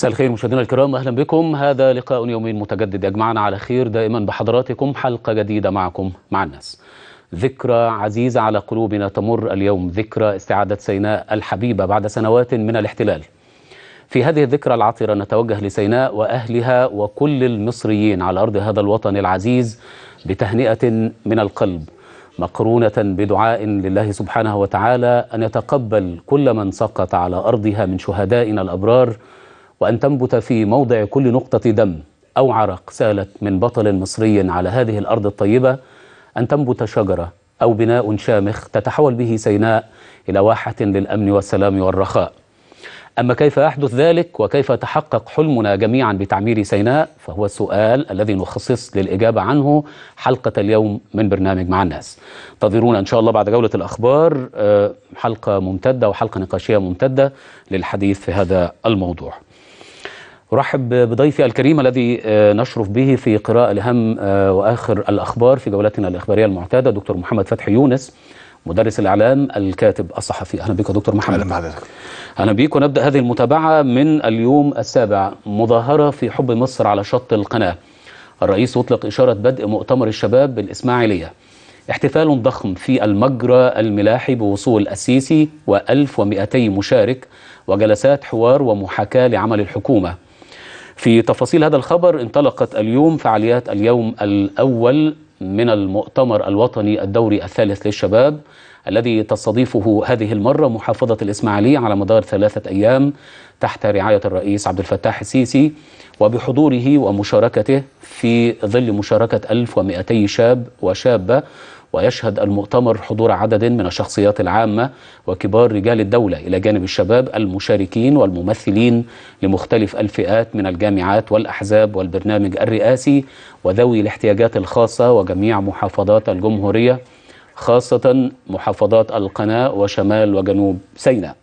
مساء الخير مشاهدينا الكرام اهلا بكم هذا لقاء يومي متجدد يجمعنا على خير دائما بحضراتكم حلقه جديده معكم مع الناس. ذكرى عزيزه على قلوبنا تمر اليوم ذكرى استعاده سيناء الحبيبه بعد سنوات من الاحتلال. في هذه الذكرى العطره نتوجه لسيناء واهلها وكل المصريين على ارض هذا الوطن العزيز بتهنئه من القلب مقرونه بدعاء لله سبحانه وتعالى ان يتقبل كل من سقط على ارضها من شهدائنا الابرار وأن تنبت في موضع كل نقطة دم أو عرق سالت من بطل مصري على هذه الأرض الطيبة أن تنبت شجرة أو بناء شامخ تتحول به سيناء إلى واحة للأمن والسلام والرخاء أما كيف يحدث ذلك وكيف يتحقق حلمنا جميعا بتعمير سيناء فهو السؤال الذي نخصص للإجابة عنه حلقة اليوم من برنامج مع الناس انتظرونا إن شاء الله بعد جولة الأخبار حلقة ممتدة وحلقة نقاشية ممتدة للحديث في هذا الموضوع ارحب بضيفي الكريم الذي نشرف به في قراءه لهم واخر الاخبار في جولتنا الاخباريه المعتاده دكتور محمد فتحي يونس مدرس الاعلام الكاتب الصحفي اهلا بك دكتور محمد اهلا بحضرتك اهلا بك ونبدا هذه المتابعه من اليوم السابع مظاهره في حب مصر على شط القناه الرئيس يطلق اشاره بدء مؤتمر الشباب بالاسماعيليه احتفال ضخم في المجرى الملاحي بوصول السيسي و1200 مشارك وجلسات حوار ومحاكاه لعمل الحكومه في تفاصيل هذا الخبر انطلقت اليوم فعاليات اليوم الأول من المؤتمر الوطني الدوري الثالث للشباب الذي تستضيفه هذه المرة محافظة الإسماعيلية على مدار ثلاثة أيام تحت رعاية الرئيس عبد الفتاح السيسي وبحضوره ومشاركته في ظل مشاركة 1200 شاب وشابة ويشهد المؤتمر حضور عدد من الشخصيات العامة وكبار رجال الدولة إلى جانب الشباب المشاركين والممثلين لمختلف الفئات من الجامعات والأحزاب والبرنامج الرئاسي وذوي الاحتياجات الخاصة وجميع محافظات الجمهورية خاصة محافظات القناة وشمال وجنوب سيناء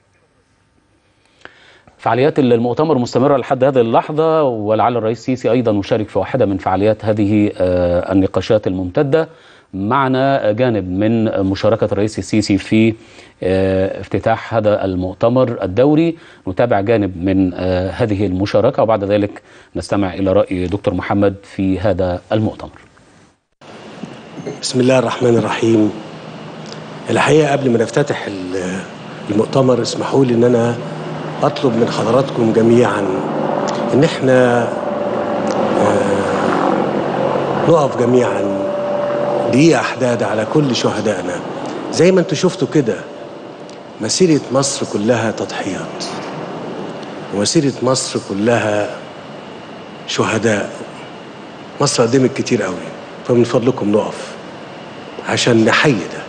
فعاليات المؤتمر مستمرة لحد هذه اللحظة ولعل الرئيس السيسي أيضا يشارك في واحدة من فعاليات هذه النقاشات الممتدة معنا جانب من مشاركة الرئيس السيسي في افتتاح هذا المؤتمر الدوري نتابع جانب من هذه المشاركة وبعد ذلك نستمع إلى رأي دكتور محمد في هذا المؤتمر بسم الله الرحمن الرحيم الحقيقة قبل ما نفتتح المؤتمر اسمحوا لي ان انا اطلب من حضراتكم جميعا ان احنا نقف جميعا دقيقة أحداد على كل شهدائنا زي ما انتوا شفتوا كده مسيرة مصر كلها تضحيات ومسيرة مصر كلها شهداء مصر قدمت كتير قوي فمن فضلكم نقف عشان نحيي ده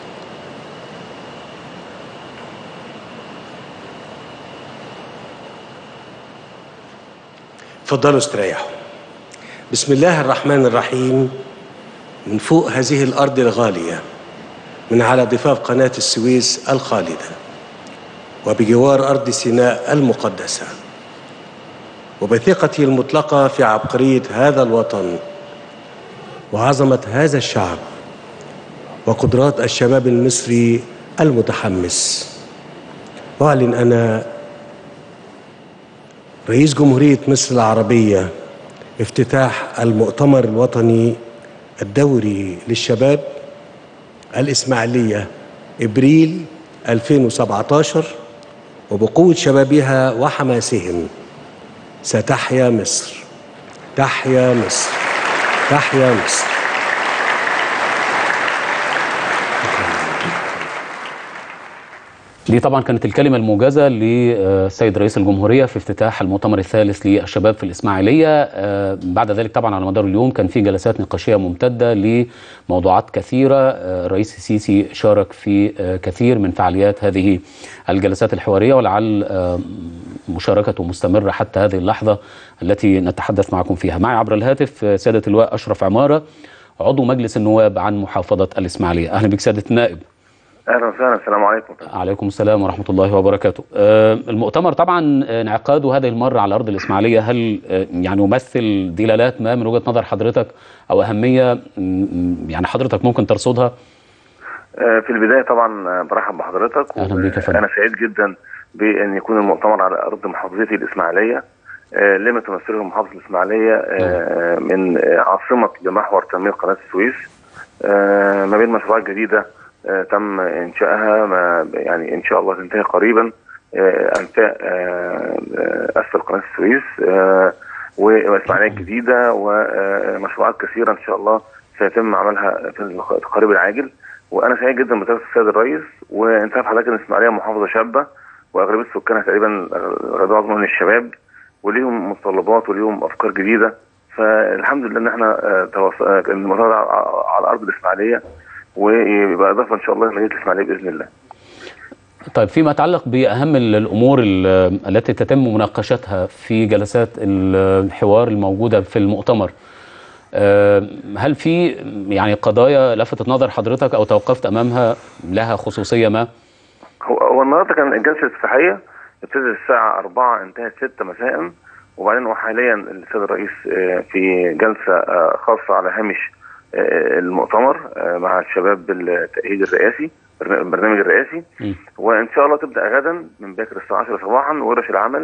اتفضلوا استريحوا بسم الله الرحمن الرحيم من فوق هذه الأرض الغالية من على ضفاف قناة السويس الخالدة وبجوار أرض سيناء المقدسة وبثقتي المطلقة في عبقرية هذا الوطن وعظمة هذا الشعب وقدرات الشباب المصري المتحمس أعلن أنا رئيس جمهورية مصر العربية افتتاح المؤتمر الوطني الدوري للشباب الإسماعيلية إبريل 2017 وبقوة شبابها وحماسهم ستحيا مصر تحيا مصر تحيا مصر دي طبعا كانت الكلمة الموجزة للسيد رئيس الجمهورية في افتتاح المؤتمر الثالث للشباب في الإسماعيلية بعد ذلك طبعا على مدار اليوم كان في جلسات نقاشية ممتدة لموضوعات كثيرة الرئيس السيسي شارك في كثير من فعاليات هذه الجلسات الحوارية ولعل مشاركته مستمرة حتى هذه اللحظة التي نتحدث معكم فيها معي عبر الهاتف سيادة اللواء أشرف عمارة عضو مجلس النواب عن محافظة الإسماعيلية أهلا بك سيادة النائب اهلا وسهلا السلام عليكم عليكم السلام ورحمه الله وبركاته آه المؤتمر طبعا انعقاده هذه المره على ارض الاسماعيليه هل آه يعني يمثل دلالات ما من وجهه نظر حضرتك او اهميه يعني حضرتك ممكن ترصدها آه، في البدايه طبعا آه، برحب بحضرتك أهلا بيك يا فندم. انا سعيد جدا بان يكون المؤتمر على ارض محافظتي الاسماعيليه آه، لما تمثله محافظه الاسماعيليه آه، من آه، عاصمه لمحور تنميه قناه السويس آه، ما بين مشروعات جديده آه، تم انشائها ما يعني ان شاء الله تنتهي قريبا آه، انفاق آه، آه، اسفل قناه السويس آه، واسماعيليه الجديده ومشروعات كثيره ان شاء الله سيتم عملها في القريب العاجل وانا سعيد جدا بترك السيد الرئيس وانت عارف حضرتك ان الاسماعيليه محافظه شابه واغلبيه سكانها تقريبا غالبيه عظمى من الشباب وليهم متطلبات وليهم افكار جديده فالحمد لله ان احنا آه، توص- آه، المؤتمر على على ارض الاسماعيليه ويبقى اضافه ان شاء الله لمدينه الاسماعيليه باذن الله. طيب فيما يتعلق بأهم ال- الأمور ال- التي تتم مناقشتها في جلسات ال- الحوار الموجودة في المؤتمر آه، هل في يعني قضايا لفتت نظر حضرتك أو توقفت أمامها لها خصوصية ما؟ هو هو النهارده كان الجلسه الافتتاحيه ابتدت الساعه 4 انتهت 6 مساء وبعدين وحاليا السيد الرئيس آه، في جلسه آه، خاصه على هامش آه، المؤتمر آه، مع الشباب بالتأهيل الرئاسي برنا- البرنامج الرئاسي م. وان شاء الله تبدا غدا من باكر الساعه 10 صباحا ورش العمل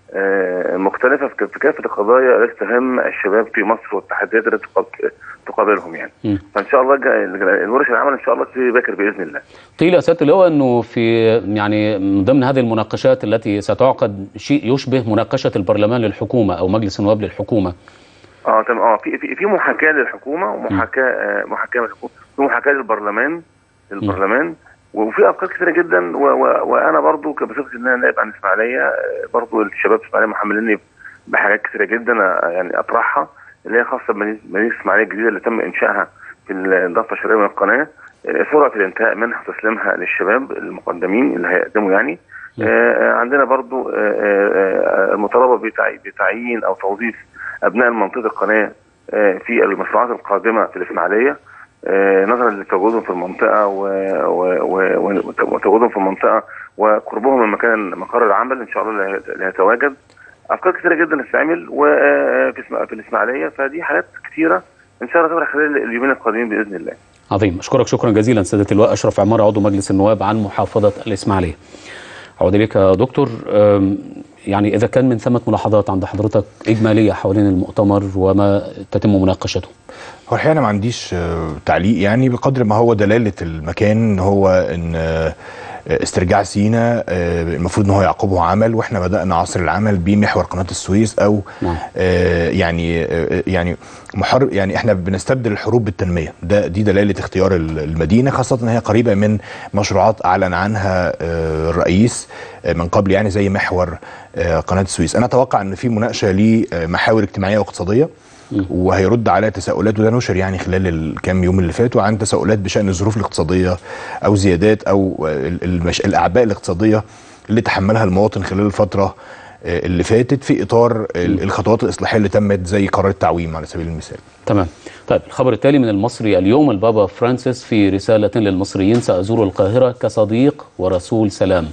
آه، مختلفه في في كافه القضايا التي تهم الشباب في مصر والتحديات التي تقاب- تقابلهم يعني م. فان شاء الله جا- ورش العمل ان شاء الله تبتدي باكر باذن الله قيل يا سيادة اللواء أنه في يعني من ضمن هذه المناقشات التي ستعقد شيء يشبه مناقشة البرلمان للحكومة أو مجلس النواب للحكومة اه تمام اه في في في محاكاه للحكومه ومحاكاه آه محاكاه للحكومه في محاكاه للبرلمان للبرلمان وفي افكار كثيره جدا و و وانا برضو بصفتي ان انا نائب عن الاسماعيليه آه، برضو الشباب في الاسماعيليه محمليني بحاجات كثيره جدا آه، يعني اطرحها اللي هي خاصه بمدينه مدينة الاسماعيليه الجديده اللي تم انشائها في الضفه الشرقيه من القناه آه، سرعه الانتهاء منها وتسليمها للشباب المقدمين اللي هيقدموا يعني آه، آه، عندنا برضو آه، آه، آه، المطالبه بتعي- بتعيين او توظيف ابناء منطقه القناه آه، في المشروعات القادمه في الاسماعيليه آه، نظرا لتواجدهم في المنطقه و- و- و- وتواجدهم في المنطقه وقربهم من مكان مقر العمل ان شاء الله اللي هي- اللي هيتواجد افكار كثيره جدا تتعمل وفي في الاسماعيليه فدي حاجات كثيره ان شاء الله تبقى خلال اليومين القادمين باذن الله عظيم أشكرك شكرا جزيلا سيادة اللواء أشرف عمار عضو مجلس النواب عن محافظة الإسماعيلية أعود إليك يا دكتور أم، يعني إذا كان من ثمة ملاحظات عند حضرتك إجمالية حوالين المؤتمر وما تتم مناقشته هو الحقيقه انا ما عنديش آه، تعليق يعني بقدر ما هو دلاله المكان هو ان آه، استرجاع سينا آه، المفروض ان هو يعقبه عمل واحنا بدانا عصر العمل بمحور قناه السويس او نعم. آه، يعني آه، يعني محارب يعني احنا بنستبدل الحروب بالتنميه ده دي دلاله اختيار ال- المدينه خاصه ان هي قريبه من مشروعات اعلن عنها آه، الرئيس آه، من قبل يعني زي محور آه، قناه السويس انا اتوقع ان في مناقشه لمحاور اجتماعيه واقتصاديه وهيرد على تساؤلات وده نشر يعني خلال الكام يوم اللي فاتوا عن تساؤلات بشان الظروف الاقتصاديه او زيادات او ال- المش... الاعباء الاقتصاديه اللي تحملها المواطن خلال الفتره آه، اللي فاتت في اطار ال- الخطوات الاصلاحيه اللي تمت زي قرار التعويم على سبيل المثال. تمام طيب الخبر التالي من المصري اليوم البابا فرانسيس في رسالة للمصريين سأزور القاهرة كصديق ورسول سلام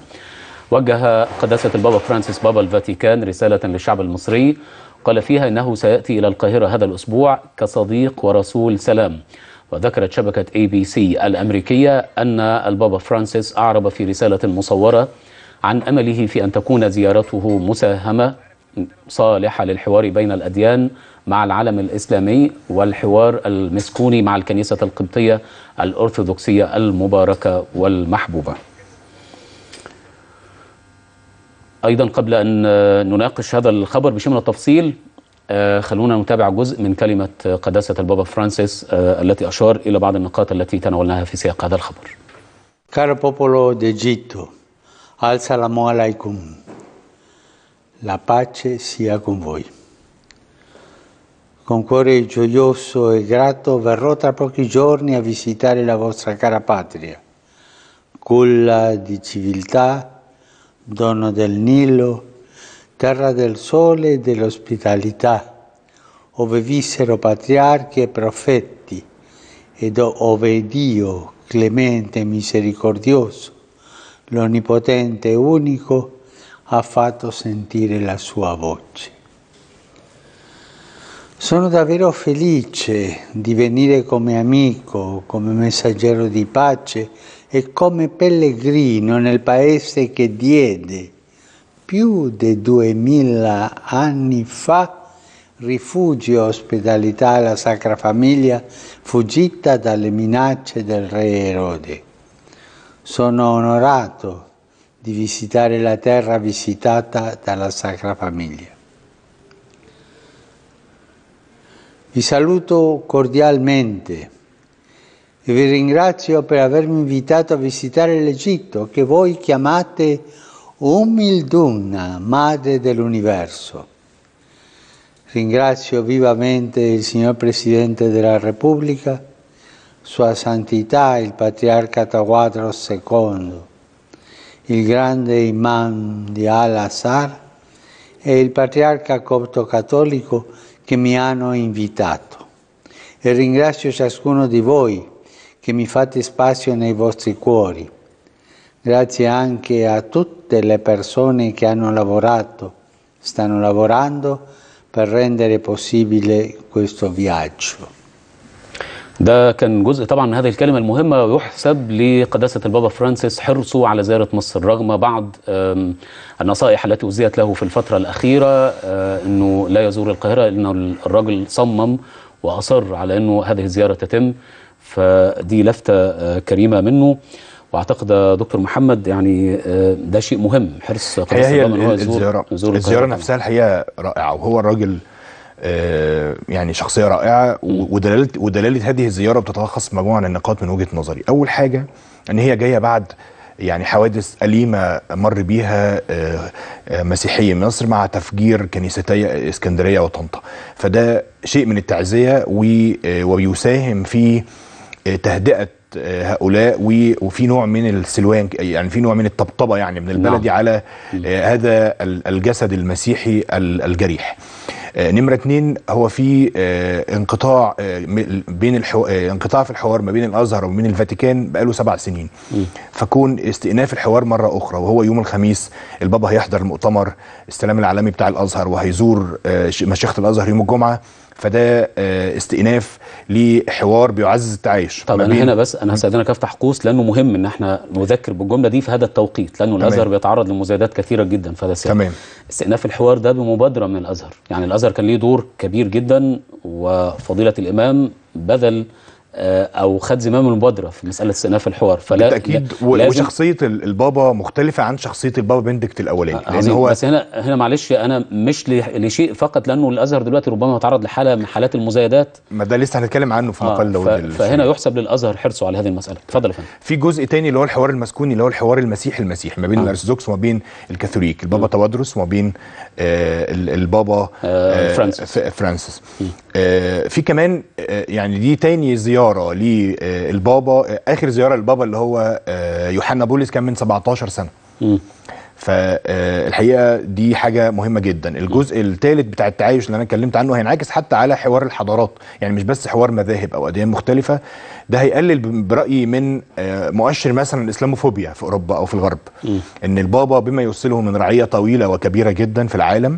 وجه قداسة البابا فرانسيس بابا الفاتيكان رسالة للشعب المصري قال فيها إنه سيأتي إلى القاهرة هذا الأسبوع كصديق ورسول سلام وذكرت شبكة اي بي سي الأمريكية أن البابا فرانسيس أعرب في رسالة مصورة عن أمله في أن تكون زيارته مساهمة صالحة للحوار بين الأديان مع العالم الإسلامي والحوار المسكوني مع الكنيسة القبطية الأرثوذكسية المباركة والمحبوبة أيضا قبل أن آه، نناقش هذا الخبر بشيء من التفصيل آه، خلونا نتابع جزء من كلمة آه، قداسة البابا فرانسيس آه، التي أشار إلى بعض النقاط التي تناولناها في سياق هذا الخبر Caro popolo d'Egitto, Al-Salamu alaikum. La pace sia con voi. Con cuore gioioso e grato verrò tra pochi giorni a visitare la vostra cara patria, culla di civiltà, dono del Nilo, terra del sole e dell'ospitalità, ove vissero patriarchi e profeti, ed ove Dio, clemente e misericordioso, l'Onnipotente e unico, ha fatto sentire la sua voce. Sono davvero felice di venire come amico, come messaggero di pace e come pellegrino nel paese che diede più di duemila anni fa rifugio e ospitalità alla Sacra Famiglia fuggita dalle minacce del re Erode. Sono onorato di visitare la terra visitata dalla Sacra Famiglia. Vi saluto cordialmente e vi ringrazio per avermi invitato a visitare l'Egitto che voi chiamate Umildunna, madre dell'universo. Ringrazio vivamente il signor Presidente della Repubblica, Sua Santità il Patriarca Tawadros II, il grande imam di Al-Azhar e il Patriarca Copto Cattolico che mi hanno invitato. E ringrazio ciascuno di voi che mi fate spazio nei vostri cuori. Grazie anche a tutte le persone che hanno lavorato, stanno lavorando per rendere possibile questo viaggio. ده كان جزء طبعا من هذه الكلمة المهمة ويحسب لقداسة البابا فرانسيس حرصه على زيارة مصر رغم بعض آم، النصائح التي أزيت له في الفترة الأخيرة آه، أنه لا يزور القاهرة لأنه الراجل صمم وأصر على أنه هذه الزيارة تتم فدي لفتة آه، كريمة منه واعتقد يا دكتور محمد يعني آه، ده شيء مهم حرص هي قداسة هي البابا ان هو يزور الزياره يزور الزياره القاهرة نفسها الحقيقه رائعه وهو الراجل آه، يعني شخصيه رائعه و- ودلاله ودلاله هذه الزياره بتتلخص في مجموعه من النقاط من وجهه نظري اول حاجه ان هي جايه بعد يعني حوادث أليمة مر بيها آه، آه، مسيحي مصر مع تفجير كنيستي اسكندرية وطنطا فده شيء من التعزية و- آه، وبيساهم في آه، تهدئة آه، هؤلاء و- وفي نوع من السلوان يعني في نوع من الطبطبة يعني من البلدي نعم. على آه، هذا ال- الجسد المسيحي ال- الجريح آه، نمرة اتنين هو في آه، انقطاع آه، م- بين الحو... آه، انقطاع في الحوار ما بين الازهر وما بين الفاتيكان بقاله سبع سنين فكون استئناف الحوار مرة أخرى وهو يوم الخميس البابا هيحضر المؤتمر السلام العالمي بتاع الازهر وهيزور آه، ش- مشيخة الازهر يوم الجمعة فده آه، استئناف لحوار بيعزز التعايش طب ما انا بين- هنا بس انا هستاذنك افتح قوس لانه مهم ان احنا نذكر بالجمله دي في هذا التوقيت لانه تمام. الازهر بيتعرض لمزايدات كثيره جدا في هذا السياق تمام. استئناف الحوار ده بمبادره من الازهر يعني الازهر كان ليه دور كبير جدا وفضيله الامام بذل آه، او خد زمام المبادره في مساله استئناف الحوار فلا بالتاكيد لا- و- لازم- وشخصيه ال- البابا مختلفه عن شخصيه البابا بندكت الاولاني لان عظيم هو بس هنا هنا معلش انا مش ل- لشيء فقط لانه الازهر دلوقتي ربما يتعرض لحاله من حالات المزايدات ما ده لسه هنتكلم عنه في آه، مقال ف- داود ال- فهنا يحسب للازهر حرصه على هذه المساله اتفضل يا فندم في جزء تاني اللي هو الحوار المسكوني اللي هو الحوار المسيحي المسيحي ما بين آه. الارثوذكس وما بين الكاثوليك البابا توادرس وما بين آه ال- البابا آه، فرانسيس. ف- فرانسيس آه في كمان آه يعني دي تاني زياره للبابا آه اخر زياره للبابا اللي هو آه يوحنا بولس كان من 17 سنه مم. فالحقيقه دي حاجه مهمه جدا الجزء الثالث بتاع التعايش اللي انا اتكلمت عنه هينعكس حتى على حوار الحضارات يعني مش بس حوار مذاهب او اديان مختلفه ده هيقلل ب- برايي من آه، مؤشر مثلا الاسلاموفوبيا في اوروبا او في الغرب ان البابا بما يوصله من رعيه طويله وكبيره جدا في العالم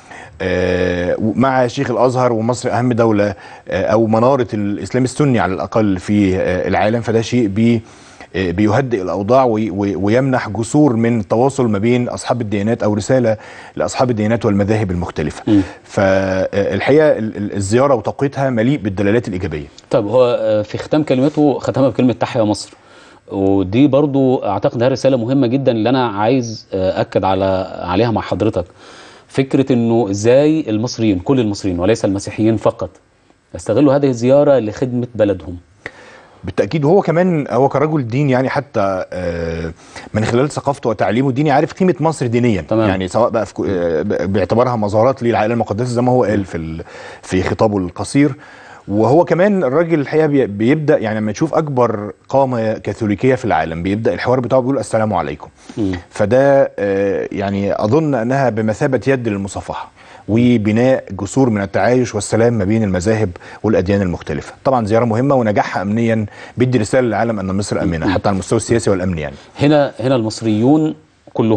آه، مع شيخ الازهر ومصر اهم دوله آه، او مناره الاسلام السني على الاقل في آه، العالم فده شيء بي آه، بيهدئ الاوضاع وي- وي- ويمنح جسور من التواصل ما بين اصحاب الديانات او رساله لاصحاب الديانات والمذاهب المختلفه فالحقيقه ال- ال- الزياره وتوقيتها مليء بالدلالات الايجابيه طيب هو آه، في ختام كلمته ختمها بكلمة تحيا مصر ودي برضو اعتقد انها رسالة مهمة جدا اللي انا عايز آه، اكد على عليها مع حضرتك فكرة انه ازاي المصريين كل المصريين وليس المسيحيين فقط يستغلوا هذه الزيارة لخدمة بلدهم بالتاكيد وهو كمان هو كرجل دين يعني حتى آه، من خلال ثقافته وتعليمه الديني عارف قيمه مصر دينيا تمام. يعني سواء بقى في كو- آه، باعتبارها مزارات للعائله المقدسه زي ما هو قال في ال- في خطابه القصير وهو كمان الراجل الحقيقه بي- بيبدا يعني لما تشوف اكبر قامه كاثوليكيه في العالم بيبدا الحوار بتاعه بيقول السلام عليكم فده آه، يعني اظن انها بمثابه يد للمصافحه وبناء جسور من التعايش والسلام ما بين المذاهب والاديان المختلفه طبعا زياره مهمه ونجاحها امنيا بيدي رساله للعالم ان مصر امنه حتى على المستوى السياسي والامني يعني هنا هنا المصريون كلهم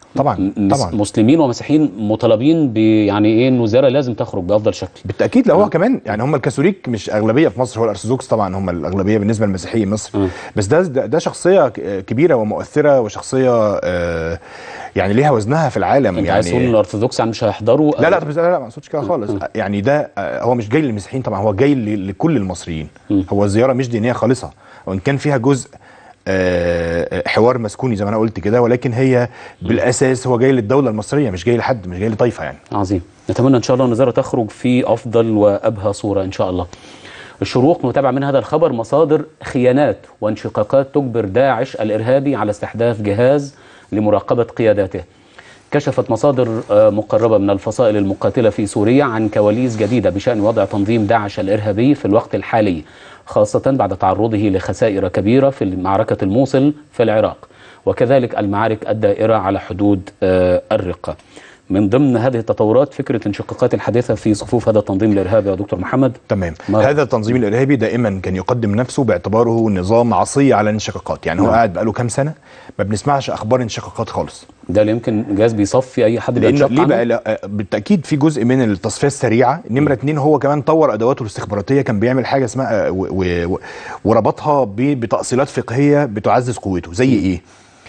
طبعا م- طبعا مسلمين ومسيحيين مطالبين ب يعني ايه انه الزياره لازم تخرج بافضل شكل بالتاكيد لو هو كمان يعني هم الكاثوليك مش اغلبيه في مصر هو الارثوذكس طبعا هم الاغلبيه بالنسبه للمسيحيين مصر م. بس ده ده ده شخصيه ك- كبيره ومؤثره وشخصيه آه، يعني ليها وزنها في العالم انت عايز تقول ان يعني الارثوذكس يعني مش هيحضروا لا لا طب لا لا ما اقصدش كده خالص يعني ده آه، هو مش جاي للمسيحيين طبعا هو جاي ل- لكل المصريين هو الزياره مش دينيه خالصه وان كان فيها جزء آه، حوار مسكوني زي ما انا قلت كده ولكن هي بالاساس هو جاي للدوله المصريه مش جاي لحد مش جاي لطائفه يعني عظيم نتمنى ان شاء الله ان الزياره تخرج في افضل وابهى صوره ان شاء الله الشروق نتابع من هذا الخبر مصادر خيانات وانشقاقات تجبر داعش الارهابي على استحداث جهاز لمراقبه قياداته كشفت مصادر آه، مقربة من الفصائل المقاتلة في سوريا عن كواليس جديدة بشأن وضع تنظيم داعش الإرهابي في الوقت الحالي خاصة بعد تعرضه لخسائر كبيرة في معركة الموصل في العراق وكذلك المعارك الدائرة على حدود آه، الرقة من ضمن هذه التطورات فكرة الانشقاقات الحادثة في صفوف هذا التنظيم الإرهابي يا دكتور محمد تمام ما- هذا التنظيم الارهابي دائما كان يقدم نفسه باعتباره نظام عصي على الانشقاقات يعني هو نعم. قاعد بقاله كام سنه ما بنسمعش اخبار انشقاقات خالص ده اللي يمكن جهاز بيصفي أي حد لان بيتشق ليه عنه؟ بقى لا بالتاكيد في جزء من التصفيه السريعه نمره اتنين هو كمان طور ادواته الاستخباراتيه كان بيعمل حاجه اسمها و- و- و- وربطها ب- بتاصيلات فقهيه بتعزز قوته زي ايه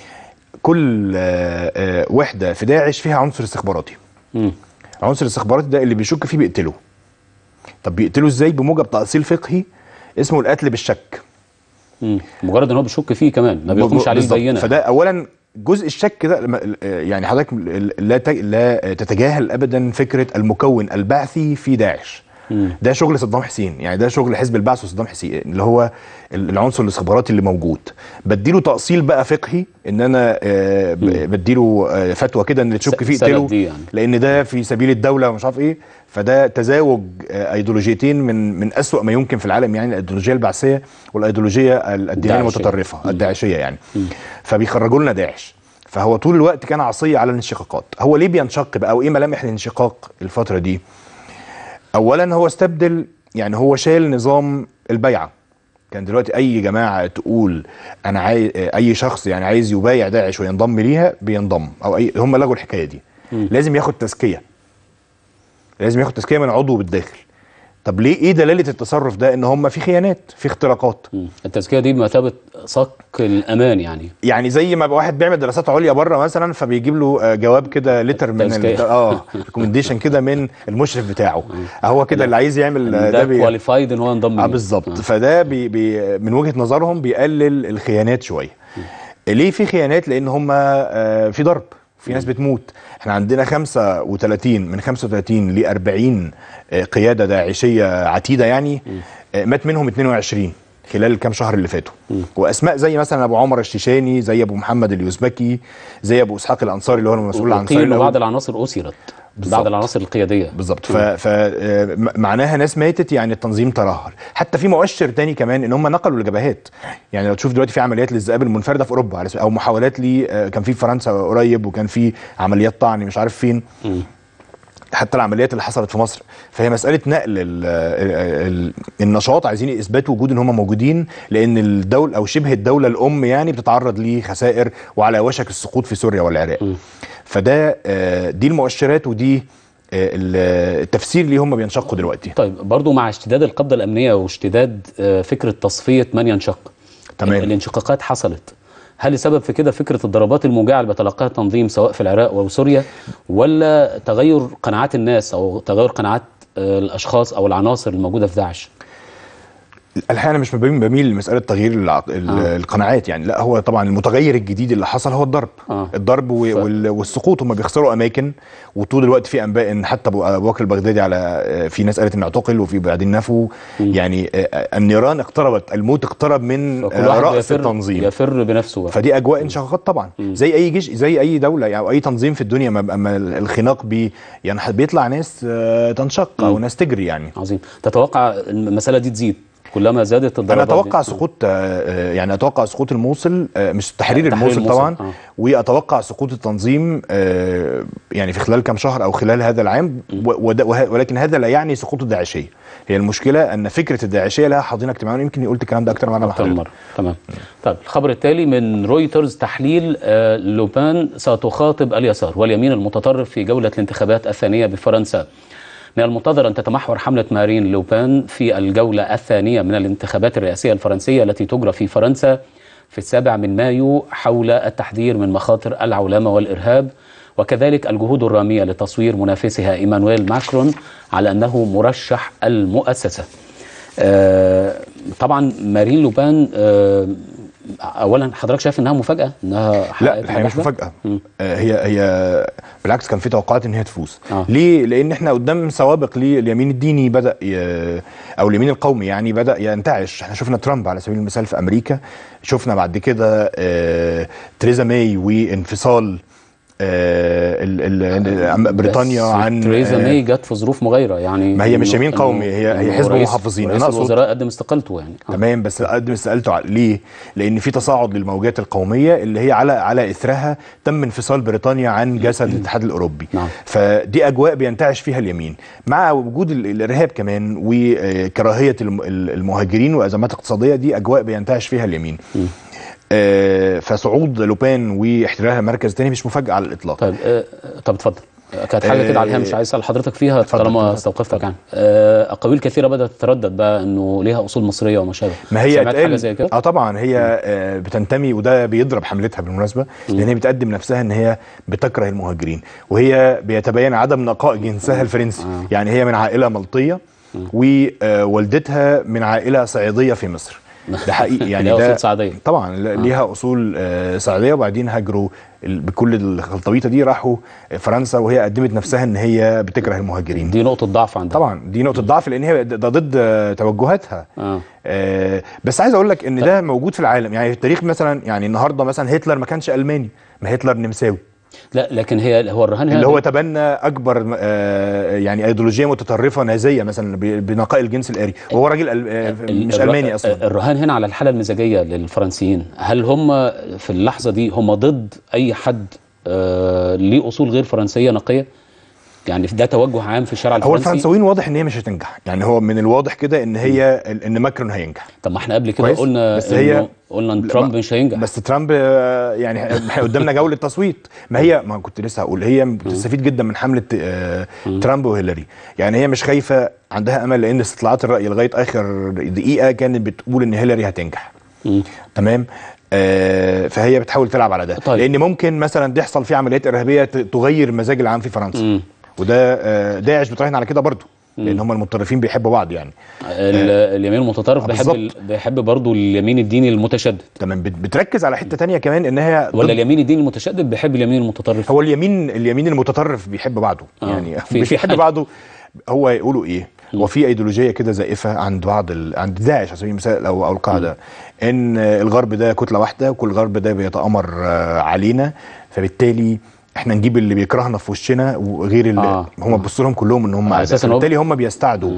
كل آه، آه، وحده في داعش فيها عنصر استخباراتي مم. عنصر الاستخباراتي ده اللي بيشك فيه بيقتله طب بيقتله ازاي بموجب تاصيل فقهي اسمه القتل بالشك مم. مجرد ان هو بيشك فيه كمان ما بيقومش عليه بالظبط. بينه فده اولا جزء الشك ده لما- يعني حضرتك لا ت- لا تتجاهل ابدا فكره المكون البعثي في داعش مم. ده شغل صدام حسين يعني ده شغل حزب البعث وصدام حسين اللي هو ال- العنصر الاستخباراتي اللي موجود بديله تاصيل بقى فقهي ان انا آه، ب- بديله آه، فتوى كده ان اللي تشك س- فيه سند اقتله دي يعني. لان ده في سبيل الدوله ومش عارف ايه فده تزاوج آه، ايديولوجيتين من من اسوأ ما يمكن في العالم يعني الايديولوجيه البعثيه والايديولوجيه ال- الدينيه الداعشية. المتطرفه الداعشيه يعني فبيخرجوا لنا داعش فهو طول الوقت كان عصيه على الانشقاقات هو ليه بينشق بقى وايه ملامح الانشقاق الفتره دي اولا هو استبدل يعني هو شال نظام البيعه كان دلوقتي اي جماعه تقول انا عايز اي شخص يعني عايز يبايع داعش وينضم ليها بينضم او اي هم لغوا الحكايه دي لازم ياخد تزكيه لازم ياخد تزكيه من عضو بالداخل طب ليه ايه دلاله التصرف ده ان هم في خيانات في اختراقات مم. التزكيه دي بمثابه صك الامان يعني يعني زي ما بقى واحد بيعمل دراسات عليا بره مثلا فبيجيب له آه، جواب كده لتر من تزكية. ال- اه ريكومنديشن كده من المشرف بتاعه هو كده اللي عايز يعمل آه، ده بي- كواليفايد ان هو ينضم اه ليه. بالظبط آه. فده بي بي من وجهه نظرهم بيقلل الخيانات شويه ليه في خيانات لان هم آه، في ضرب في ناس بتموت احنا عندنا 35 من 35 ل 40 آه، قياده داعشيه عتيده يعني آه، مات منهم 22 خلال الكام شهر اللي فاتوا واسماء زي مثلا ابو عمر الشيشاني زي ابو محمد اليوزبكي زي ابو اسحاق الانصاري اللي هو المسؤول عن انصار وقيل الأول. بعض العناصر اسرت بعض بالظبط. العناصر القياديه بالظبط ف... ف... آه، م- معناها ناس ماتت يعني التنظيم ترهل حتى في مؤشر تاني كمان ان هم نقلوا الجبهات يعني لو تشوف دلوقتي في عمليات للذئاب المنفرده في اوروبا على سبيل- او محاولات لي آه، كان في فرنسا قريب وكان في عمليات طعن مش عارف فين حتى العمليات اللي حصلت في مصر فهي مساله نقل ال ال ال النشاط عايزين يثبتوا وجود ان هم موجودين لان الدوله او شبه الدوله الام يعني بتتعرض لخسائر وعلى وشك السقوط في سوريا والعراق فده آه، دي المؤشرات ودي آه، ال- التفسير ليه هم بينشقوا دلوقتي طيب برضو مع اشتداد القبضه الامنيه واشتداد آه، فكره تصفيه من ينشق تمام. الانشقاقات حصلت هل السبب في كده فكره الضربات الموجعه اللي بتلقاها التنظيم سواء في العراق او سوريا ولا تغير قناعات الناس او تغير قناعات آه، الاشخاص او العناصر الموجوده في داعش الحقيقه انا مش بميل بميل لمساله تغيير الع... ال- آه. القناعات يعني لا هو طبعا المتغير الجديد اللي حصل هو الضرب آه. الضرب و... ف- وال... والسقوط هم بيخسروا اماكن وطول الوقت في انباء ان حتى ابو أبو بكر البغدادي على آه، في ناس قالت انه اعتقل وفي بعدين نفوا يعني آه، آه، النيران اقتربت الموت اقترب من فكل آه، واحد راس يفر التنظيم يفر بنفسه بقى. فدي اجواء انشقاقات طبعا زي اي جيش زي اي دوله يعني او اي تنظيم في الدنيا ما اما الخناق بي يعني بيطلع ناس آه، تنشق او ناس تجري يعني عظيم تتوقع المساله دي تزيد كلما زادت انا الضربات اتوقع دي. سقوط آه، يعني اتوقع سقوط الموصل آه، مش تحرير تحرير الموصل الموصل، طبعا آه. واتوقع سقوط التنظيم آه، يعني في خلال كام شهر او خلال هذا العام و- وده- وه- ولكن هذا لا يعني سقوط الداعشيه هي المشكله ان فكره الداعشيه لها حاضنه اجتماعيه يمكن قلت الكلام ده اكتر مره مع أكتر من حضرتك مرة تمام طيب الخبر التالي من رويترز تحليل آه، لوبان ستخاطب اليسار واليمين المتطرف في جولة الانتخابات الثانية بفرنسا من المنتظر أن تتمحور حملة مارين لوبان في الجولة الثانية من الانتخابات الرئاسية الفرنسية التي تجرى في فرنسا في السابع من مايو حول التحذير من مخاطر العولمة والإرهاب وكذلك الجهود الرامية لتصوير منافسها إيمانويل ماكرون على أنه مرشح المؤسسة آه، طبعا مارين لوبان آه، اولا حضرتك شايف انها مفاجاه انها لا حققت الحقيقه مش النجاح ده؟ مفاجاه آه، هي هي بالعكس كان في توقعات ان هي تفوز آه. ليه لان احنا قدام سوابق لليمين الديني بدا ي... او اليمين القومي يعني بدا ينتعش احنا شفنا ترامب على سبيل المثال في امريكا شفنا بعد كده آه، تريزا ماي وانفصال آه، ال... ال... بريطانيا بس عن تريزا آه، ماي جت في ظروف مغايره يعني ما هي مش إنه- يمين إنه- قومي، هي- هي إنه حزب رئيس- محافظين. رئيس أنا أقصد- الوزراء قدم استقالته يعني آه. تمام بس قدم استقالته ع- ليه؟ لان في تصاعد للموجات القوميه اللي هي على على اثرها تم انفصال بريطانيا عن جسد الاتحاد الاوروبي نعم. فدي اجواء بينتعش فيها اليمين مع وجود ال- الارهاب كمان وكراهيه الم- ال- المهاجرين وازمات اقتصاديه دي اجواء بينتعش فيها اليمين آه، فصعود لوبان واحتلالها مركز تاني مش مفاجاه على الاطلاق طيب آه، طب اتفضل آه، كانت حاجه كده على الهامش عايز اسال حضرتك فيها اتفضل، طالما اتفضل. استوقفتك يعني آه، اقاويل كثيره بدات تتردد بقى انه ليها اصول مصريه وما شابه ما هي سمعت اتقال- حاجه زي كده اه طبعا هي آه بتنتمي وده بيضرب حملتها بالمناسبه لان هي بتقدم نفسها ان هي بتكره المهاجرين وهي بيتبين عدم نقاء جنسها الفرنسي يعني هي من عائله ملطيه ووالدتها من عائله صعيديه في مصر ده حقيقي يعني ليها ده أصول صعيدية. طبعا ل- ليها اصول آه، صعيديه وبعدين هاجروا ال- بكل الخلطبيطه دي راحوا فرنسا وهي قدمت نفسها ان هي بتكره المهاجرين دي نقطه ضعف عندها طبعا دي نقطه ضعف لان هي ده ده ضد آه، توجهاتها آه. آه بس عايز اقول لك ان ده موجود في العالم يعني في التاريخ مثلا يعني النهارده مثلا هتلر ما كانش الماني ما هتلر نمساوي لا لكن هي هو الرهان هنا اللي هو تبنى اكبر آه يعني ايديولوجيه متطرفه نازيه مثلا ب- بنقاء الجنس الاري وهو راجل أل- آه مش الر- الماني اصلا الرهان هنا على الحاله المزاجيه للفرنسيين هل هم في اللحظه دي هم ضد اي حد آه ليه اصول غير فرنسيه نقيه يعني ده توجه عام في الشارع هو الفرنسي الفرنساويين واضح ان هي مش هتنجح يعني هو من الواضح كده ان هي ان ماكرون هينجح طب ما احنا قبل كده كويس، قلنا بس هي- إنه- قلنا ان ترامب مش هينجح بس ترامب آه، يعني احنا قدامنا جوله تصويت ما هي ما كنت لسه هقول هي بتستفيد جدا من حمله آه، ترامب وهيلاري يعني هي مش خايفه عندها امل لان استطلاعات الراي لغايه اخر دقيقه كانت بتقول ان هيلاري هتنجح مم. تمام آه فهي بتحاول تلعب على ده طيب. لان ممكن مثلا تحصل في عمليات ارهابيه ت- تغير المزاج العام في فرنسا مم. وده آه داعش بتراهن على كده برضه لان هم المتطرفين بيحبوا بعض يعني ال- اليمين المتطرف آه، بيحب بالظبط. ال- بيحب برضه اليمين الديني المتشدد تمام بت- بتركز على حته تانية كمان ان هي ولا ضد- اليمين الديني المتشدد بيحب اليمين المتطرف هو اليمين اليمين المتطرف بيحب بعضه آه. يعني في- مش في بيحب حاجة. بعضه هو يقولوا ايه هو في ايديولوجيه كده زائفه عند بعض ال... عند داعش على سبيل المثال او او القاعده ان الغرب ده كتله واحده وكل الغرب ده بيتامر آه، علينا فبالتالي احنا نجيب اللي بيكرهنا في وشنا وغير اللي آه. هم بصوا لهم كلهم ان هم على أعداء. أساس إن هو- فبالتالي هم بيستعدوا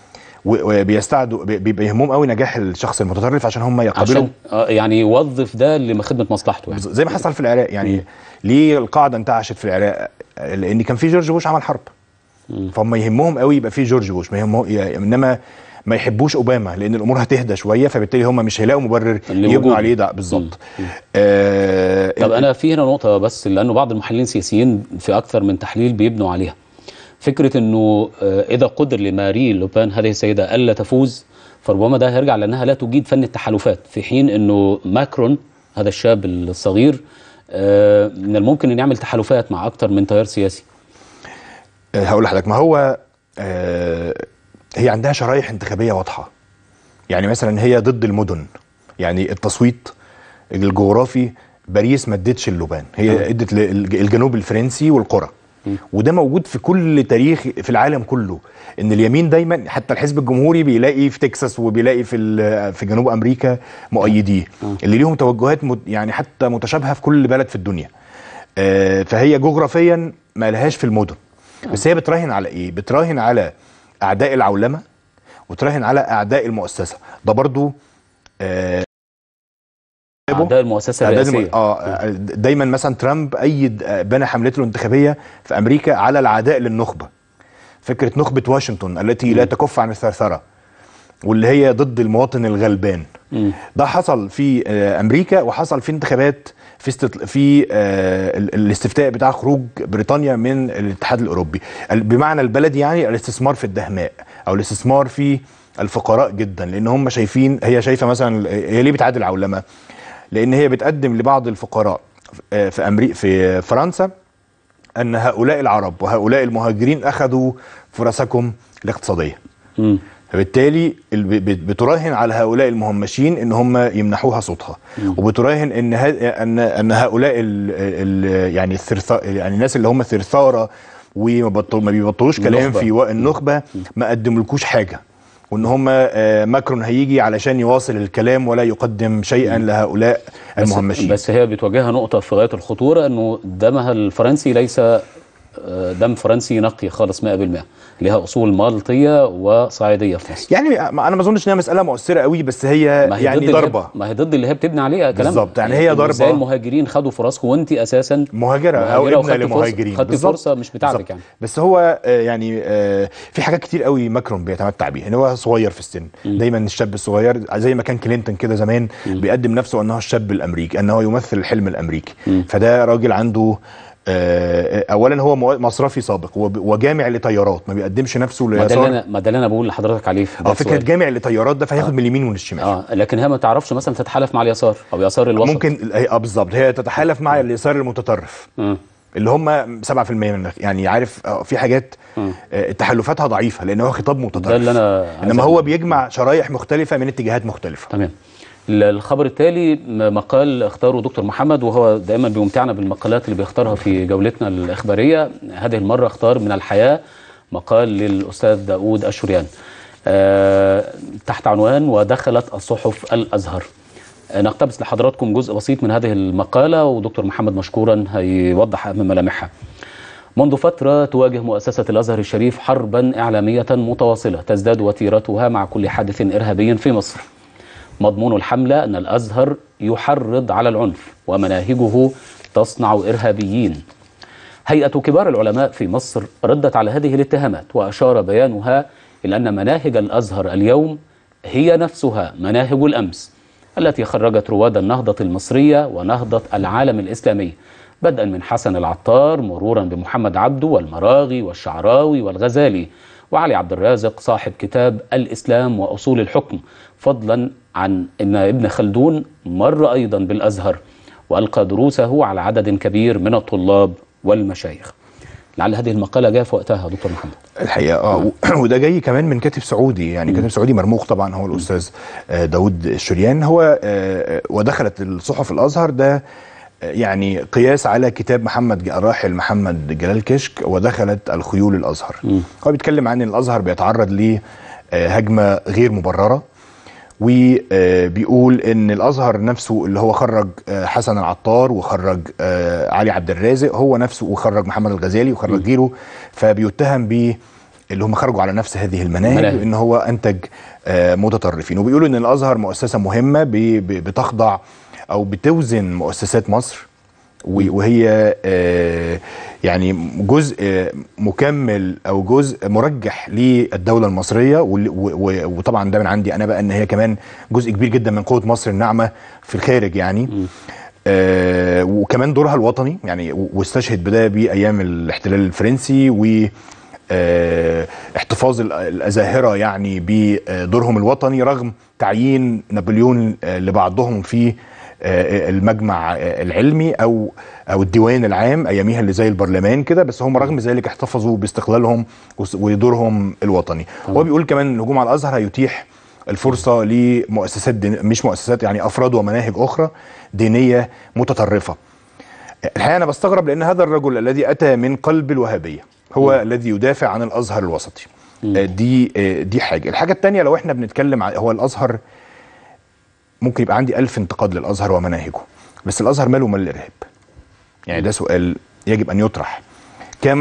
و- وبيستعدوا بي- بيبقى يهمهم قوي نجاح الشخص المتطرف عشان هم يقابلوا عشان آه، يعني يوظف ده لخدمه مصلحته يعني زي ما حصل في العراق يعني ليه القاعده انتعشت في العراق لان كان في جورج بوش عمل حرب فهم يهمهم قوي يبقى في جورج بوش ما يهمه يعني انما ما يحبوش اوباما لان الامور هتهدى شويه فبالتالي هم مش هيلاقوا مبرر لوجوده. يبنوا عليه ده بالظبط آه طب انا في هنا نقطه بس لانه بعض المحللين السياسيين في اكثر من تحليل بيبنوا عليها فكره انه آه، اذا قدر لماري لوبان هذه السيده الا تفوز فربما ده هيرجع لانها لا تجيد فن التحالفات في حين انه ماكرون هذا الشاب الصغير آه، من الممكن ان يعمل تحالفات مع اكثر من تيار سياسي آه، هقول لحضرتك ما هو آه هي عندها شرايح انتخابيه واضحه يعني مثلا هي ضد المدن يعني التصويت الجغرافي باريس ما ادتش اللبان هي ادت للج- الجنوب الفرنسي والقرى وده موجود في كل تاريخ في العالم كله ان اليمين دايما حتى الحزب الجمهوري بيلاقي في تكساس وبيلاقي في ال- في جنوب امريكا مؤيديه اللي ليهم توجهات مت- يعني حتى متشابهه في كل بلد في الدنيا آه، فهي جغرافيا ما لهاش في المدن بس هي بتراهن على ايه بتراهن على اعداء العولمه وتراهن على اعداء المؤسسه ده برضو آه اعداء المؤسسه أعداء الرئاسيه الم- اه دايما مثلا ترامب ايد آه، بنى حملته الانتخابيه في امريكا على العداء للنخبه فكره نخبه واشنطن التي لا تكف عن الثرثره واللي هي ضد المواطن الغلبان مم. ده حصل في آه، امريكا وحصل في انتخابات في استطل... في آه، ال- الاستفتاء بتاع خروج بريطانيا من الاتحاد الاوروبي ال- بمعنى البلدي يعني الاستثمار في الدهماء او الاستثمار في الفقراء جدا لان هم شايفين هي شايفه مثلا هي ليه بتعادل العولمه لان هي بتقدم لبعض الفقراء آه، في امريكا في فرنسا ان هؤلاء العرب وهؤلاء المهاجرين اخذوا فرصكم الاقتصاديه مم. فبالتالي ال- ب- ب- بتراهن على هؤلاء المهمشين ان هم يمنحوها صوتها وبتراهن ان ها ان ان هؤلاء ال ال يعني الثرثا يعني الناس اللي هم ثرثاره وما بطل ما بيبطلوش كلام النخبة. في وق- النخبه ما قدملكوش حاجه وان هم آه، ماكرون هيجي علشان يواصل الكلام ولا يقدم شيئا لهؤلاء بس, المهمشين بس هي بتواجهها نقطه في غايه الخطوره انه دمها الفرنسي ليس آه، دم فرنسي نقي خالص 100% لها اصول مالطيه وصعيديه في مصر يعني انا ما اظنش انها مساله مؤثره قوي بس هي, ما هي يعني ضد اللي هي- ضربه ما هي ضد اللي هي بتبني عليها كلام بالظبط، يعني هي إنه ضربة. ازاي المهاجرين خدوا فرصكم وانت اساسا مهاجرة أو مهاجرة ابنة وخدت فرصة- لمهاجرين خدت بالظبط. فرصة مش بتاعتك بالظبط. يعني. بس هو آه، يعني آه، في حاجات كتير قوي ماكرون بيتمتع بيها ان هو صغير في السن دايما الشاب الصغير زي ما كان كلينتون كده زمان بيقدم نفسه انه الشاب الامريكي انه يمثل الحلم الامريكي فده راجل عنده آه، اولا هو مو- مصرفي سابق وب- وجامع لطيارات ما بيقدمش نفسه ما ده اللي ليسار انا ما ده اللي انا بقول لحضرتك عليه في اه بداية فكره سؤالي. جامع لطيارات ده فهياخد من اليمين ومن الشمال اه لكن هي ما تعرفش مثلا تتحالف مع اليسار او يسار الوسط ممكن اه بالظبط هي تتحالف مع اليسار المتطرف مم. اللي هم 7% من يعني عارف آه، في حاجات آه، تحالفاتها ضعيفه لان هو خطاب متطرف ده اللي أنا عايز انما هو أقوله. بيجمع شرايح مختلفه من اتجاهات مختلفه تمام ال- الخبر التالي م- مقال اختاره دكتور محمد وهو دائما بيمتعنا بالمقالات اللي بيختارها في جولتنا الإخبارية هذه المرة اختار من الحياة مقال للأستاذ داود أشوريان آه تحت عنوان ودخلت الصحف الأزهر آه، نقتبس لحضراتكم جزء بسيط من هذه المقالة ودكتور محمد مشكورا هيوضح أهم ملامحها منذ فترة تواجه مؤسسة الأزهر الشريف حربا إعلامية متواصلة تزداد وتيرتها مع كل حادث إرهابي في مصر مضمون الحملة أن الأزهر يحرض على العنف ومناهجه تصنع إرهابيين هيئة كبار العلماء في مصر ردت على هذه الاتهامات وأشار بيانها إلى أن مناهج الأزهر اليوم هي نفسها مناهج الأمس التي خرجت رواد النهضة المصرية ونهضة العالم الإسلامي بدءا من حسن العطار مرورا بمحمد عبده والمراغي والشعراوي والغزالي وعلي عبد الرازق صاحب كتاب الإسلام وأصول الحكم فضلا عن أن ابن خلدون مر أيضا بالأزهر وألقى دروسه على عدد كبير من الطلاب والمشايخ لعل هذه المقالة جاء في وقتها دكتور محمد الحقيقه اه و- وده جاي كمان من كاتب سعودي يعني كاتب سعودي مرموق طبعا هو الاستاذ آه، داود الشريان هو آه، آه، ودخلت الصحف الازهر ده آه، يعني قياس على كتاب محمد ج- الراحل محمد جلال كشك ودخلت الخيول الازهر هو بيتكلم عن ان الازهر بيتعرض لهجمه غير مبرره وبيقول ان الازهر نفسه اللي هو خرج آه، حسن العطار وخرج آه، علي عبد الرازق هو نفسه وخرج محمد الغزالي وخرج غيره فبيتهم ب اللي هم خرجوا على نفس هذه المناهج مناهج. ان هو انتج آه، متطرفين وبيقولوا ان الازهر مؤسسه مهمه ب- ب- بتخضع او بتوزن مؤسسات مصر و- وهي آه، يعني جزء آه، مكمل او جزء مرجح للدوله المصريه وال- و- و- وطبعا ده من عندي انا بقى ان هي كمان جزء كبير جدا من قوه مصر الناعمه في الخارج يعني آه وكمان دورها الوطني يعني و- واستشهد بده بايام الاحتلال الفرنسي و آه، احتفاظ ال- الازاهره يعني بدورهم الوطني رغم تعيين نابليون آه، لبعضهم في آه، المجمع آه، العلمي او او الديوان العام اياميها اللي زي البرلمان كده بس هم رغم ذلك احتفظوا باستقلالهم وس- ودورهم الوطني هو بيقول كمان الهجوم على الازهر هيتيح الفرصه لمؤسسات دين مش مؤسسات يعني افراد ومناهج اخرى دينيه متطرفه الحقيقه انا بستغرب لان هذا الرجل الذي اتى من قلب الوهابيه هو م. الذي يدافع عن الازهر الوسطي آه، دي آه، دي حاجه الحاجه الثانيه لو احنا بنتكلم عن هو الازهر ممكن يبقى عندي ألف انتقاد للازهر ومناهجه بس الازهر ماله مال الارهاب يعني ده سؤال يجب ان يطرح كم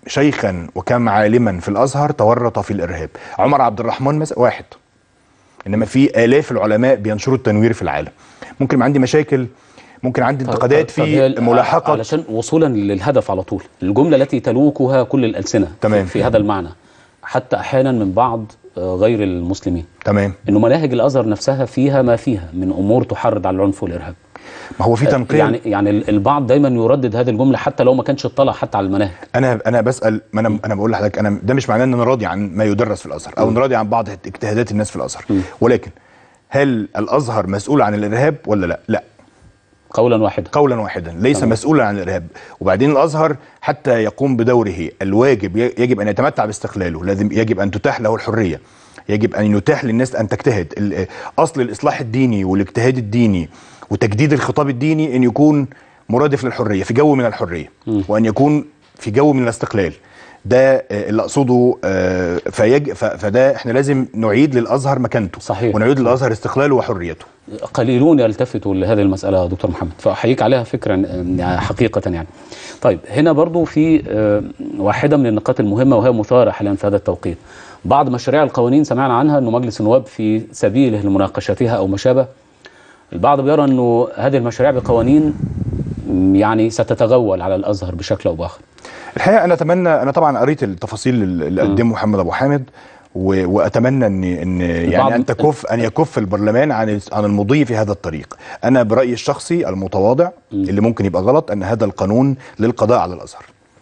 شيخا وكم عالما في الازهر تورط في الارهاب عمر عبد الرحمن مثلا واحد انما في الاف العلماء بينشروا التنوير في العالم ممكن يبقى عندي مشاكل ممكن عندي انتقادات طب هي في ال- ملاحقه علشان وصولا للهدف على طول الجملة التي تلوكها كل الألسنة تمام. في هذا المعنى حتى أحيانا من بعض آه، غير المسلمين تمام انه مناهج الازهر نفسها فيها ما فيها من امور تحرض على العنف والارهاب ما هو في تنقية يعني يعني ال- البعض دايما يردد هذه الجمله حتى لو ما كانش اطلع حتى على المناهج انا انا بسال ما انا انا بقول لحضرتك انا ده مش معناه ان انا راضي عن ما يدرس في الازهر او ان راضي عن بعض اجتهادات الناس في الازهر ولكن هل الازهر مسؤول عن الارهاب ولا لا لا قولا واحدا قولا واحدا ليس تمام. مسؤولا عن الارهاب وبعدين الازهر حتى يقوم بدوره الواجب ي- يجب ان يتمتع باستقلاله لازم يجب ان تتاح له الحريه يجب ان يتاح للناس ان تجتهد ال- اصل الاصلاح الديني والاجتهاد الديني وتجديد الخطاب الديني ان يكون مرادف للحريه في جو من الحريه وان يكون في جو من الاستقلال ده آه، اللي اقصده آه، فيج ف- فده احنا لازم نعيد للازهر مكانته صحيح. ونعيد للازهر استقلاله وحريته قليلون يلتفتوا لهذه المساله يا دكتور محمد فاحييك عليها فكرا آه، حقيقه يعني طيب هنا برضو في آه، واحده من النقاط المهمه وهي مثاره حاليا في هذا التوقيت بعض مشاريع القوانين سمعنا عنها انه مجلس النواب في سبيله لمناقشتها او ما شابه البعض بيرى انه هذه المشاريع بقوانين م، يعني ستتغول على الازهر بشكل او باخر الحقيقه انا اتمنى انا طبعا قريت التفاصيل اللي قدمه محمد ابو حامد و... واتمنى ان ان البعض- يعني ان تكف ان يكف البرلمان عن عن المضي في هذا الطريق انا برايي الشخصي المتواضع اللي ممكن يبقى غلط ان هذا القانون للقضاء على الازهر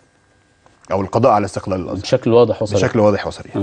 او القضاء على استقلال الازهر بشكل واضح وصريح بشكل واضح وصريح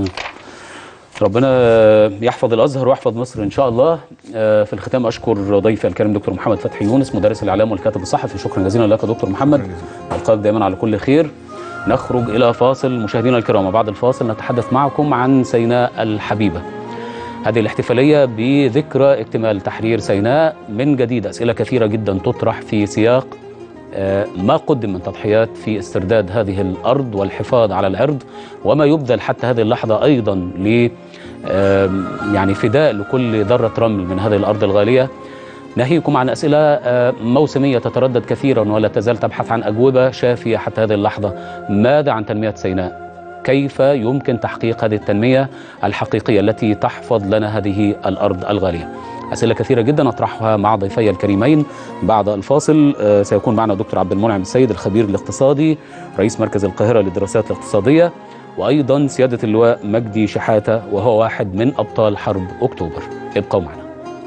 ربنا يحفظ الازهر ويحفظ مصر ان شاء الله آه، في الختام اشكر ضيفي الكريم دكتور محمد فتحي يونس مدرس الاعلام والكاتب الصحفي شكرا جزيلا لك دكتور محمد القاك دائما على كل خير نخرج الى فاصل مشاهدينا الكرام وبعد الفاصل نتحدث معكم عن سيناء الحبيبه هذه الاحتفاليه بذكرى اكتمال تحرير سيناء من جديد اسئله كثيره جدا تطرح في سياق آه، ما قدم من تضحيات في استرداد هذه الارض والحفاظ على العرض وما يبذل حتى هذه اللحظه ايضا ل آم، يعني فداء لكل ذره رمل من هذه الارض الغاليه ناهيكم عن اسئله آه، موسميه تتردد كثيرا ولا تزال تبحث عن اجوبه شافيه حتى هذه اللحظه ماذا عن تنميه سيناء كيف يمكن تحقيق هذه التنميه الحقيقيه التي تحفظ لنا هذه الارض الغاليه أسئلة كثيرة جدا أطرحها مع ضيفي الكريمين بعد الفاصل آه، سيكون معنا دكتور عبد المنعم السيد الخبير الاقتصادي رئيس مركز القاهرة للدراسات الاقتصادية وأيضا سيادة اللواء مجدي شحاتة وهو واحد من أبطال حرب أكتوبر ابقوا معنا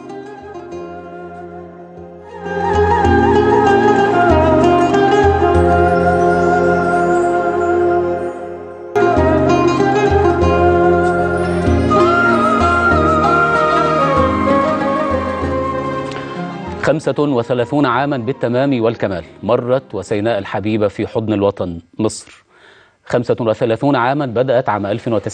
خمسة وثلاثون عاما بالتمام والكمال مرت وسيناء الحبيبة في حضن الوطن مصر خمسة وثلاثون عاما بدأت عام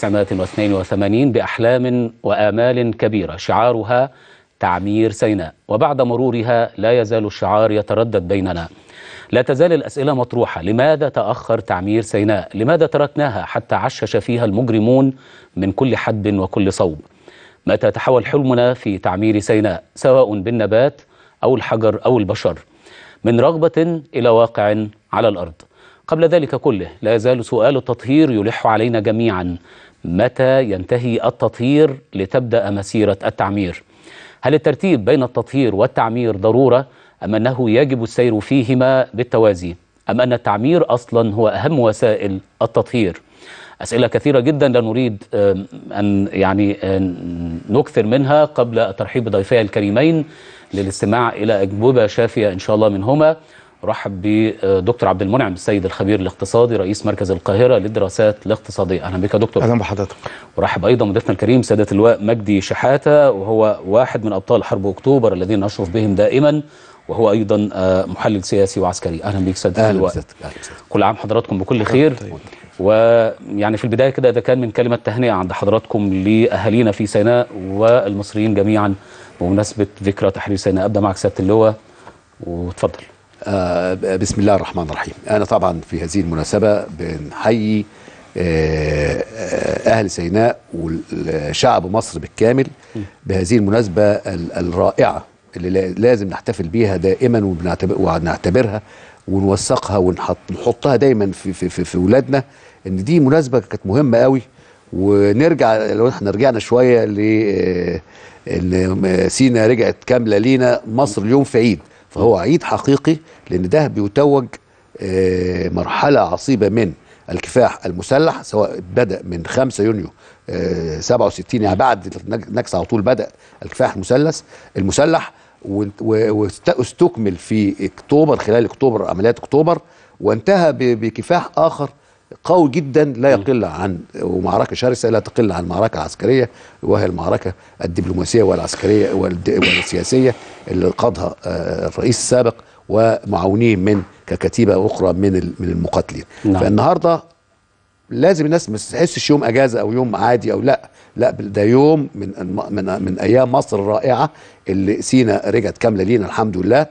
1982 بأحلام وآمال كبيرة شعارها تعمير سيناء وبعد مرورها لا يزال الشعار يتردد بيننا لا تزال الأسئلة مطروحة لماذا تأخر تعمير سيناء لماذا تركناها حتى عشش فيها المجرمون من كل حد وكل صوب متى تحول حلمنا في تعمير سيناء سواء بالنبات أو الحجر أو البشر من رغبة إلى واقع على الأرض قبل ذلك كله لا يزال سؤال التطهير يلح علينا جميعا متى ينتهي التطهير لتبدأ مسيرة التعمير هل الترتيب بين التطهير والتعمير ضرورة أم أنه يجب السير فيهما بالتوازي أم أن التعمير أصلا هو أهم وسائل التطهير أسئلة كثيرة جدا لا نريد آم، أن يعني آم، نكثر منها قبل ترحيب بضيفي الكريمين للاستماع إلى أجوبة شافية إن شاء الله منهما رحب بدكتور عبد المنعم السيد الخبير الاقتصادي رئيس مركز القاهرة للدراسات الاقتصادية أهلا بك يا دكتور اهلا بحضرتك ورحب ايضا بضيفنا الكريم سياده اللواء مجدي شحاته وهو واحد من ابطال حرب اكتوبر الذين نشرف بهم دائما وهو ايضا آه، محلل سياسي وعسكري اهلا بك سياده اهلا اللواء بسيادتك اهلا بسيادتك كل عام حضراتكم بكل خير ويعني في البدايه كده اذا كان من كلمه تهنئه عند حضراتكم لاهالينا في سيناء والمصريين جميعا بمناسبه ذكرى تحرير سيناء ابدا معك سياده اللواء وتفضل آه بسم الله الرحمن الرحيم انا طبعا في هذه المناسبه بنحيي آه، آه، اهل سيناء والشعب مصر بالكامل بهذه المناسبه ال- الرائعه اللي لا- لازم نحتفل بيها دائما وبنعتبر- ونعتبرها ونوثقها ونحط نحطها دايما في في في, في ولادنا ان دي مناسبه كانت مهمه قوي ونرجع لو احنا رجعنا شويه ل آه، ان سينا رجعت كامله لينا مصر اليوم في عيد فهو عيد حقيقي لان ده بيتوج آه، مرحله عصيبه من الكفاح المسلح سواء بدا من 5 يونيو آه، 67 يعني بعد النكسه على طول بدا الكفاح المسلس المسلح وانت- و- واست- واستكمل في اكتوبر خلال اكتوبر عمليات اكتوبر وانتهى ب- بكفاح اخر قوي جدا لا يقل عن ومعركه شرسه لا تقل عن معركه عسكريه وهي المعركه الدبلوماسيه والعسكريه والد- والسياسيه اللي قادها آه، الرئيس السابق ومعاونيه من ككتيبه اخرى من ال- من المقاتلين نعم. فالنهارده لازم الناس ما تحسش يوم اجازه او يوم عادي او لا لا ده يوم من من من ايام مصر الرائعه اللي سينا رجعت كامله لينا الحمد لله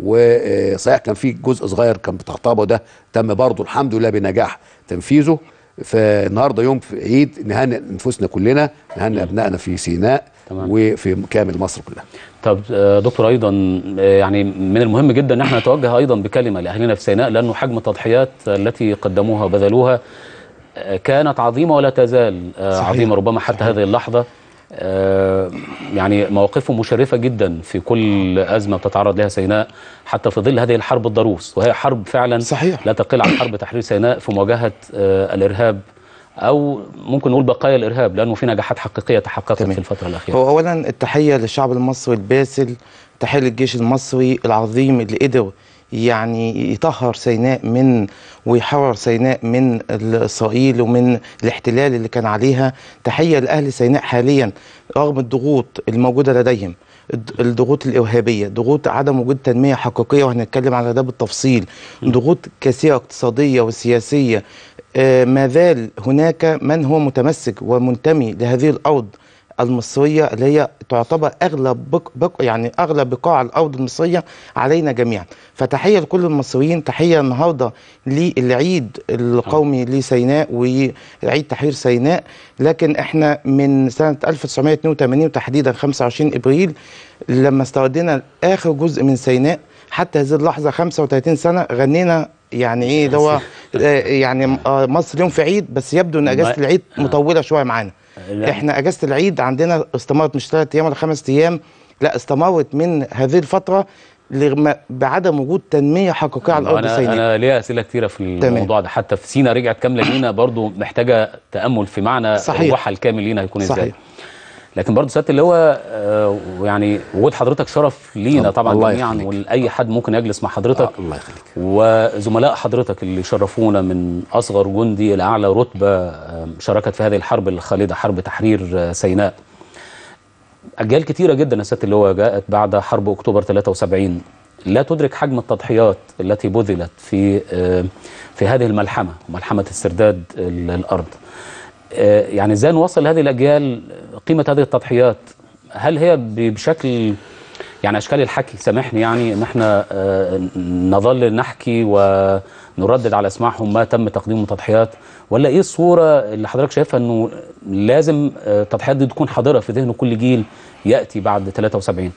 وصحيح كان في جزء صغير كان بتعطبه ده تم برضه الحمد لله بنجاح تنفيذه فالنهارده يوم في عيد نهنئ نفوسنا كلنا نهنئ ابنائنا في سيناء تمام. وفي كامل مصر كلها طب آه، دكتور ايضا آه، يعني من المهم جدا ان احنا نتوجه ايضا بكلمه لاهلنا في سيناء لانه حجم التضحيات التي قدموها وبذلوها آه، كانت عظيمه ولا تزال آه، صحيح. عظيمه ربما حتى هذه اللحظه آه، يعني مواقفهم مشرفه جدا في كل ازمه بتتعرض لها سيناء حتى في ظل هذه الحرب الضروس وهي حرب فعلا صحيح. لا تقل عن حرب تحرير سيناء في مواجهه آه، الارهاب او ممكن نقول بقايا الارهاب لانه في نجاحات حقيقيه تحققت تمام. في الفتره الاخيره هو اولا التحيه للشعب المصري الباسل تحيه للجيش المصري العظيم اللي قدر يعني يطهر سيناء من ويحرر سيناء من اسرائيل ومن الاحتلال اللي كان عليها تحيه لاهل سيناء حاليا رغم الضغوط الموجوده لديهم الض- الضغوط الارهابيه ضغوط عدم وجود تنميه حقيقيه وهنتكلم على ده بالتفصيل ضغوط كثيره اقتصاديه وسياسيه آه، ما زال هناك من هو متمسك ومنتمي لهذه الارض المصريه اللي هي تعتبر اغلب بق بق يعني اغلب بقاع الارض المصريه علينا جميعا فتحيه لكل المصريين تحيه النهارده للعيد القومي لسيناء وعيد تحرير سيناء لكن احنا من سنه 1982 وتحديدا 25 ابريل لما استردينا اخر جزء من سيناء حتى هذه اللحظه 35 سنه غنينا يعني ايه اللي هو آه، يعني آه، مصر يوم في عيد بس يبدو ان اجازه ما- العيد آه. مطوله شويه معانا لا. احنا اجازه العيد عندنا استمرت مش ثلاث ايام ولا خمس ايام لا استمرت من هذه الفتره لغم- بعدم وجود تنميه حقيقيه على الارض انا سيناء انا ليا اسئله كتيره في تمام. الموضوع ده حتى في سينا رجعت كامله لينا برضو محتاجه تامل في معنى صحيح. الروحها الكامل لينا هيكون ازاي صحيح. لكن برضو سياده اللواء آه، ويعني وجود حضرتك شرف لينا الله- طبعا الله جميعا يخليك. ولاي حد ممكن يجلس مع حضرتك آه، الله يخليك وزملاء حضرتك اللي شرفونا من اصغر جندي الى اعلى رتبه آه، شاركت في هذه الحرب الخالده حرب تحرير آه، سيناء اجيال كتيره جدا يا سياده اللواء جاءت بعد حرب اكتوبر 73 لا تدرك حجم التضحيات التي بذلت في آه، في هذه الملحمه ملحمه استرداد ال- الارض آه، يعني ازاي نوصل هذه الاجيال قيمه هذه التضحيات هل هي ب- بشكل يعني اشكال الحكي سامحني يعني ان احنا آه، نظل نحكي ونردد على اسماعهم ما تم تقديمه من تضحيات ولا ايه الصوره اللي حضرتك شايفها انه لازم آه، التضحيات دي تكون حاضره في ذهن كل جيل ياتي بعد 73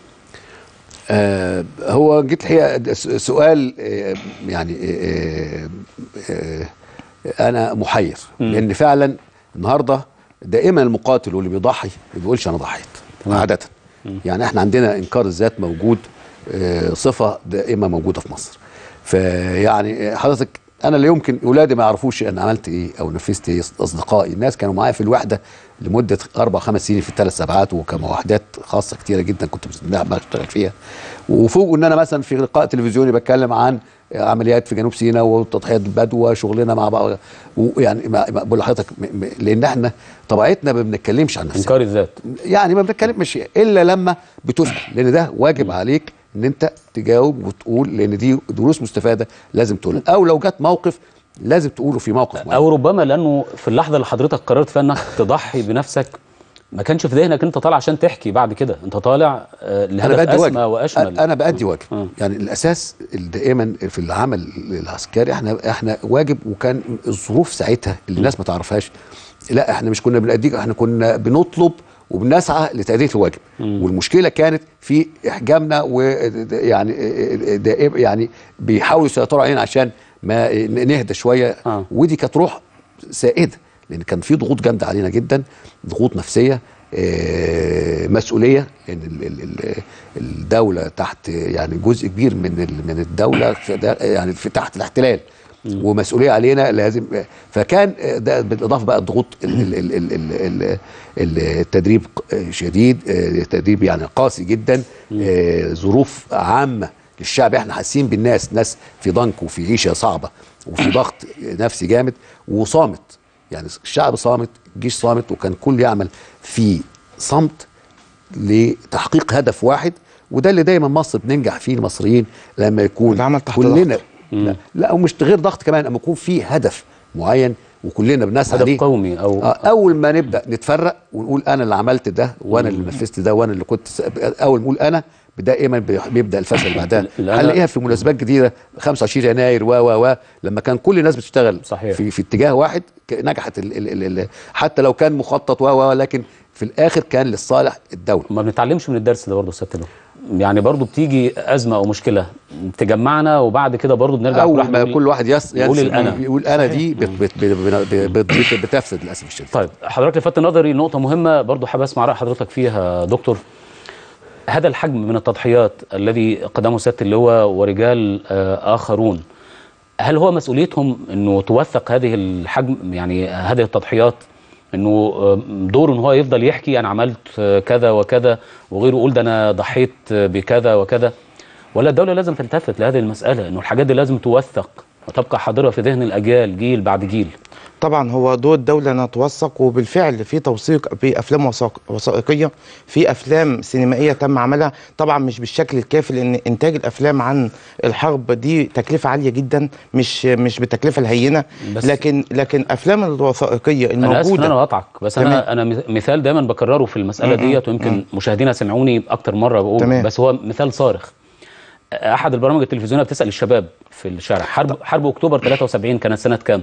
آه هو جيت الحقيقه ده س- سؤال آه يعني آه آه انا محير لان فعلا النهارده دائما المقاتل واللي بيضحي ما بيقولش انا ضحيت عاده يعني احنا عندنا انكار الذات موجود آه صفه دائمه موجوده في مصر فيعني حضرتك انا لا يمكن اولادي ما يعرفوش انا عملت ايه او نفذت ايه اصدقائي الناس كانوا معايا في الوحده لمده اربع خمس سنين في الثلاث سبعات وكموحدات خاصه كتيره جدا كنت بشتغل فيها وفوق ان انا مثلا في لقاء تلفزيوني بتكلم عن عمليات في جنوب سيناء وتضحيات البدو وشغلنا مع بعض ويعني ما- ما- بقول لحضرتك م- م- لان احنا طبيعتنا ما بنتكلمش عن نفسنا انكار الذات يعني ما بنتكلمش الا لما بتسال لان ده واجب عليك ان انت تجاوب وتقول لان دي دروس مستفاده لازم تقولها او لو جت موقف لازم تقوله في موقف معين او ربما لانه في اللحظه اللي حضرتك قررت فيها انك تضحي بنفسك ما كانش في ذهنك انت طالع عشان تحكي بعد كده انت طالع آه، انا لهدف بأدي اسمى واجب واشمل انا بأدي واجب مم. يعني الاساس دائما في العمل العسكري احنا احنا واجب وكان الظروف ساعتها اللي الناس ما تعرفهاش لا احنا مش كنا بنأديه احنا كنا بنطلب وبنسعى لتاديه الواجب والمشكله كانت في احجامنا ويعني يعني بيحاولوا يسيطروا علينا عشان ما نهدى شويه آه. ودي كانت روح سائده لان كان في ضغوط جامده علينا جدا ضغوط نفسيه آه، مسؤوليه لان ال- ال- ال- الدوله تحت يعني جزء كبير من ال- من الدوله في ده- يعني في تحت الاحتلال ومسؤوليه علينا لازم فكان ده بالاضافه بقى الضغوط ال- ال- ال- ال- ال- ال- التدريب شديد آه، تدريب يعني قاسي جدا آه، ظروف عامه للشعب احنا حاسين بالناس ناس في ضنك وفي عيشه صعبه وفي ضغط نفسي جامد وصامت يعني الشعب صامت الجيش صامت وكان كل يعمل في صمت لتحقيق هدف واحد وده اللي دايما مصر بننجح فيه المصريين لما يكون العمل تحت كلنا ضغط. لا, لا ومش غير ضغط كمان لما يكون في هدف معين وكلنا بنسعى هدف ليه قومي او آه، اول ما نبدا نتفرق ونقول انا اللي عملت ده وانا اللي نفذت ده وانا اللي كنت س- اول ما نقول انا دائما بي- بيبدا الفشل بعدها لا، هنلاقيها في مناسبات جديده 25 يناير و و و لما كان كل الناس بتشتغل صحيح. في في اتجاه واحد ك- نجحت ال ال ال ال حتى لو كان مخطط و و لكن في الاخر كان للصالح الدوله ما بنتعلمش من الدرس ده برضه يا سيادة اللواء. يعني برضه بتيجي ازمه او مشكله تجمعنا وبعد كده برضه بنرجع اول واحد ما يقول- كل واحد يس يقول ينسب- الأنا. يقول انا دي بت بت بت بت بت بتفسد للاسف الشديد طيب حضرتك لفت نظري نقطة مهمة برضو حابب اسمع رأي حضرتك فيها دكتور هذا الحجم من التضحيات الذي قدمه سيادة اللواء ورجال آه، آخرون هل هو مسؤوليتهم انه توثق هذه الحجم يعني هذه التضحيات انه آه، دوره ان هو يفضل يحكي انا عملت آه، كذا وكذا وغيره يقول ده انا ضحيت آه، بكذا وكذا ولا الدولة لازم تلتفت لهذه المسألة انه الحاجات دي لازم توثق وتبقى حاضرة في ذهن الأجيال جيل بعد جيل طبعا هو دور الدولة انها توثق وبالفعل في توثيق في افلام وثائق- وثائقية في افلام سينمائية تم عملها طبعا مش بالشكل الكافي لان انتاج الافلام عن الحرب دي تكلفة عالية جدا مش مش بالتكلفة الهينة بس- لكن لكن افلام الوثائقية انا اسف ان انا الموجودة بقطعك بس انا انا مثال دايما بكرره في المساله ديت ويمكن مشاهدينا سمعوني اكتر مره بقول تمام. بس هو مثال صارخ احد البرامج التلفزيونيه بتسال الشباب في الشارع حرب حرب اكتوبر 73 كانت سنه كام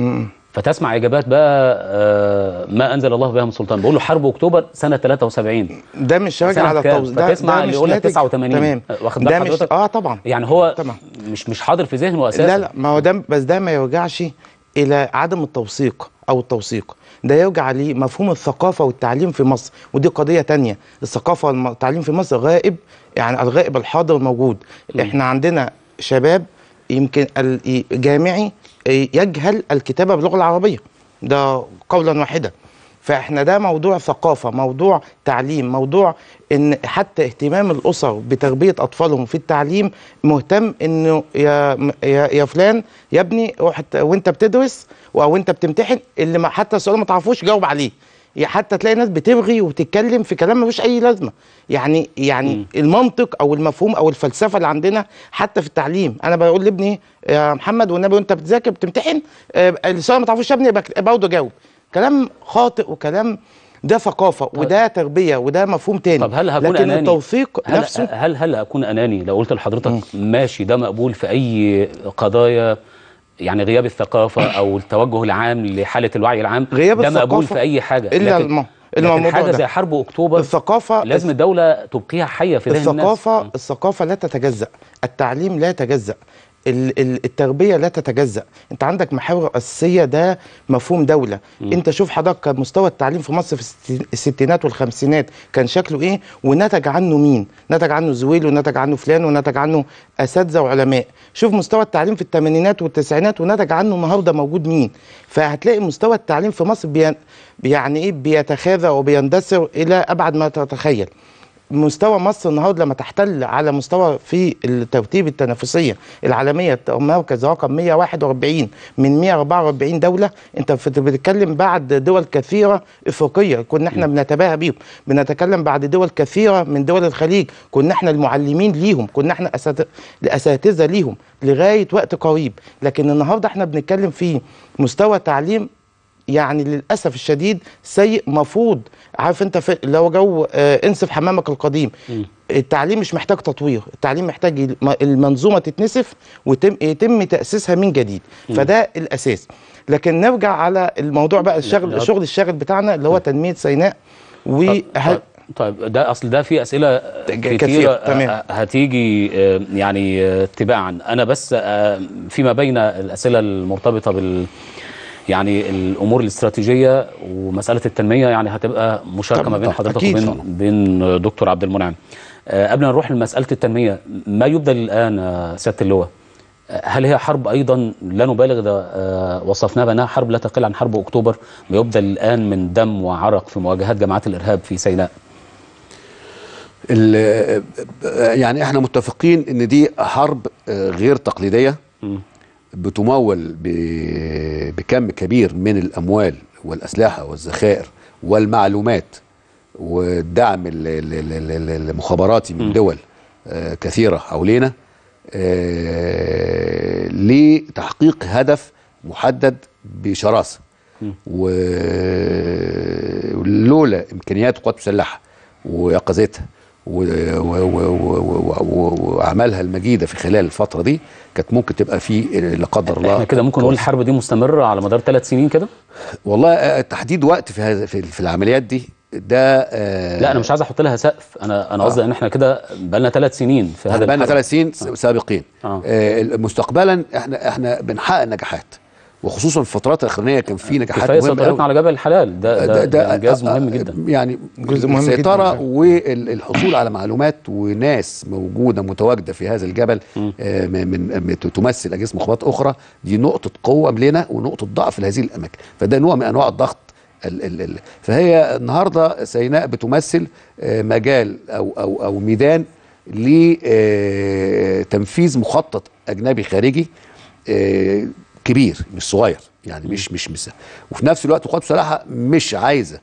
فتسمع اجابات بقى آه، ما انزل الله بها من سلطان بقول له حرب اكتوبر سنه 73 ده مش راجع سنة على كام؟ التوزيع ده, فتسمع ده اللي مش يقول لك ناتج 89 تمام واخد بال ده مش حضرتك؟ اه طبعا يعني هو طبعا. مش مش حاضر في ذهنه اساسا لا لا ما هو ده بس ده ما يرجعش الى عدم التوثيق او التوثيق ده يرجع لمفهوم الثقافه والتعليم في مصر ودي قضيه تانية الثقافه والتعليم في مصر غائب يعني الغائب الحاضر الموجود احنا عندنا شباب يمكن ال- جامعي يجهل الكتابه باللغه العربيه ده قولا واحدا فاحنا ده موضوع ثقافه موضوع تعليم موضوع ان حتى اهتمام الاسر بتربيه اطفالهم في التعليم مهتم انه يا يا, يا فلان يا ابني روح ت- وانت بتدرس او انت بتمتحن اللي ما حتى السؤال ما تعرفوش جاوب عليه يعني حتى تلاقي ناس بتبغي وتتكلم في كلام ملوش اي لازمه يعني يعني م. المنطق او المفهوم او الفلسفه اللي عندنا حتى في التعليم انا بقول لابني يا محمد والنبي وانت بتذاكر بتمتحن آه، السؤال ما تعرفوش يا ابني يبقى برضه جاوب كلام خاطئ وكلام ده ثقافه وده تربيه وده مفهوم تاني طب هل هكون لكن اناني التوثيق هل نفسه هل هل اكون اناني لو قلت لحضرتك ماشي ده مقبول في اي قضايا يعني غياب الثقافه او التوجه العام لحاله الوعي العام غياب ده مقبول الثقافة في اي حاجه إلا لكن, الم- إلا لكن الموضوع حاجه ده. زي حرب اكتوبر الثقافه لازم الدوله تبقيها حيه في ذهن الناس الثقافة الثقافة لا تتجزأ التعليم لا يتجزأ ال- ال- التربية لا تتجزأ انت عندك محاور أساسية ده مفهوم دولة م. انت شوف حضرتك كان مستوى التعليم في مصر في الست- الستينات والخمسينات كان شكله ايه ونتج عنه مين نتج عنه زويل ونتج عنه فلان ونتج عنه أساتذة وعلماء شوف مستوى التعليم في الثمانينات والتسعينات ونتج عنه النهارده موجود مين فهتلاقي مستوى التعليم في مصر بي يعني ايه بيتخاذى وبيندثر الى ابعد ما تتخيل مستوى مصر النهارده لما تحتل على مستوى في الترتيب التنافسيه العالميه مركز رقم 141 من 144 دوله انت فت- بتتكلم بعد دول كثيره افريقيه كنا احنا بنتباهى بيهم بنتكلم بعد دول كثيره من دول الخليج كنا احنا المعلمين ليهم كنا احنا أسات- اساتذه ليهم لغايه وقت قريب لكن النهارده احنا بنتكلم في مستوى تعليم يعني للاسف الشديد سيء مفروض عارف انت في لو جو آه انسف حمامك القديم التعليم مش محتاج تطوير التعليم محتاج الم- المنظومه تتنسف ويتم يتم تاسيسها من جديد فده الاساس لكن نرجع على الموضوع بقى الشغل لا. الشغل الشاغل بتاعنا اللي هو تنميه سيناء وهل طيب, طيب ده اصل ده في اسئله كثيرة، كثيره تمام. آه، هتيجي آه، يعني آه، تباعا انا بس آه، فيما بين الاسئله المرتبطه بال يعني الامور الاستراتيجيه ومساله التنميه يعني هتبقى مشاركه طبعاً، ما بين طبعاً، حضرتك أكيد وبين طبعاً. بين دكتور عبد المنعم آه، قبل ما نروح لمساله التنميه ما يبدل الان آه، سياده اللواء آه، هل هي حرب ايضا لا نبالغ ده آه، وصفناها بانها حرب لا تقل عن حرب اكتوبر ما يبدل الان من دم وعرق في مواجهات جماعات الارهاب في سيناء ال- يعني احنا متفقين ان دي حرب آه، غير تقليديه بتمول ب- بكم كبير من الاموال والاسلحه والذخائر والمعلومات والدعم ال- ال- ال- ال- المخابراتي من دول آه، كثيره حوالينا آه، لتحقيق هدف محدد بشراسه ولولا امكانيات القوات المسلحه ويقظتها و- و- و- و- و- واعمالها المجيده في خلال الفتره دي كانت ممكن تبقى في لا قدر الله احنا كده ممكن نقول الحرب دي مستمره على مدار ثلاث سنين كده والله آه، تحديد وقت في هذا في, في العمليات دي ده آه، لا انا مش عايز احط لها سقف انا انا قصدي ان احنا كده بقى لنا ثلاث سنين في هذا بقى لنا الحرب. ثلاث سنين س- سابقين آه. آه. مستقبلا احنا احنا بنحقق نجاحات وخصوصا في الفترات الاخرانيه كان في نجاحات كفايه مهمه سيطرتنا أوي. على جبل الحلال ده ده, ده انجاز مهم جدا يعني جزء مهم السيطره جداً. والحصول على معلومات وناس موجوده متواجده في هذا الجبل آه، من من تمثل اجهزه مخابرات اخرى دي نقطه قوه لنا ونقطه ضعف لهذه الاماكن فده نوع من انواع الضغط ال ال ال فهي النهارده سيناء بتمثل آه، مجال او او او ميدان لتنفيذ مخطط اجنبي خارجي آه، كبير مش صغير يعني مش مش مش وفي نفس الوقت القوات المسلحه مش عايزه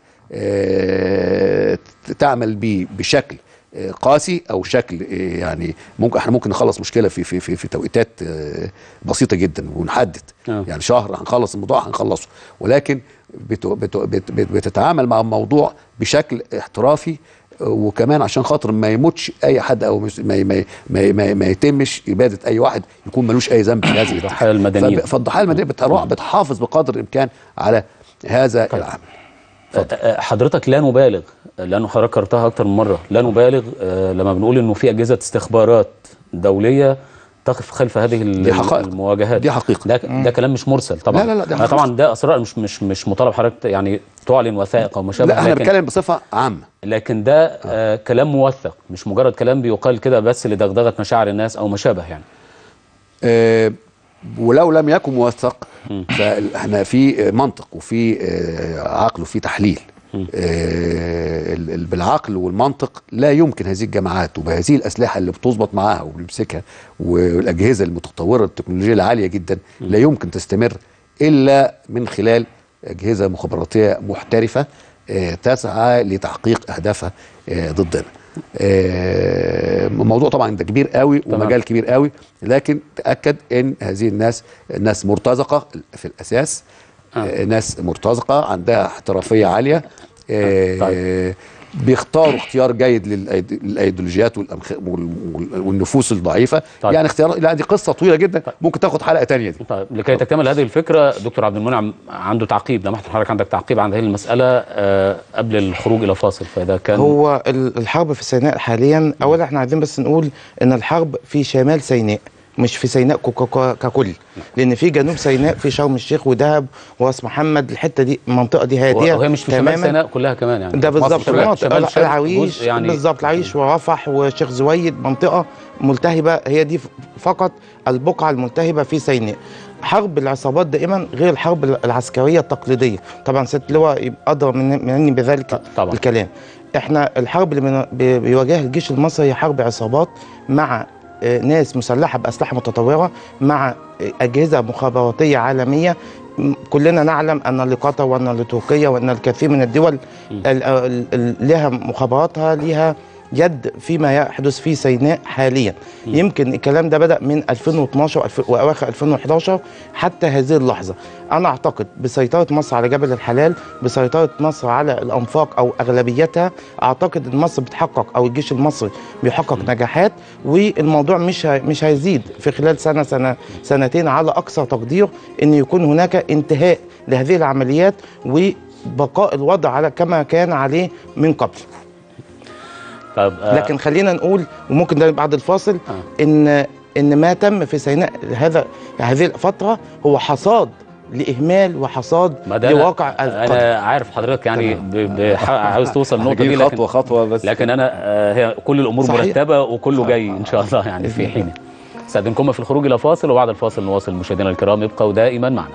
آه، تعمل بيه بشكل آه، قاسي او شكل آه، يعني ممكن احنا ممكن نخلص مشكله في في في, في توقيتات آه، بسيطه جدا ونحدد آه. يعني شهر هنخلص الموضوع هنخلصه ولكن بت بت بت بت بتتعامل مع الموضوع بشكل احترافي آه، وكمان عشان خاطر ما يموتش اي حد او مش- ما ما ما, ما, ما يتمش اباده اي واحد يكون ملوش اي ذنب في هذه الاتجاه. الضحايا المدنيين. فب- فالضحايا المدنيه بتروح بتحافظ بقدر الامكان على هذا العمل آه، آه، حضرتك لا نبالغ لانه حضرتك كررتها اكتر من مره لا نبالغ آه، لما بنقول انه في اجهزه استخبارات دوليه تقف خلف هذه ال- دي حقائق. المواجهات دي حقيقة. ده ده كلام مش مرسل طبعا لا، لا، لا، دي آه، حقيقة. طبعا ده اسرار مش مش مش مطالب حضرتك يعني تعلن وثائق او ما شابه لا احنا لكن- بنتكلم بصفه عامه لكن ده آه كلام موثق مش مجرد كلام بيقال كده بس لدغدغه مشاعر الناس او ما شابه يعني آه، ولو لم يكن موثق فاحنا في منطق وفي آه، عقل وفي تحليل آه، ال- ال- بالعقل والمنطق لا يمكن هذه الجماعات وبهذه الاسلحه اللي بتظبط معاها وبنمسكها والاجهزه المتطوره التكنولوجيه العاليه جدا لا يمكن تستمر الا من خلال اجهزه مخابراتيه محترفه آه، تسعى لتحقيق اهدافها آه، ضدنا. آه، موضوع طبعا ده كبير قوي تمام. ومجال كبير قوي لكن تاكد ان هذه الناس ناس مرتزقه في الاساس آه. ناس مرتزقه عندها احترافيه عاليه آه طيب. بيختاروا اختيار جيد للأيد- للايديولوجيات والأمخ- وال- وال- والنفوس الضعيفه طيب. يعني اختيار لا دي قصه طويله جدا ممكن تاخد حلقه تانية دي طيب لكي تكتمل هذه الفكره دكتور عبد المنعم عنده تعقيب لمحت حضرتك عندك تعقيب عن هذه المساله آه قبل الخروج الى فاصل فاذا كان هو ال- الحرب في سيناء حاليا اولا احنا عايزين بس نقول ان الحرب في شمال سيناء مش في سيناء كو- كو- كو- ككل لان في جنوب سيناء في شرم الشيخ ودهب وراس محمد الحته دي المنطقه دي هاديه وهي مش في شمال تماماً. سيناء كلها كمان يعني ده في مصر بالظبط شمال- المناطق شمال شرق العريش جزء يعني بالظبط العريش ورفح وشيخ زويد منطقه ملتهبه هي دي ف- فقط البقعه الملتهبه في سيناء حرب العصابات دائما غير الحرب العسكريه التقليديه طبعا ست لواء يبقى ادرى من- مني بذلك طبعاً. الكلام احنا الحرب اللي بن- بي- بيواجهها الجيش المصري هي حرب عصابات مع آه، ناس مسلحه باسلحه متطوره مع آه، اجهزه مخابراتيه عالميه م- كلنا نعلم ان لقطر وان لتركيا وان الكثير من الدول ال- ال- ال- لها مخابراتها لها يد فيما يحدث في سيناء حاليا يمكن الكلام ده بدا من 2012 والف- واواخر 2011 حتى هذه اللحظه انا اعتقد بسيطره مصر على جبل الحلال بسيطره مصر على الانفاق او اغلبيتها اعتقد ان مصر بتحقق او الجيش المصري بيحقق نجاحات والموضوع مش هي- مش هيزيد في خلال سنه سنه سنتين على اقصى تقدير ان يكون هناك انتهاء لهذه العمليات و بقاء الوضع على كما كان عليه من قبل طب آه، لكن خلينا نقول وممكن ده بعد الفاصل ان ان ما تم في سيناء هذا هذه الفتره هو حصاد لاهمال وحصاد ما ده لواقع أنا, القدر انا عارف حضرتك يعني ب- ب- ح- عاوز توصل النقطه دي هجيب لكن خطوه خطوه بس لكن انا آه، هي كل الامور صحيح. مرتبه وكله جاي ان شاء الله يعني في حين استاذنكم في الخروج الى فاصل وبعد الفاصل نواصل مشاهدينا الكرام ابقوا دائما معنا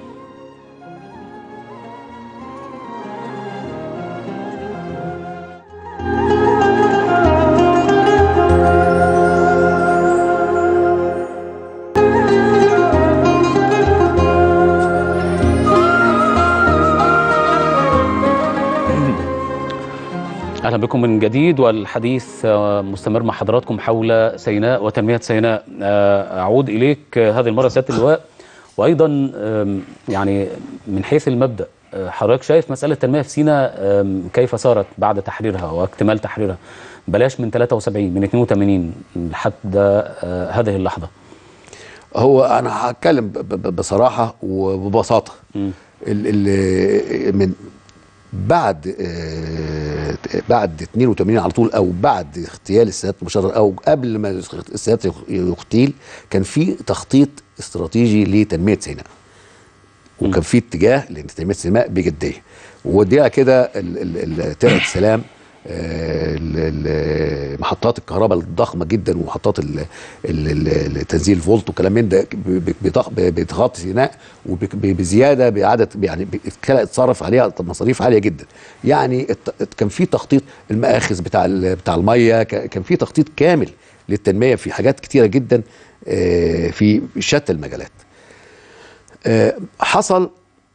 اهلا بكم من جديد والحديث آه، مستمر مع حضراتكم حول سيناء وتنميه سيناء آه، اعود اليك آه، هذه المره سياده اللواء وايضا آم، يعني من حيث المبدا آه، حضرتك شايف مساله التنميه في سيناء آم، كيف صارت بعد تحريرها واكتمال تحريرها بلاش من 73 من 82 لحد آه، هذه اللحظه هو انا هتكلم ب- ب- بصراحه وببساطه ال ال من بعد آه، بعد 82 على طول او بعد اغتيال السادات المشرف او قبل ما السادات يغ- يغتيل كان في تخطيط استراتيجي لتنميه سيناء وكان في اتجاه لتنميه سيناء بجديه ودي كده ال- ال- ال- ترعه السلام آه، ال- ال- محطات الكهرباء الضخمه جدا ومحطات ال- ال- ال- تنزيل الفولت وكلام من ده ب- ب- بتغ- ب- بتغطي سيناء وبزياده بعدد يعني ب- اتصرف عليها مصاريف عاليه جدا يعني الت- كان في تخطيط المآخذ بتاع ال- بتاع الميه ك- كان في تخطيط كامل للتنميه في حاجات كتيره جدا آه، في شتى المجالات آه، حصل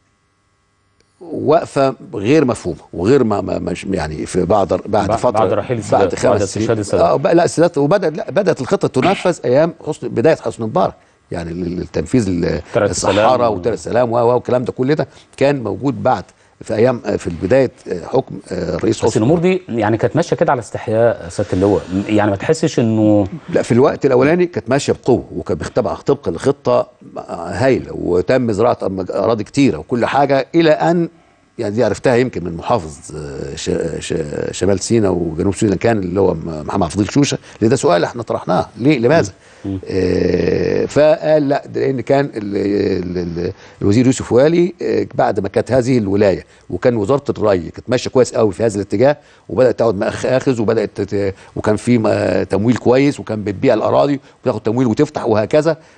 وقفه غير مفهومه وغير ما ما مش يعني في بعد بعد بعد- فتره بعد رحيل السادات، بعد بعد خمس استشهاد سنين السادات. اه بقى- لا السادات وبدا لا بدات الخطه تنفذ ايام حسن بدايه حسني مبارك يعني ال- التنفيذ ال- ترعة السلام الصحارى و- وترى السلام و- و- والكلام ده كل ده كان موجود بعد في ايام في بدايه حكم الرئيس بس حسني الامور دي يعني كانت ماشيه كده على استحياء سياده اللواء يعني ما تحسش انه لا في الوقت الاولاني كانت ماشيه بقوه وكانت بتتبع طبق لخطه هايله وتم زراعه أم- اراضي كتيره وكل حاجه الى ان يعني دي عرفتها يمكن من محافظ آه، ش- ش- شمال سيناء وجنوب سيناء كان اللي هو م- محمد فضيل شوشه لان ده سؤال احنا طرحناه ليه لماذا؟ آه فقال لا ده لان كان ال ال ال الوزير يوسف والي آه بعد ما كانت هذه الولايه وكان وزاره الري كانت ماشيه كويس قوي في هذا الاتجاه وبدات تاخد مآخذ وبدات تت- وكان في م- تمويل كويس وكان بتبيع الاراضي وتاخد تمويل وتفتح وهكذا آه،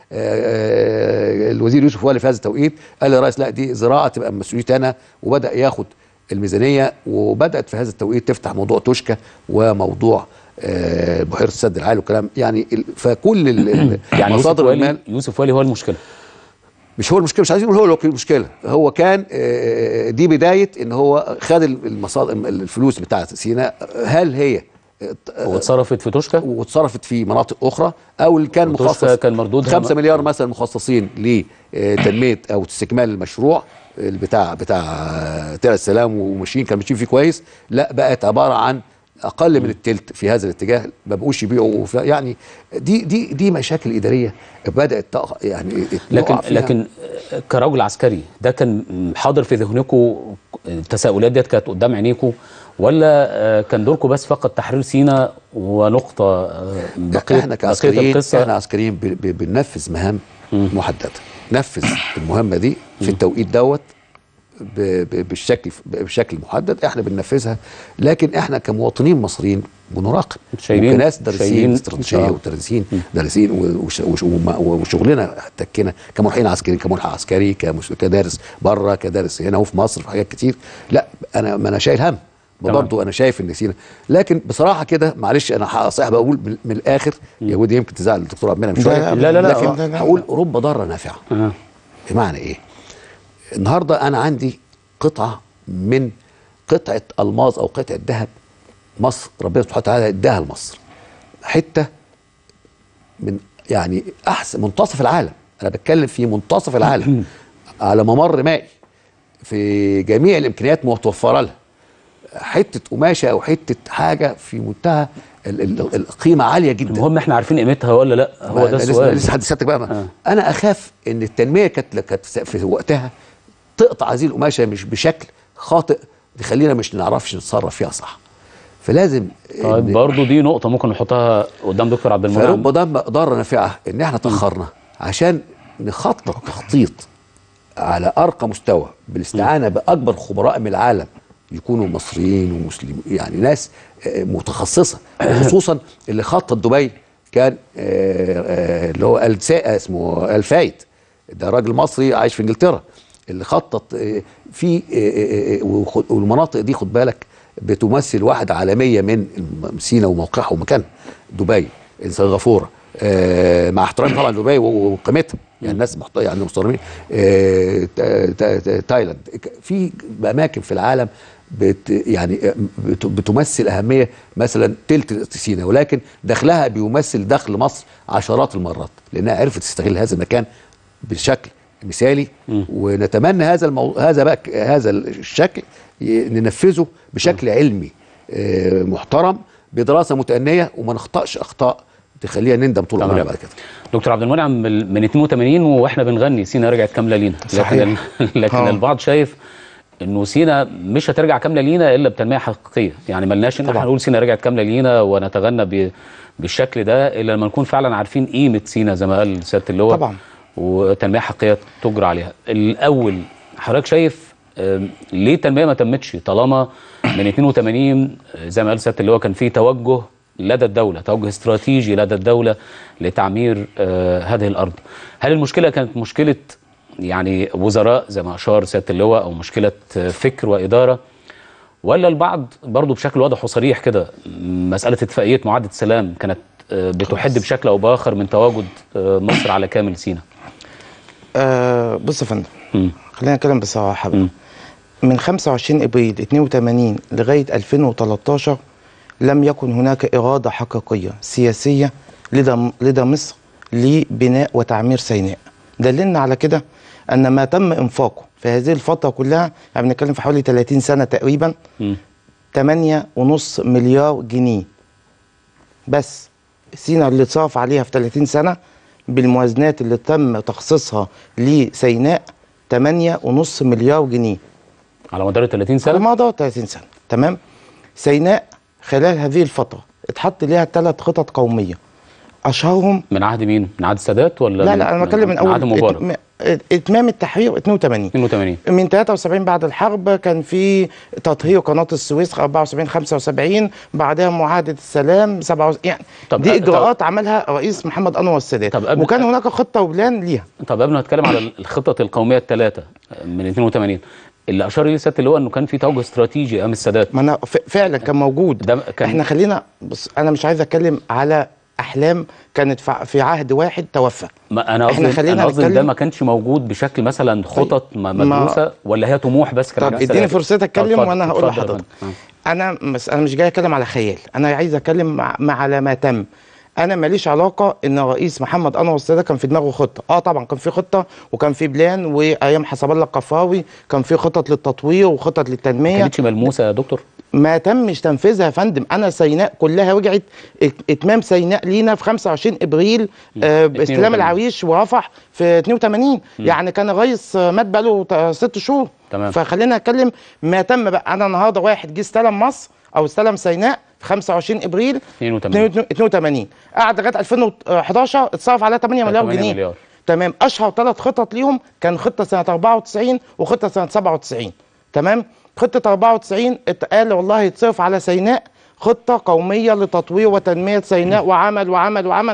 آه، الوزير يوسف والي في هذا التوقيت قال يا ريس لا دي زراعه تبقى مسؤوليتي انا وبدا ياخد الميزانيه وبدات في هذا التوقيت تفتح موضوع توشكا وموضوع آه، بحيره السد العالي والكلام يعني ال- فكل ال- ال- يعني يوسف مصادر والي المال يوسف والي هو المشكله مش هو المشكله مش عايزين نقول هو اللي المشكله هو كان آه، دي بدايه ان هو خد المصادر الفلوس بتاعت سيناء هل هي واتصرفت في توشكا واتصرفت في مناطق اخرى او اللي كان وتوشكا مخصص كان مردودها 5 م- مليار مثلا مخصصين لتنميه او استكمال المشروع بتاع بتاع ترع السلام وماشيين كانوا ماشيين فيه كويس لا بقت عباره عن اقل من التلت في هذا الاتجاه ما بقوش يبيعوا ف- يعني دي دي دي مشاكل اداريه بدات تق- يعني لكن نقع فيها. لكن كرجل عسكري ده كان حاضر في ذهنكم التساؤلات ديت كانت قدام عينيكم ولا آه، كان دوركم بس فقط تحرير سيناء ونقطه آه، بقيه احنا بقيه كعسكريين القصه احنا عسكريين ب- ب- بننفذ مهام محدده نفذ المهمه دي في التوقيت دوت ب- ب- بالشكل بالشكل محدد احنا بننفذها لكن احنا كمواطنين مصريين بنراقب شايلين- وكناس دارسين شايلين- استراتيجيه آه. ودارسين دارسين و- وش- وش- وما- وشغلنا تكنا كملحقين عسكريين كملحق عسكري كمس- كدارس بره كدارس هنا وفي مصر في حاجات كتير لا انا ما انا شايل هم تمام. برضه انا شايف ان سينا لكن بصراحه كده معلش انا صحيح بقول من, من الاخر يا ودي يمكن تزعل الدكتور عبد المنعم شويه لا، لا، لا، لكن آه. لا، لا. هقول رب ضاره نافعه آه. بمعنى ايه؟ النهارده انا عندي قطعه من قطعه الماظ او قطعه ذهب مصر ربنا سبحانه وتعالى اداها لمصر حته من يعني احسن منتصف العالم انا بتكلم في منتصف العالم على ممر مائي في جميع الامكانيات متوفره لها حته قماشه او حته حاجه في منتهى ال- ال- القيمه عاليه جدا المهم احنا عارفين قيمتها ولا لا هو ده ما- لسه- السؤال لسه حد سيادتك بقى آه. آه. انا اخاف ان التنميه كانت كانت في وقتها تقطع هذه القماشه مش بشكل خاطئ تخلينا مش نعرفش نتصرف فيها صح فلازم طيب إن- برضه دي نقطة ممكن نحطها قدام دكتور عبد المنعم فرب ضم ضاره نافعه ان احنا تاخرنا عشان نخطط تخطيط على ارقى مستوى بالاستعانه باكبر خبراء من العالم يكونوا مصريين ومسلمين يعني ناس آه، متخصصه خصوصا اللي خطط دبي كان آه، آه، اللي هو السا اسمه الفايد ده راجل مصري عايش في انجلترا اللي خطط آه، في آه، آه، آه، وخد- والمناطق دي خد بالك بتمثل واحدة عالمية من الم- سينا وموقعها ومكانها دبي سنغافورة آه مع احترامي طبعا دبي و- وقيمتها يعني الناس محت... يعني محترمين آه تا- تا- تا- تايلاند في اماكن في العالم بت يعني بت- بتمثل اهميه مثلا تلت سينا ولكن دخلها بيمثل دخل مصر عشرات المرات لانها عرفت تستغل هذا المكان بشكل مثالي ونتمنى هذا المو... هذا بقى ك- هذا الشكل ي- ننفذه بشكل علمي آه، محترم بدراسه متأنية وما نخطأش اخطاء تخلينا نندم طول تمام. عمرنا بعد كده دكتور عبد المنعم من من 82 واحنا بنغني سينا رجعت كامله لينا صحيح. لكن ال- لكن آه. البعض شايف انه سينا مش هترجع كامله لينا الا بتنميه حقيقيه يعني ملناش ان احنا طبعاً. نقول سينا رجعت كامله لينا ونتغنى ب- بالشكل ده الا لما نكون فعلا عارفين قيمه سينا زي ما قال سياده اللواء طبعاً. وتنميه حقيقيه تجرى عليها الاول حضرتك شايف آم، ليه التنميه ما تمتش طالما من 82 آه، زي ما قال سياده اللواء كان في توجه لدى الدوله توجه استراتيجي لدى الدوله لتعمير آه، هذه الارض هل المشكله كانت مشكله يعني وزراء زي ما اشار سياده اللواء او مشكله آه، فكر واداره ولا البعض برضو بشكل واضح وصريح كده م، مساله اتفاقيه معاهده السلام كانت آه، بتحد بشكل او باخر من تواجد آه، مصر على كامل سيناء آه بص يا فندم مم. خلينا نتكلم بصراحه بقى مم. من 25 ابريل 82 لغايه 2013 لم يكن هناك اراده حقيقيه سياسيه لدى لدى مصر لبناء وتعمير سيناء دللنا على كده ان ما تم انفاقه في هذه الفتره كلها يعني بنتكلم في حوالي 30 سنه تقريبا مم. 8.5 مليار جنيه بس سينا اللي اتصرف عليها في 30 سنة بالموازنات اللي تم تخصيصها لسيناء 8.5 مليار جنيه على مدار ال 30 على سنه مدار 30 سنة تمام سيناء خلال هذه الفترة اتحط ليها ثلاث خطط قومية أشهرهم من عهد مين؟ من عهد السادات ولا لا لا أنا بتكلم من أول عهد مبارك إتم- إتمام التحرير 82 82 من 73 بعد الحرب كان في تطهير قناة السويس 74 75 بعدها معاهدة السلام 7 يعني طب- دي طب- إجراءات عملها رئيس محمد أنور السادات طب قبل- وكان هناك خطة وبلان ليها طب قبل ما نتكلم على الخطط القوميه الثلاثه من 82 اللي اشار اليه سياده اللواء انه كان في توجه استراتيجي ايام السادات ما أنا ف- فعلا كان موجود ده كان- احنا خلينا بص أنا مش عايز أتكلم على أحلام كانت فع- في عهد واحد توفى ما انا إحنا قصدي خلينا انا قصدي إن ده نتكلم- ما كانش موجود بشكل مثلا خطط م- ما- مدروسه ولا هي طموح بس كان طب على اديني السادات؟ فرصتي طب اتكلم اتفضل، وانا هقول اتفضل يا لحضرتك فندم. انا مس انا مش جاي اتكلم على خيال انا عايز اتكلم مع, مع على ما تم انا ماليش علاقه ان الرئيس محمد انور السادات كان في دماغه خطه اه طبعا كان في خطه وكان في بلان وايام حسب الله القفاوي كان في خطط للتطوير وخطط ما للتنميه كانتش ملموسه يا دكتور ما تمش تنفيذها يا فندم انا سيناء كلها رجعت ات- اتمام سيناء لينا في 25 ابريل آه باستلام 82. العريش ورفح في 82 يعني كان الرئيس آه، مات بقاله ت- ست شهور تمام. فخلينا نتكلم ما تم بقى انا النهارده واحد جه استلم مصر او استلم سيناء في 25 ابريل 82. 82 قعد لغايه 2011 اتصرف عليها 8 مليار 8 جنيه مليار. تمام اشهر ثلاث خطط ليهم كان خطه سنه 94 وخطه سنه 97 تمام خطه 94 اتقال والله يتصرف على سيناء خطه قوميه لتطوير وتنميه سيناء وعمل وعمل وعمل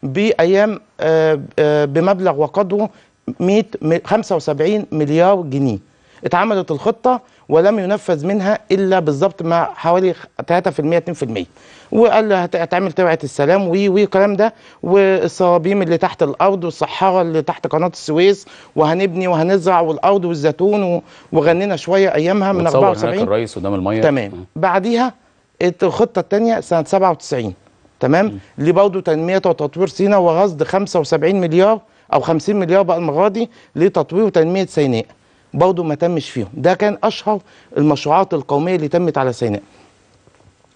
بايام آه، آه، بمبلغ وقدره 100 م- 75 مليار جنيه اتعملت الخطه ولم ينفذ منها الا بالظبط مع حوالي 3% 2% وقال هت- هتعمل توعيه السلام وي وي الكلام ده والصوابيم اللي تحت الارض والصحاره اللي تحت قناه السويس وهنبني وهنزرع والارض والزيتون و- وغنينا شويه ايامها من وتصور هناك 74 الرئيس قدام الميه تمام بعديها الت- الخطه الثانيه سنه 97 تمام اللي برضه تنميه وتطوير سيناء وغصد 75 مليار او 50 مليار بقى المره دي لتطوير وتنميه سيناء برضه ما تمش فيهم ده كان اشهر المشروعات القوميه اللي تمت على سيناء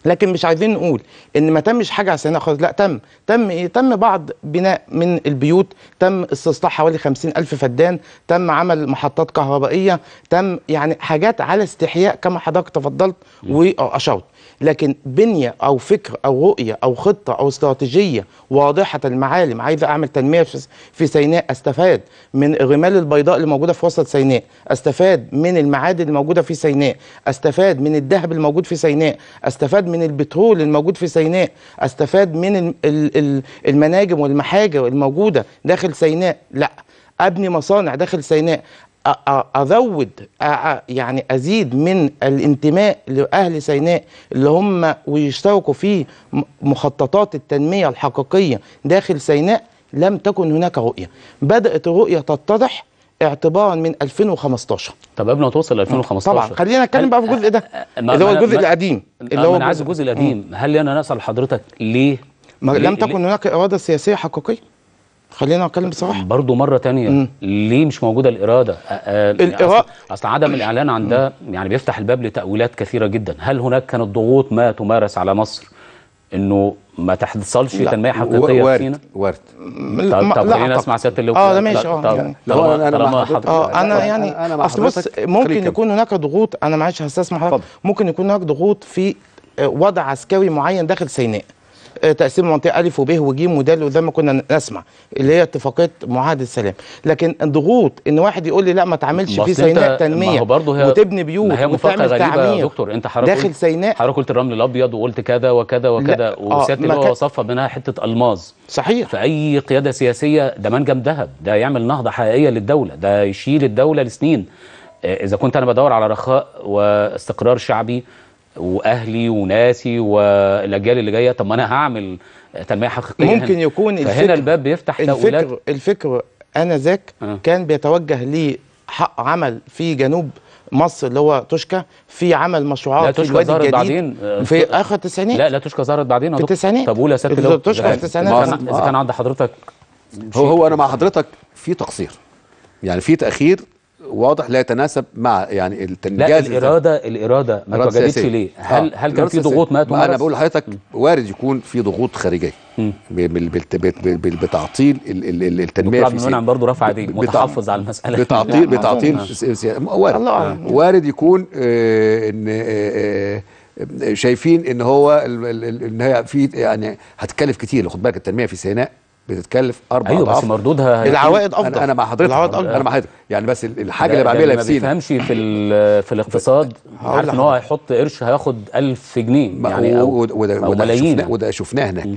لكن مش عايزين نقول ان ما تمش حاجه على سيناء خالص لا تم تم ايه تم بعض بناء من البيوت تم استصلاح حوالي خمسين الف فدان تم عمل محطات كهربائيه تم يعني حاجات على استحياء كما حضرتك تفضلت واشرت لكن بنيه او فكر او رؤيه او خطه او استراتيجيه واضحه المعالم عايز اعمل تنميه في- في سيناء استفاد من الرمال البيضاء اللي موجوده في وسط سيناء استفاد من المعادن الموجوده في سيناء استفاد من الذهب الموجود في سيناء استفاد من البترول الموجود في سيناء استفاد من ال- ال- ال- المناجم والمحاجر الموجوده داخل سيناء لا ابني مصانع داخل سيناء أ- أ- ازود أ- أ- يعني ازيد من الانتماء لاهل سيناء اللي هم ويشتركوا في م- مخططات التنميه الحقيقيه داخل سيناء لم تكن هناك رؤيه بدات الرؤيه تتضح اعتبارا من 2015 طب قبل ما توصل ل 2015 طبعا خلينا نتكلم هل- بقى في الجزء ده ما- اللي هو ما- الجزء ما- القديم اللي اللي هو هو انا عايز الجزء القديم هل انا نسال حضرتك ليه ما ليه- لم تكن هناك اراده سياسيه حقيقيه خلينا نتكلم بصراحه برضه مرة تانية مم. ليه مش موجودة الإرادة؟ أ- أ- الإرا- أصل, أصل عدم الإعلان عن ده يعني بيفتح الباب لتأويلات كثيرة جدا، هل هناك كانت ضغوط ما تمارس على مصر إنه ما تحصلش لا. تنمية حقيقية في سينا؟ وارد وارد طب, ما- طب لا خلينا أعتقد. نسمع سيادة اللواء اه ده ماشي اه طب- يعني لا، هو طالما أنا- أنا مع طالما حضرتك. حضرتك- اه انا لا، يعني أنا- أنا مع اصل بص حضرتك. خليك ممكن كمل. يكون هناك ضغوط انا معلش هستسمح حضرتك اتفضل. ممكن يكون هناك ضغوط في آه، وضع عسكري معين داخل سيناء آه، تقسيم منطقه الف وب وج ودال وزي ما كنا نسمع اللي هي اتفاقيه معاهده السلام لكن الضغوط ان واحد يقول لي لا ما تعملش بس في أنت- سيناء ما تنميه هو برضه هي وتبني بيوت ما هي مفارقة وتعمل غريبة يا تعمير دكتور أنت حضرتك داخل قلت- سيناء حضرتك قلت الرمل الأبيض وقلت كذا وكذا وكذا لا، آه، وسيادة ما اللواء كان- وصفها بأنها حتة ألماظ صحيح في اي قياده سياسيه ده منجم ذهب ده يعمل نهضه حقيقيه للدوله ده يشيل الدوله لسنين آه، اذا كنت انا بدور على رخاء واستقرار شعبي واهلي وناسي والاجيال اللي جايه طب ما انا هعمل تنميه حقيقيه ممكن هنا. يكون فهنا الفكر الباب بيفتح تاويلات الفكر الفكر انذاك آه. كان بيتوجه لحق عمل في جنوب مصر اللي هو توشكا في عمل لا مشروعات في توشكا الوادي ظهرت الجديد بعدين آه، في تو- اخر التسعينات لا لا توشكا ظهرت بعدين يا في دكتور. التسعينات. طب قول يا سياده في اللواء توشكا إذا في كان- التسعينات. إذا كان- اذا كان عند حضرتك هو هو انا مع حضرتك في تقصير يعني في تاخير واضح لا يتناسب مع يعني لا التنجاز الاراده الاراده ما إرادة اتوجدتش سياسية. ليه؟ هل آه، هل كان الإرادة في السياسية. ضغوط ما ما انا تمارس؟ بقول لحضرتك وارد يكون في ضغوط خارجيه مم. بال- بال- بال- بال- بال- بتعطيل ال- ال- ال- التنميه دكتور عبد في المنعم سيناء. برضه رفع ايديه بتع- متحفظ على المساله بتعطيل لا، بتعطيل معظم. س- س- وارد الله أعلم. وارد يكون آه، ان آه، آه، شايفين ان هو ال- ال- ال- ان هي في يعني هتكلف كتير خد بالك التنميه في سيناء بتتكلف اربع ايوه بس أضعاف. مردودها هيكون- العوائد افضل انا انا مع حضرتك العوائد افضل انا مع حضرتك يعني بس ال- الحاجه ده- اللي ده بعملها ما في سينا بيفهمش في ال- في الاقتصاد هقول عارف ان هو هيحط قرش هياخد 1000 جنيه ما- يعني و- او, وده وده أو وده ملايين شفناه وده شفناه هناك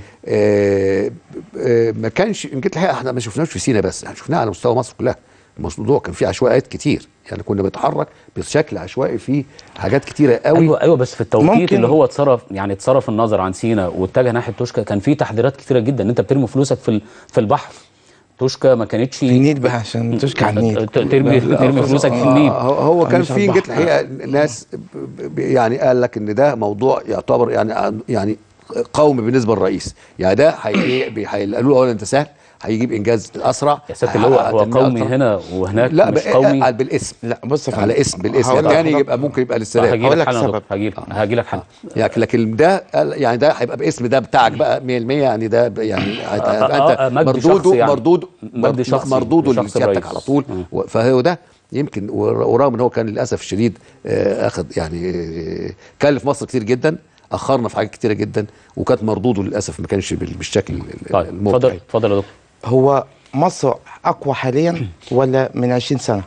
آه آه ما كانش ان جيت الحقيقه احنا ما شفناهوش في سينا بس احنا شفناه على مستوى مصر كلها الموضوع كان فيه عشوائيات كتير يعني كنا بنتحرك بشكل عشوائي في حاجات كتيره قوي ايوه ايوه بس في التوقيت ممكن- اللي هو اتصرف يعني اتصرف النظر عن سينا واتجه ناحيه توشكا كان في تحذيرات كتيره جدا ان انت بترمي فلوسك في ال- في البحر توشكا ما كانتش في النيل بقى عشان تشكي على النيل ت- ترمي ترمي فلوسك في النيل آه، هو هو كان مش في على جت البحر. الحقيقه ناس ب- ب- يعني قال لك ان ده موضوع يعتبر يعني يعني قومي بالنسبه للرئيس يعني ده حي- بي- هيقولوا له اولا انت سهل هيجيب انجاز اسرع يا سياده اللواء هيحقق هو تنمية قومي أكتر. هنا وهناك لا مش بقى- قومي آه، بالاسم لا بص يا فندم. على اسم بالاسم هقول يعني لك يبقى ممكن يبقى للسلام هجي هقول لك لك حالا يا سبب. دكتور هجي لك هجي لك حالا يعني لكن ده يعني ده هيبقى باسم ده بتاعك بقى 100% يعني ده ب- يعني هت- آه، هيبقى آه، انت مجد مردوده شخصي يعني. مردود مجد شخصي مردوده لشخص لسيادتك الرئيس. على طول مم. و- فهو ده يمكن ور- ورغم ان هو كان للاسف الشديد آه، اخذ يعني آه، كلف مصر كتير جدا اخرنا في حاجات كتيره جدا وكانت مردوده للاسف ما كانش بال- بالشكل ال- طيب المرضي. اتفضل اتفضل يا دكتور هو مصر اقوى حاليا ولا من 20 سنه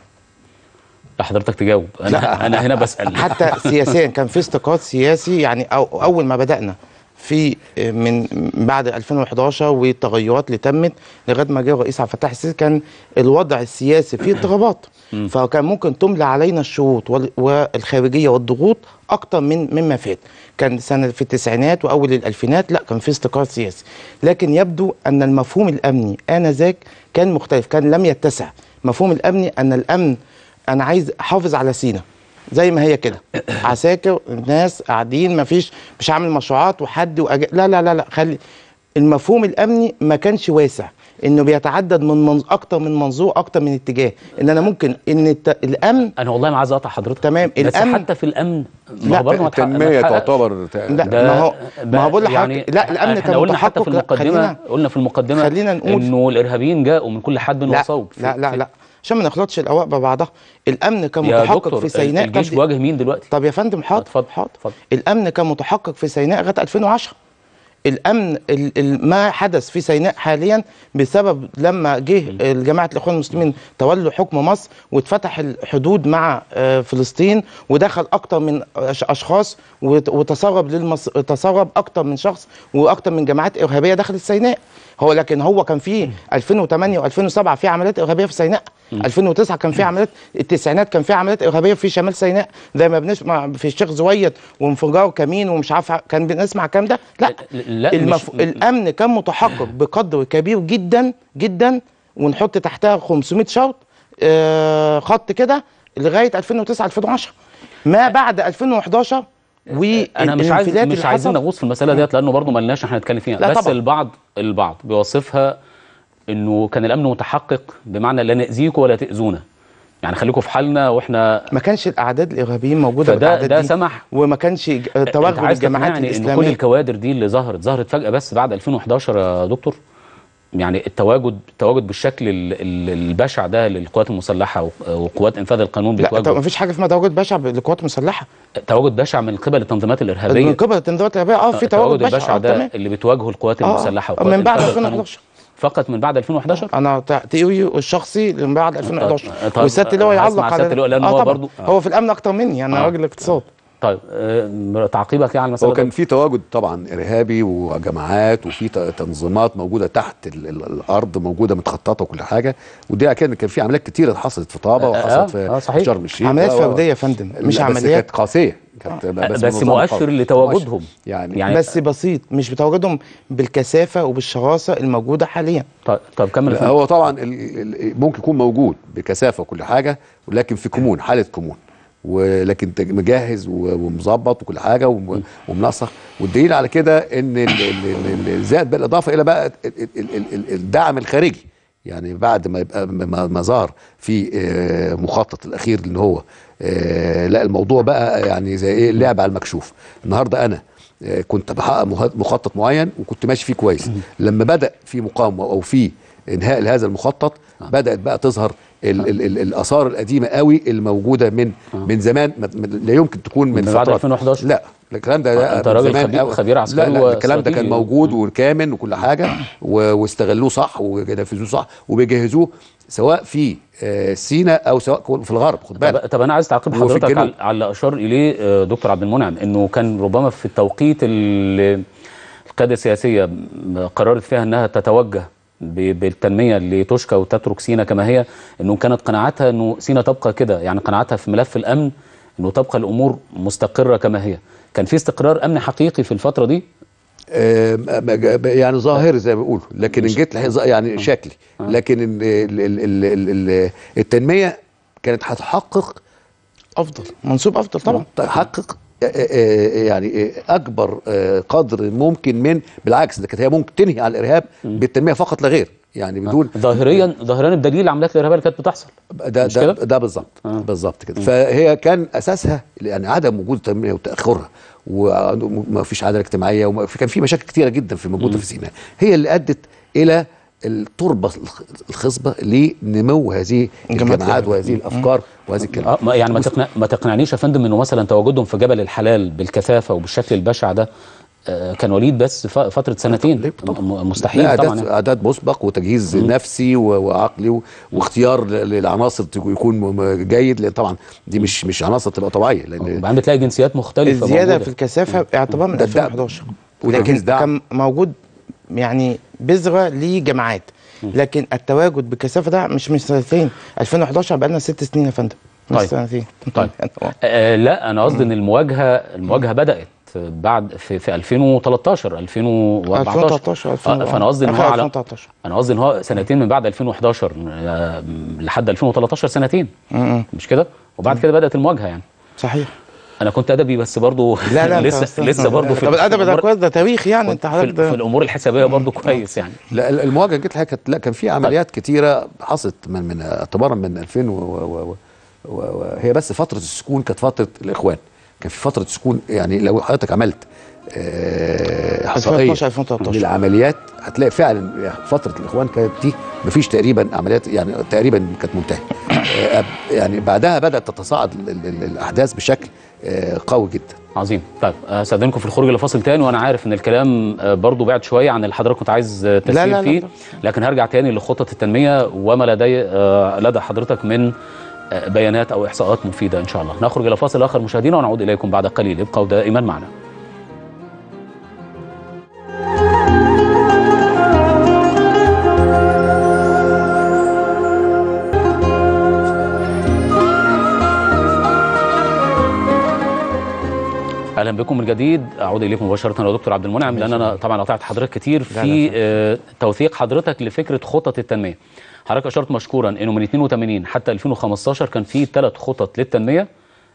لا حضرتك تجاوب انا انا هنا بسال حتى سياسيا كان في استقرار سياسي يعني أو اول ما بدانا في من بعد 2011 والتغيرات اللي تمت لغايه ما جه الرئيس عبد الفتاح السيسي كان الوضع السياسي فيه اضطرابات فكان ممكن تملى علينا الشروط وال- والخارجيه والضغوط اكتر من مما فات كان سنه في التسعينات واول الالفينات لا كان في استقرار سياسي لكن يبدو ان المفهوم الامني انذاك كان مختلف كان لم يتسع مفهوم الامني ان الامن انا عايز احافظ على سينا زي ما هي كده عساكر الناس قاعدين ما فيش مش عامل مشروعات وحد وأج... لا لا لا لا خلي المفهوم الامني ما كانش واسع انه بيتعدد من منظ... اكتر من منظور اكتر من اتجاه ان انا ممكن ان الت... الامن انا والله ما عايز اقطع حضرتك تمام، بس الأمن- حتى في الامن ما لا، هو برضه ما تحقق- ما التنميه تحققش. تعتبر لا ده ما هو ما هو بقول لحضرتك يعني لا الامن احنا كان قلنا حتى متحقق في لا، المقدمه خلينا قلنا في المقدمه خلينا نقول- انه الارهابيين جاءوا من كل حد لا وصوب في- لا لا في- لا عشان ما نخلطش الاوراق ببعضها الامن كان يا متحقق دكتور في سيناء الجيش كان بيواجه مين دلوقتي طب يا فندم حاضر اتفضل، حاضر اتفضل. الامن كان متحقق في سيناء لغايه 2010 الامن ال- ال- ما حدث في سيناء حاليا بسبب لما جه جماعه الاخوان المسلمين تولوا حكم مصر واتفتح الحدود مع آه، فلسطين ودخل اكتر من أش- اشخاص وت- وتسرب للمص... تسرب اكتر من شخص واكتر من جماعات ارهابيه دخلت سيناء هو لكن هو كان في 2008 و2007 في عمليات ارهابيه في سيناء 2009 كان في عمليات التسعينات كان في عمليات ارهابيه في شمال سيناء زي ما بنسمع في الشيخ زويد وانفجار كمين ومش عارف كان بنسمع الكلام ده لا, لا، المف... مش- الامن كان متحقق بقدر كبير جدا جدا ونحط تحتها 500 شرط آه خط كده لغايه 2009 2010 ما بعد 2011 انا مش عايز والانفلات مش اللي عايزين حصل- نغوص في المساله ديت لانه برضه ملناش احنا نتكلم فيها لا بس طبعا. البعض البعض بيوصفها انه كان الامن متحقق بمعنى لا ناذيكم ولا تاذونا يعني خليكم في حالنا واحنا ما كانش الاعداد الارهابيين موجوده فده- بالاعداد ده دي سمح- وما كانش ج- تواجد عايز الجماعات تقنعني ان كل الاسلاميه الكوادر دي اللي ظهرت ظهرت فجاه بس بعد 2011 يا دكتور يعني التواجد التواجد بالشكل ال- ال- البشع ده للقوات المسلحه و- وقوات انفاذ القانون لا طب ما بتواجد فيش حاجه اسمها تواجد بشع للقوات المسلحه تواجد بشع من قبل التنظيمات الارهابيه من قبل التنظيمات الارهابيه اه في تواجد بشع البشع آه، ده تمام اللي بتواجهه القوات آه، المسلحه آه، وقوات من بعد إنفاذ القانون. 2011 فقط من بعد 2011 انا تأوي الشخصي من بعد 2011 طب- والسياده اللواء هسمع يعلق سيادة على اللواء لأن آه هو طبعاً. برضو- هو في الامن اكتر مني يعني انا آه. راجل اقتصاد طيب آه، تعقيبك يعني على المساله هو كان دي؟ في تواجد طبعا ارهابي وجماعات وفي ت- تنظيمات موجوده تحت ال ال الارض موجوده متخططه وكل حاجه ودي اكيد كان في عمليات كتيره حصلت في طابه آه، وحصلت آه، في صحيح. شرم الشيخ عمليات و- و- فرديه يا فندم مش لا، بس عمليات كانت قاسيه كانت بس منظمة مؤشر قوي. لتواجدهم. مؤشر. يعني, يعني- بس بسيط مش بتواجدهم بالكثافه وبالشراسه الموجوده حاليا طيب طب كمل يا لا، فندم. هو طبعا ال- ال- ممكن يكون موجود بكثافه وكل حاجه ولكن في كمون حاله كمون ولكن انت مجهز و- ومظبط وكل حاجه وم- ومنسق والدليل على كده ان ال- ال- ال- ال- زاد بالاضافه الى بقى ال- ال- ال- ال- الدعم الخارجي يعني بعد ما يبقى ما ما ظهر في آه، مخطط الاخير اللي هو آه، لا الموضوع بقى يعني زي ايه اللعب على المكشوف النهارده انا آه، كنت بحقق مه- مخطط معين وكنت ماشي فيه كويس لما بدا في مقاومه او في انهاء لهذا المخطط بدات بقى تظهر ال ال ال الاثار القديمه قوي الموجوده من من زمان ما- ما- لا يمكن تكون من من بعد فترات 2011 لا الكلام ده آه، لا أنت من راجل زمان خبير- أوي. خبير عسكري لا لا الكلام ده كان واستراتيجي. موجود وكامن وكل حاجه و- واستغلوه صح وينفذوه صح وبيجهزوه سواء في آه، سيناء او سواء في الغرب خد طب, بالك طب انا عايز تعقيب وفي حضرتك الجنوب. على, على اللي اشار اليه آه، دكتور عبد المنعم انه كان ربما في التوقيت اللي القياده السياسيه م- قررت فيها انها تتوجه ب- بالتنميه لتشكى وتترك سينا كما هي انه كانت قناعتها انه سينا تبقى كده يعني قناعتها في ملف الامن انه تبقى الامور مستقره كما هي كان في استقرار امني حقيقي في الفتره دي آه، ما- ما- يعني ظاهري زي ما بيقولوا لكن ان جيت لح- يعني شكلي لكن ال- ال- ال- ال- ال- التنميه كانت هتحقق افضل منسوب افضل طبعا تحقق آه، آه، يعني آه، اكبر آه، قدر ممكن من بالعكس ده كانت هي ممكن تنهي على الارهاب بالتنميه فقط لا غير يعني بدون ظاهريا ظاهريا بدليل العمليات الارهابيه اللي كانت بتحصل ده مش ده, كده؟ ده بالظبط بالظبط كده فهي كان اساسها يعني عدم وجود التنميه وتاخرها وما فيش عداله اجتماعيه وما في كان في مشاكل كتيره جدا في موجوده في سيناء هي اللي ادت الى التربه الخ- الخصبه لنمو هذه الجماعات الجماعات الإرهابية. وهذه الافكار وهذه الكلمات اه ما- يعني ما, تقنع ما تقنعنيش يا فندم انه مثلا تواجدهم في جبل الحلال بالكثافه وبالشكل البشع ده آه، كان وليد بس ف- فتره سنتين ليه؟ طبعاً. م- مستحيل لا طبعا اعداد يعني. اعداد مسبق وتجهيز نفسي و- وعقلي و- واختيار ل- للعناصر تكون- يكون م- م- جيد لان طبعا دي مش مش عناصر تبقى طبيعيه لان وبعدين بتلاقي جنسيات مختلفه الزياده موجودة. في الكثافه اعتبار من ده الدعم. 2011 وتجهيز لكن دعم. كان موجود يعني بذره لجماعات لكن التواجد بالكثافه ده مش من سنتين 2011 بقى لنا ست سنين يا فندم مش طيب. سنتين طيب. آه لا انا قصدي ان المواجهه المواجهه بدات بعد في, في 2013 2014 2013 آه، فانا قصدي ان هو آخر على 2013 انا قصدي ان هو سنتين من بعد 2011 آه، لحد 2013 سنتين مش كده وبعد كده بدات المواجهه يعني صحيح انا كنت ادبي بس برضو لا لا أنت لسه أستاذ. لسه برضو في طب الادب ده الأمور- كويس ده تاريخ يعني انت في, حضرتك ال- في ده الامور الحسابيه برضو كويس يعني لا ال- المواجهه جت الحقيقه كانت لا كان في عمليات كتيره حصلت من من اعتبارا من 2000 و و و و هي بس فتره السكون كانت فتره الاخوان كان في فتره سكون يعني لو حضرتك عملت آه، احصائيه 2012 2013. للعمليات هتلاقي فعلا فتره الاخوان كانت دي مفيش تقريبا عمليات يعني تقريبا كانت منتهيه آه، يعني بعدها بدات تتصاعد ال- ال- ال- الاحداث بشكل آه، قوي جدا عظيم طيب استاذنكم في الخروج لفاصل تاني وانا عارف ان الكلام آه، برضو بعد شويه عن اللي حضرتك كنت عايز آه، تسير لا، لا، فيه لا. لكن هرجع تاني لخطط التنميه وما لدي آه، لدى حضرتك من آه، بيانات او احصاءات مفيده ان شاء الله نخرج الى فاصل اخر مشاهدينا ونعود اليكم بعد قليل ابقوا دائما معنا اهلا بكم من جديد اعود اليكم مباشره يا دكتور عبد المنعم لان انا طبعا قطعت حضرتك كتير في آه، توثيق حضرتك لفكره خطط التنميه حضرتك اشرت مشكورا انه من 82 حتى 2015 كان في ثلاث خطط للتنميه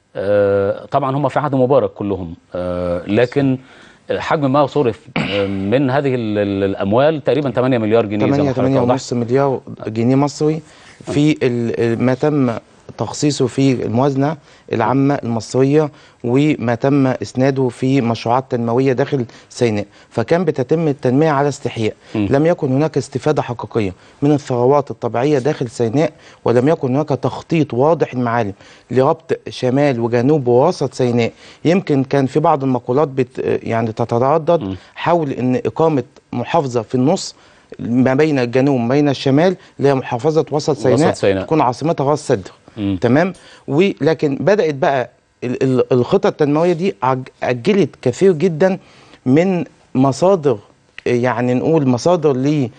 آه، طبعا هم في عهد مبارك كلهم آه، لكن حجم ما صرف آه، من هذه ال- ال- الاموال تقريبا 8 مليار جنيه زي 8 ما حضرتك 8 وضحت. ونص مليار جنيه مصري في ال- ما تم تخصيصه في الموازنة العامة المصرية وما تم إسناده في مشروعات تنموية داخل سيناء فكان بتتم التنمية على استحياء لم يكن هناك استفادة حقيقية من الثروات الطبيعية داخل سيناء ولم يكن هناك تخطيط واضح المعالم لربط شمال وجنوب ووسط سيناء يمكن كان في بعض المقولات بت يعني تتردد حول أن إقامة محافظة في النص ما بين الجنوب وما بين الشمال اللي هي محافظة وسط سيناء, سيناء. تكون عاصمتها راس سدر مم. تمام ولكن بدأت بقى ال- ال- الخطط التنموية دي عج- أجلت كثير جدا من مصادر يعني نقول مصادر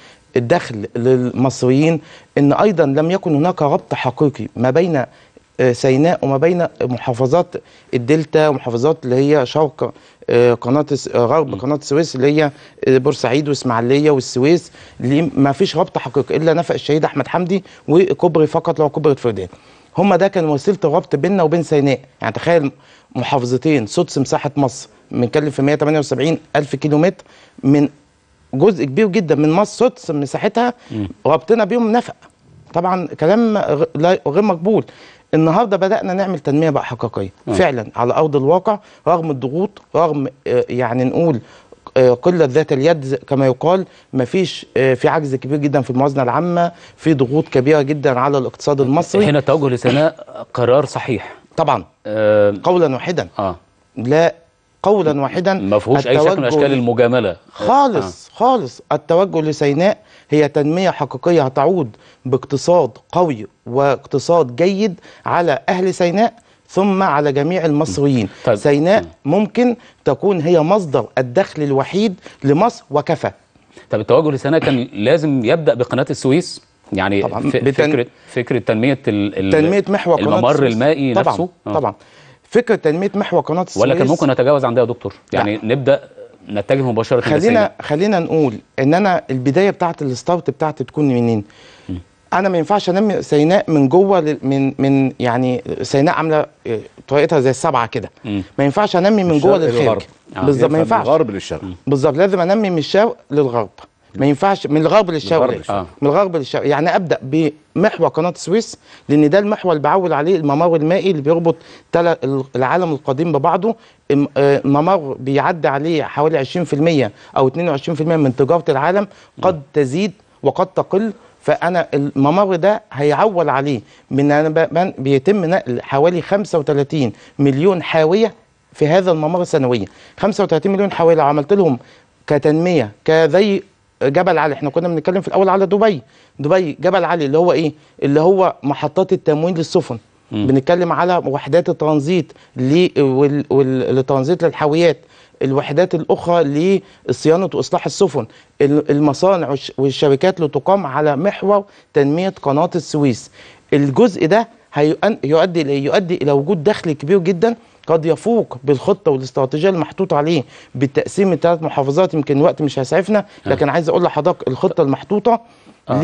للدخل للمصريين ان ايضا لم يكن هناك ربط حقيقي ما بين آه، سيناء وما بين محافظات الدلتا ومحافظات اللي هي شرق آه، قناه الس- آه، غرب قناه السويس اللي هي آه، بورسعيد واسماعيليه والسويس اللي ما فيش ربط حقيقي الا نفق الشهيد احمد حمدي وكوبري فقط لو كوبري فردان هما ده كان وسيله الربط بيننا وبين سيناء يعني تخيل محافظتين سدس مساحه مصر بنتكلم في 178 الف كيلو متر من جزء كبير جدا من مصر سدس مساحتها ربطنا بيهم نفق طبعا كلام غ- لا- غير مقبول النهارده بدانا نعمل تنميه بقى حقيقيه فعلا على ارض الواقع رغم الضغوط رغم آه، يعني نقول آه، قله ذات اليد زي- كما يقال مفيش آه، في عجز كبير جدا في الموازنه العامه في ضغوط كبيره جدا على الاقتصاد المصري هنا التوجه لسيناء قرار صحيح طبعا آه, قولا واحدا اه لا قولا واحدا ما فيهوش اي شكل من التوجه اشكال المجامله خالص خالص التوجه لسيناء هي تنمية حقيقية هتعود باقتصاد قوي واقتصاد جيد على أهل سيناء ثم على جميع المصريين طيب. سيناء مم. ممكن تكون هي مصدر الدخل الوحيد لمصر وكفى طب التوجه لسيناء كان لازم يبدا بقناه السويس يعني طبعاً. ف- بتن- فكره فكره تنميه ال ال تنمية محور قناة الممر السويس. المائي طبعا نفسه آه. طبعا فكرة تنمية محور قناة السويس ولا كان ممكن نتجاوز عن ده يا دكتور يعني نبدا نتجه مباشره خلينا لسيناء خلينا نقول ان انا البدايه بتاعت الستارت بتاعتي تكون منين انا ما ينفعش انمي سيناء من جوه لل- من من يعني سيناء عامله إيه، طريقتها زي السبعه كده مم. ما ينفعش انمي من جوه الشرق للخارج للغرب. آه. بالظبط ما من ينفعش الغرب للشرق بالظبط لازم انمي من الشرق للغرب ما ينفعش من الغرب للشرق الغرب ليه؟ للشرق. آه. من الغرب للشرق يعني ابدا بمحور قناه السويس لان ده المحور اللي بعول عليه الممر المائي اللي بيربط تل- العالم القديم ببعضه الم- آه، ممر بيعدي عليه حوالي 20% او 22% من تجاره العالم قد تزيد وقد تقل فانا الممر ده هيعول عليه من انا ب- بن- بيتم نقل حوالي 35 مليون حاويه في هذا الممر سنويا 35 مليون حاويه لو عملت لهم كتنميه كزي جبل علي احنا كنا بنتكلم في الاول على دبي دبي جبل علي اللي هو ايه اللي هو محطات التموين للسفن بنتكلم على وحدات الترانزيت ل- وال- وال- الترانزيت للحاويات الوحدات الاخرى لصيانه واصلاح السفن ال- المصانع والش- والشركات اللي تقام على محور تنميه قناه السويس الجزء ده هيؤن- يؤدي الى يؤدي الى وجود دخل كبير جدا قد يفوق بالخطه والاستراتيجيه المحطوط عليه بالتقسيم الثلاث محافظات يمكن الوقت مش هيسعفنا لكن عايز اقول لحضرتك الخطه المحطوطه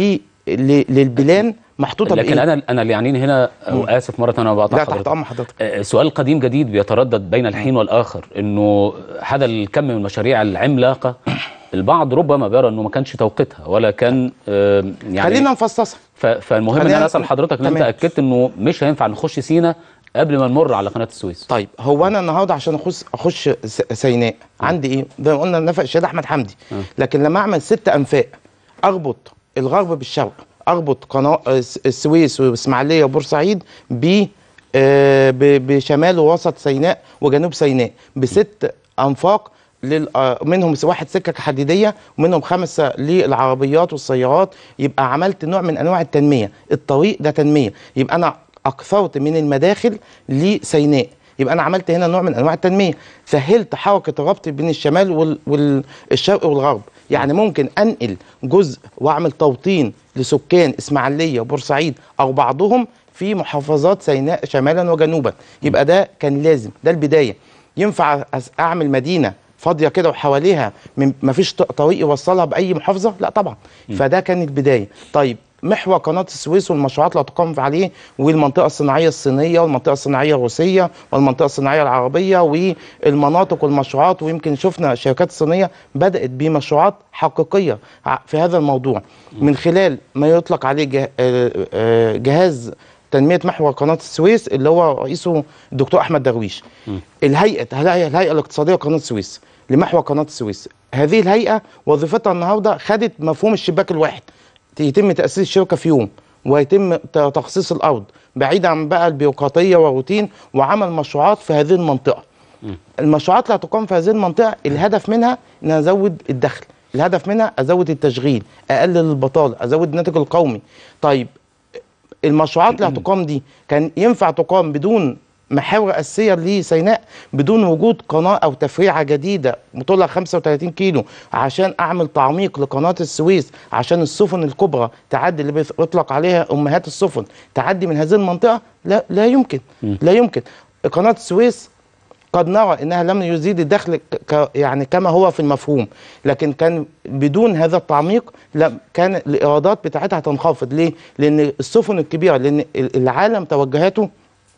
ل- للبلان محطوطه لكن بإيه؟ انا انا اللي يعنيني هنا واسف مره انا بقطع لا حضرتك تحت امر حضرتك آه، سؤال قديم جديد بيتردد بين الحين والاخر انه هذا الكم من المشاريع العملاقه البعض ربما بيرى انه ما كانش توقيتها ولا كان آه، يعني خلينا نفصصها ف- فالمهم ان خلينا- انا اسال حضرتك ان انت تمام. اكدت انه مش هينفع نخش سينا قبل ما نمر على قناه السويس طيب هو انا النهارده عشان اخش اخش س- سيناء عندي ايه؟ زي ما قلنا نفق الشهيد احمد حمدي لكن لما اعمل ست انفاق اربط الغرب بالشرق اربط قناه الس- السويس واسماعيليه وبورسعيد ب آه، ب- بشمال ووسط سيناء وجنوب سيناء بست انفاق لل... آه، منهم واحد سكك حديديه ومنهم خمسه للعربيات والسيارات يبقى عملت نوع من انواع التنميه الطريق ده تنميه يبقى انا اكثرت من المداخل لسيناء يبقى انا عملت هنا نوع من انواع التنميه سهلت حركه الربط بين الشمال وال... والشرق والغرب يعني ممكن انقل جزء واعمل توطين لسكان اسماعيليه وبورسعيد او بعضهم في محافظات سيناء شمالا وجنوبا يبقى ده كان لازم ده البدايه ينفع أس- اعمل مدينه فاضيه كده وحواليها من مفيش ط- طريق يوصلها باي محافظه لا طبعا فده كان البدايه طيب محور قناه السويس والمشروعات اللي هتقام عليه والمنطقه الصناعيه الصينيه والمنطقه الصناعيه الروسيه والمنطقه الصناعيه العربيه والمناطق والمشروعات ويمكن شفنا الشركات الصينيه بدات بمشروعات حقيقيه ع- في هذا الموضوع من خلال ما يطلق عليه جه- آه، آه، جهاز تنميه محور قناه السويس اللي هو رئيسه الدكتور احمد درويش الهيئه الهيئه الهيئة الاقتصاديه قناه السويس لمحور قناه السويس هذه الهيئه وظيفتها النهارده خدت مفهوم الشباك الواحد يتم تاسيس الشركه في يوم ويتم ت- تخصيص الارض بعيد عن بقى البيروقراطيه والروتين وعمل مشروعات في هذه المنطقه المشروعات اللي هتقام في هذه المنطقه الهدف منها ان ازود الدخل الهدف منها ازود التشغيل اقلل البطاله ازود الناتج القومي طيب المشروعات اللي هتقام دي كان ينفع تقام بدون محاور اساسيه لسيناء بدون وجود قناه او تفريعه جديده طولها 35 كيلو عشان اعمل تعميق لقناه السويس عشان السفن الكبرى تعدي اللي بيطلق عليها امهات السفن تعدي من هذه المنطقه لا لا يمكن لا يمكن قناه السويس قد نرى انها لم يزيد الدخل ك ك- يعني كما هو في المفهوم لكن كان بدون هذا التعميق لم كان الايرادات بتاعتها تنخفض ليه لان السفن الكبيره لان ال- العالم توجهاته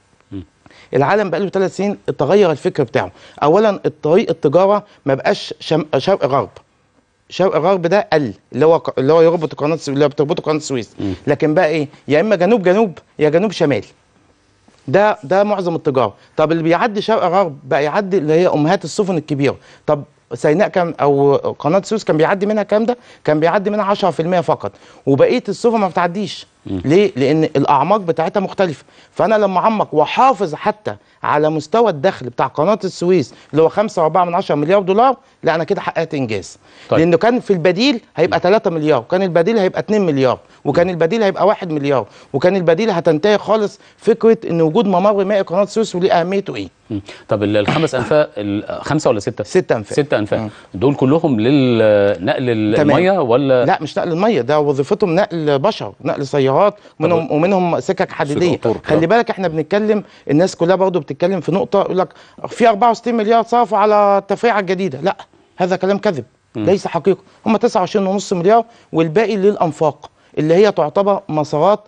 العالم بقاله ثلاث سنين تغير الفكر بتاعه اولا الطريق التجاره ما بقاش شم- شرق غرب شرق غرب ده قل اللي هو ق- اللي هو يربط قناه السويس اللي هو بتربطه قناه السويس لكن بقى ايه يا اما جنوب جنوب يا جنوب شمال ده ده معظم التجاره طب اللي بيعدي شرق غرب بقى يعدي اللي هي امهات السفن الكبيره طب سيناء كان او قناه السويس كان بيعدي منها الكلام ده كان بيعدي منها 10% فقط وبقيه السفن ما بتعديش ليه لان الاعماق بتاعتها مختلفه فانا لما اعمق واحافظ حتى على مستوى الدخل بتاع قناه السويس اللي هو 5.4 من 10 مليار دولار لا انا كده حققت انجاز طيب. طيب. لانه كان في البديل هيبقى 3 مليار وكان البديل هيبقى 2 مليار وكان البديل هيبقى 1 مليار وكان البديل هتنتهي خالص فكره ان وجود ممر مائي قناه السويس وليه اهميته ايه مم. طب ال- الخمس انفاق ال- خمسه ولا سته؟ ست أنفاق. ست انفاق دول كلهم للنقل تمام. الميه ولا لا مش نقل الميه ده وظيفتهم نقل بشر نقل سيارات ومنهم, ومنهم سكك حديديه طرق. خلي بالك احنا بنتكلم الناس كلها برضه بتتكلم في نقطه يقول لك في 64 مليار صرفوا على التفريعه الجديده لا هذا كلام كذب ليس حقيقه هم 29.5 مليار والباقي للانفاق اللي هي تعتبر مسارات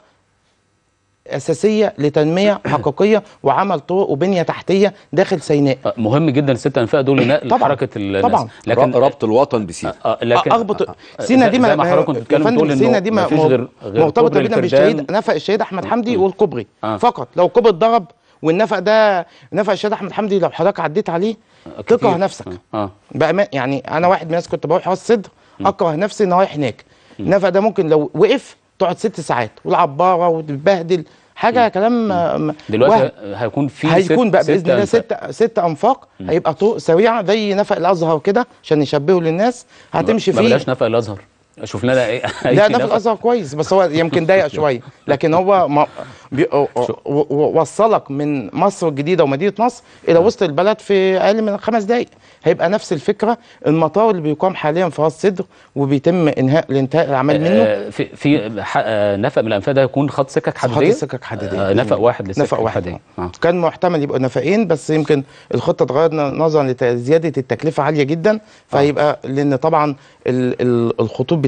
اساسيه لتنميه حقيقيه وعمل طرق وبنيه تحتيه داخل سيناء آه، مهم جدا الست انفاق دول لنقل طبعاً. حركه الناس طبعاً. لكن ربط الوطن بسينا آه، لكن اربط سينا زي- دي زي ما حضرتك كنت يا بتتكلم فندم تقول سينا انه دي ما ما فيش غير غير مرتبطه كوبري بينا الفردان. بالشهيد نفق الشهيد احمد حمدي والكوبري آه. فقط لو كوبري اتضرب والنفق ده نفق الشهيد احمد حمدي لو حضرتك عديت عليه كتير. تكره نفسك اه بقى يعني انا واحد من الناس كنت بروح راس صدر اكره نفسي ان هو رايح هناك النفق ده ممكن لو وقف تقعد ست ساعات والعباره وتتبهدل حاجه كلام آه، م- وهم. دلوقتي هيكون في هيكون ست بقى ست باذن الله أنفاق. ست ست انفاق هيبقى طرق سريعه زي نفق الازهر كده عشان يشبهوا للناس هتمشي ما فيه بلاش نفق الازهر شوف لنا ايه أي لا ده في نفق. الازهر كويس بس هو يمكن ضيق شويه لكن هو ما بي و- و- وصلك من مصر الجديده ومدينه نصر الى وسط البلد في اقل من خمس دقائق هيبقى نفس الفكره المطار اللي بيقام حاليا في راس صدر وبيتم انهاء الانتهاء الاعمال منه آه، في في ح- آه، نفق من الانفاق ده هيكون خط سكك خط حديديه السكك حديديه آه، نفق واحد للسكك نفق واحد الحديديه آه. آه. كان محتمل يبقوا نفقين بس يمكن الخطه اتغيرت نظرا لزياده التكلفه عاليه جدا فهيبقى لان طبعا ال- ال- الخطوط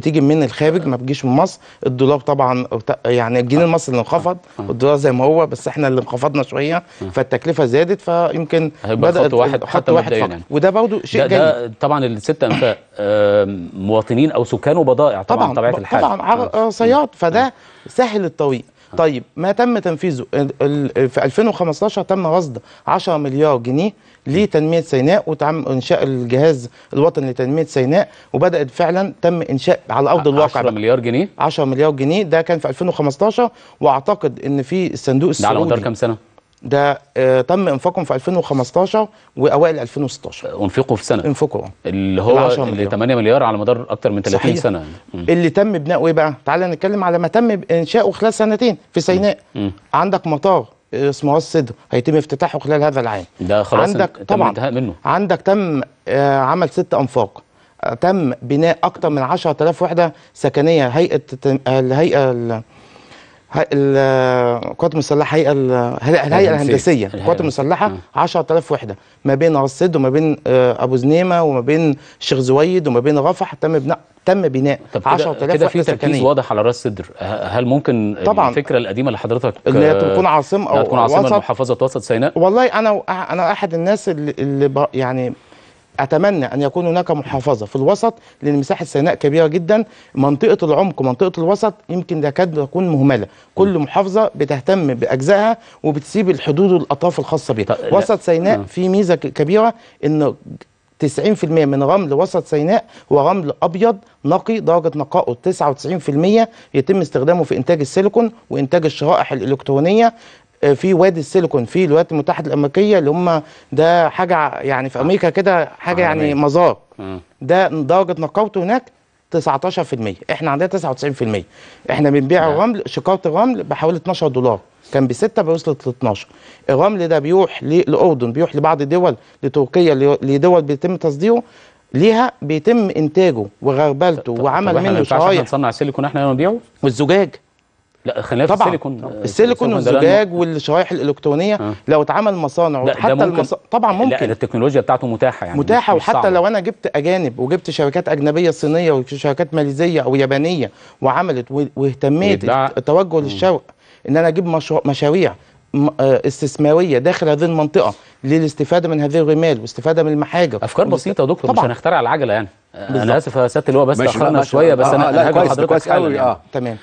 بتيجي من الخارج ما بتجيش من مصر الدولار طبعا يعني الجنيه المصري اللي انخفض الدولار زي ما هو بس احنا اللي انخفضنا شويه فالتكلفه زادت فيمكن هيبقى خط واحد خط حتى واحد مبدئيا فقط يعني. وده برضه شيء ده, جيد ده طبعا الست انفاق آم، مواطنين او سكان وبضائع طبعا, طبعا طبيعه ب- الحال طبعا عر- رصيات فده سهل الطريق طيب ما تم تنفيذه ال- ال- في 2015 تم رصد 10 مليار جنيه لتنميه سيناء وتم انشاء الجهاز الوطني لتنميه سيناء وبدات فعلا تم انشاء على ارض الواقع 10 بقى. مليار جنيه 10 مليار جنيه ده كان في 2015 واعتقد ان في الصندوق ده على مدار السعودي كام سنه؟ ده آه تم انفاقهم في 2015 واوائل 2016 انفقوا في سنه انفقوا اللي هو 10 اللي مليار. 8 مليار على مدار اكتر من 30 صحيح. سنه يعني. مم. اللي تم بناؤه ايه بقى؟ تعالى نتكلم على ما تم انشاؤه خلال سنتين في سيناء مم. عندك مطار اسمه راس سدر هيتم افتتاحه خلال هذا العام ده خلاص عندك تم طبعا الانتهاء منه عندك تم آه، عمل ست انفاق آه، تم بناء اكثر من 10000 وحده سكنيه هيئه التن- آه، الهيئه ال- هي- ال- القوات المسلحه هيئه ال- الهيئه الهندسية. الهندسيه الهيئة. القوات المسلحه مم. 10000 وحده ما بين راس سد وما بين آه، ابو زنيمه وما بين الشيخ زويد وما بين رفح تم بناء تم بناء طب 10000 كده كده في وحده تركيز سكنيه واضح على راس سدر ه- هل ممكن طبعاً. الفكره القديمه اللي حضرتك ان هي آه، تكون عاصمه انها او تكون عاصمه وسط لمحافظه وسط سيناء والله انا انا احد الناس اللي, اللي ب- يعني اتمنى ان يكون هناك محافظه في الوسط لان مساحه سيناء كبيره جدا منطقه العمق ومنطقه الوسط يمكن تكاد تكون مهمله كل محافظه بتهتم باجزائها وبتسيب الحدود والاطراف الخاصه بها طب لا. وسط سيناء آه. في ميزه ك- كبيره ان 90% من رمل وسط سيناء هو رمل ابيض نقي درجه نقائه 99% يتم استخدامه في انتاج السيليكون وانتاج الشرائح الالكترونيه آه، في وادي السيليكون في الولايات المتحده الامريكيه اللي هم ده حاجه ع- يعني في امريكا كده حاجه يعني عالمية. مزار مم. ده درجه نقاوته هناك 19% احنا عندنا 99% احنا بنبيع نعم. الرمل شكاره الرمل بحوالي 12 دولار كان بستة بوصلت ل 12 الرمل ده بيروح للاردن بيروح لبعض الدول لتركيا ل- لدول بيتم تصديره ليها بيتم انتاجه وغربلته طب- وعمل طب احنا ما منه ينفعش احنا شرايح نصنع السيليكون احنا ونبيعه والزجاج لا خلينا في طبعا السيليكون آه، السيليكون ده لأنه- والزجاج والشرايح الالكترونيه آه. لو اتعمل مصانع لا، ده وحتى ممكن- المص... طبعا لا ممكن التكنولوجيا بتاعته متاحه يعني متاحه مش- مش وحتى صعبة. لو انا جبت اجانب وجبت شركات اجنبيه صينيه وشركات ماليزيه او يابانيه وعملت و- واهتميت ويتباع. التوجه للشرق ان انا اجيب مشروع مشاريع م- آه، استثماريه داخل هذه المنطقه للاستفاده من هذه الرمال واستفاده من المحاجر افكار بسيطه يا دكتور مش طبعا هنخترع العجله يعني انا بالظبط. اسف يا سياده اللواء بس ماشي، لا، تاخرنا ماشي. شويه بس آه، انا آه، لا، هاجي كويس، لحضرتك كويس حالا قوي، يعني. آه. تمام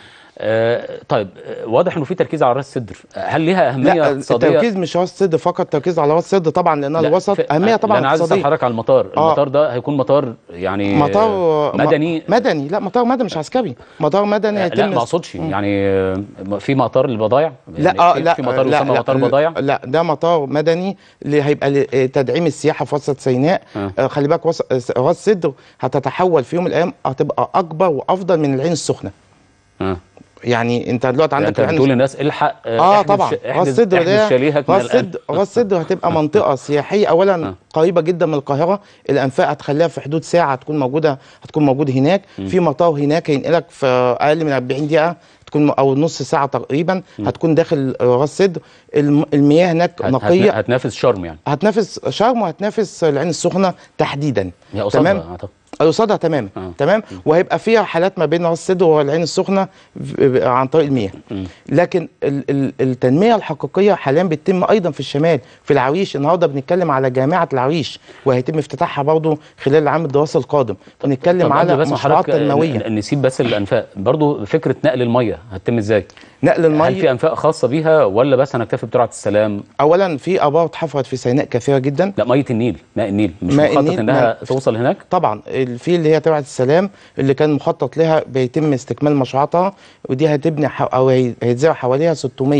آه طيب آه، واضح انه في تركيز على راس صدر هل ليها اهميه لا اقتصاديه التركيز مش راس سد فقط تركيز على راس سد طبعا لانها لا، الوسط في- اهميه لا، طبعا انا عايز اسال اقتصاديه حضرتك على المطار آه. المطار ده هيكون مطار يعني مطار آه، مدني م- مدني لا مطار مدني مش عسكري مطار مدني لا هيتم ما اقصدش يعني آه، في مطار للبضائع لا يعني اه في- لا في مطار لا يسمى لا مطار لا, بضائع لا ده مطار مدني اللي هيبقى لتدعيم السياحه في وسط سيناء آه. آه. خلي بالك وس- آه، راس سدر هتتحول في يوم من الايام هتبقى اكبر وافضل من العين السخنه اه يعني انت دلوقتي يعني عندك انت العين بتقول للناس الحق اه احجز طبعا ش- راس احجز سدر احجز ده شاليهك من راس الآن. سدر راس سدر هتبقى منطقه سياحيه اولا آه. قريبه جدا من القاهره الانفاق هتخليها في حدود ساعه هتكون موجوده هتكون موجود هناك في مطار هناك هينقلك في اقل من 40 دقيقه تكون او نص ساعه تقريبا هتكون داخل راس سدر الم- المياه هناك هت- نقيه هت- هتنافس شرم يعني هتنافس شرم وهتنافس العين السخنه تحديدا هي قصادها تمام أعتقد. قصادها تماما آه. تمام وهيبقى فيها حالات ما بين راس سدر والعين السخنه ب- ب- عن طريق المياه لكن ال ال التنميه الحقيقيه حاليا بتتم ايضا في الشمال في العريش النهارده بنتكلم على جامعه العريش وهيتم افتتاحها برضه خلال العام الدراسي القادم بنتكلم طب على قبل بس ما مشروعات حضرتك تنمويه ن- نسيب بس الانفاق برضو فكره نقل الميه هتتم ازاي نقل هل في الميه انفاق خاصه بيها ولا بس هنكتفي بترعه السلام اولا في ابار اتحفرت في سيناء كثيره جدا لا ميه النيل ماء النيل مش ماء مخطط النيل، انها ماء- توصل هناك طبعا في اللي هي تبعة السلام اللي كان مخطط لها بيتم استكمال مشروعاتها ودي هتبني حو... او هي- هيتزرع حواليها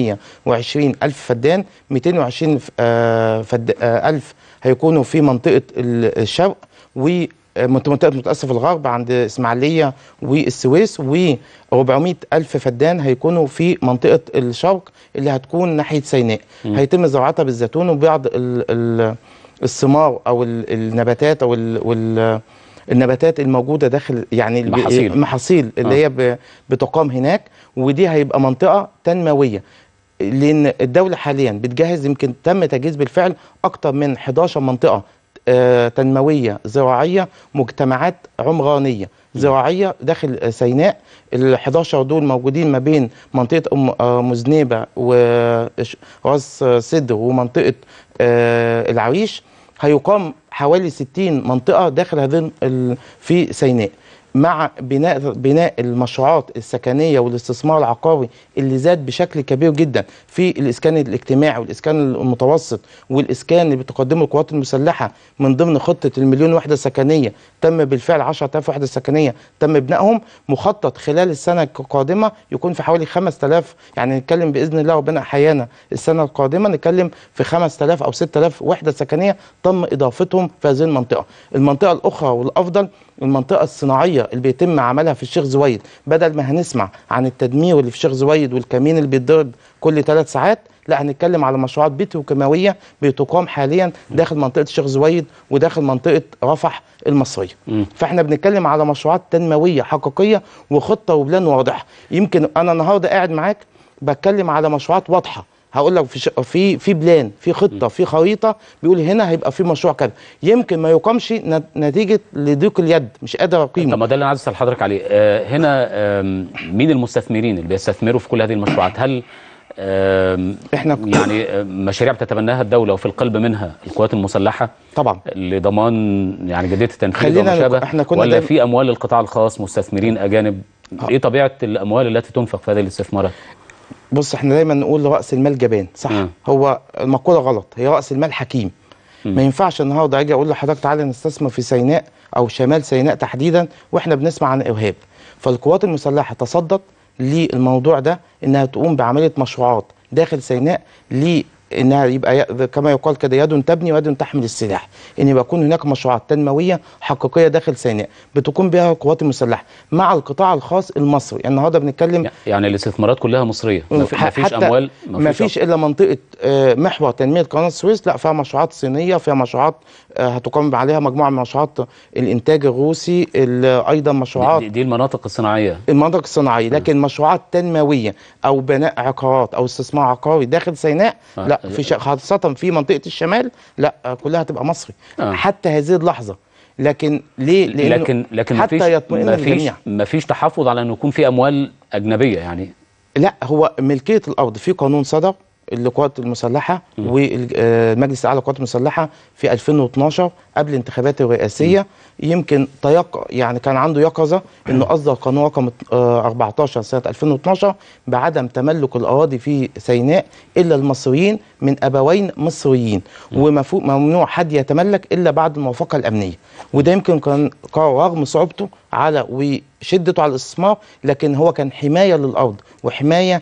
620 الف فدان 220 ف- آه، فد... آه، الف هيكونوا في منطقه ال- الشرق و آه، منطقه متاسف الغرب عند اسماعيليه والسويس و400 الف فدان هيكونوا في منطقه الشرق اللي هتكون ناحيه سيناء هيتم زراعتها بالزيتون وبعض ال... ال... الثمار او ال- النباتات او ال... وال... النباتات الموجوده داخل يعني الب- المحاصيل. المحاصيل اللي آه. هي ب- بتقام هناك ودي هيبقى منطقه تنمويه لان الدوله حاليا بتجهز يمكن تم تجهيز بالفعل اكتر من 11 منطقه آه، تنمويه زراعيه مجتمعات عمرانيه زراعيه داخل آه، سيناء ال 11 دول موجودين ما بين منطقه ام آه، مزنيبه وراس سدر ومنطقه آه، العريش هيقام حوالي 60 منطقه داخل هذين ال- في سيناء مع بناء بناء المشروعات السكنيه والاستثمار العقاري اللي زاد بشكل كبير جدا في الاسكان الاجتماعي والاسكان المتوسط والاسكان اللي بتقدمه القوات المسلحه من ضمن خطه المليون وحده سكنيه تم بالفعل 10000 وحده سكنيه تم بنائهم مخطط خلال السنه القادمه يكون في حوالي 5000 يعني نتكلم باذن الله ربنا احيانا السنه القادمه نتكلم في 5000 او 6000 وحده سكنيه تم اضافتهم في هذه المنطقه المنطقه الاخرى والافضل المنطقه الصناعيه اللي بيتم عملها في الشيخ زويد بدل ما هنسمع عن التدمير اللي في الشيخ زويد والكمين اللي بيتضرب كل ثلاث ساعات لا هنتكلم على مشروعات بتروكيماويه بتقام حاليا داخل منطقه الشيخ زويد وداخل منطقه رفح المصريه فاحنا بنتكلم على مشروعات تنمويه حقيقيه وخطه وبلان واضحه يمكن انا النهارده قاعد معاك بتكلم على مشروعات واضحه هقول لك في ش... في في بلان في خطه في خريطه بيقول هنا هيبقى في مشروع كذا يمكن ما يقامش نت- نتيجه لضيق اليد مش قادر اقيمه طب ما ده اللي انا عايز اسال حضرتك عليه آه هنا آم، مين المستثمرين اللي بيستثمروا في كل هذه المشروعات هل آم، احنا يعني آم، مشاريع بتتبناها الدوله وفي القلب منها القوات المسلحه طبعا لضمان يعني جديه التنفيذ خلينا وما شابه نك- احنا كنا ولا دايما- في اموال للقطاع الخاص مستثمرين اجانب ايه طبيعه الاموال التي تنفق في هذه الاستثمارات بص احنا دايما نقول راس المال جبان صح مم. هو المقوله غلط هي راس المال حكيم ما ينفعش النهارده اجي اقول لحضرتك تعالى نستثمر في سيناء او شمال سيناء تحديدا واحنا بنسمع عن ارهاب فالقوات المسلحه تصدت للموضوع ده انها تقوم بعمليه مشروعات داخل سيناء ل انها يبقى ي- كما يقال كده يد تبني ويد تحمل السلاح ان يبقى يكون هناك مشروعات تنمويه حقيقيه داخل سيناء بتقوم بها القوات المسلحه مع القطاع الخاص المصري يعني النهارده بنتكلم يعني الاستثمارات كلها مصريه ما في- ما فيش حتى اموال ما فيش الا منطقه آه، محور تنميه قناه السويس لا فيها مشروعات صينيه فيها مشروعات آه، هتقام عليها مجموعه من مشروعات الانتاج الروسي ال- ايضا مشروعات دي, دي المناطق الصناعيه المناطق الصناعيه لكن مشروعات تنمويه او بناء عقارات او استثمار عقاري داخل سيناء آه. لا في ش- خاصه في منطقه الشمال لا آه، كلها تبقى مصري آه. حتى هذه اللحظه لكن ليه لأنه لكن لكن ما حتى فيش يطمئن ما فيش الجميع ما فيش تحفظ على انه يكون في اموال اجنبيه يعني لا هو ملكيه الارض في قانون صدر القوات المسلحه والمجلس الاعلى للقوات المسلحه في 2012 قبل الانتخابات الرئاسيه يمكن تيق يعني كان عنده يقظه انه اصدر قانون رقم آه، 14 سنه 2012 بعدم تملك الاراضي في سيناء الا المصريين من ابوين مصريين ومفو- ممنوع حد يتملك الا بعد الموافقه الامنيه وده يمكن كان كان رغم صعوبته على وشدته على الاستثمار لكن هو كان حمايه للارض وحمايه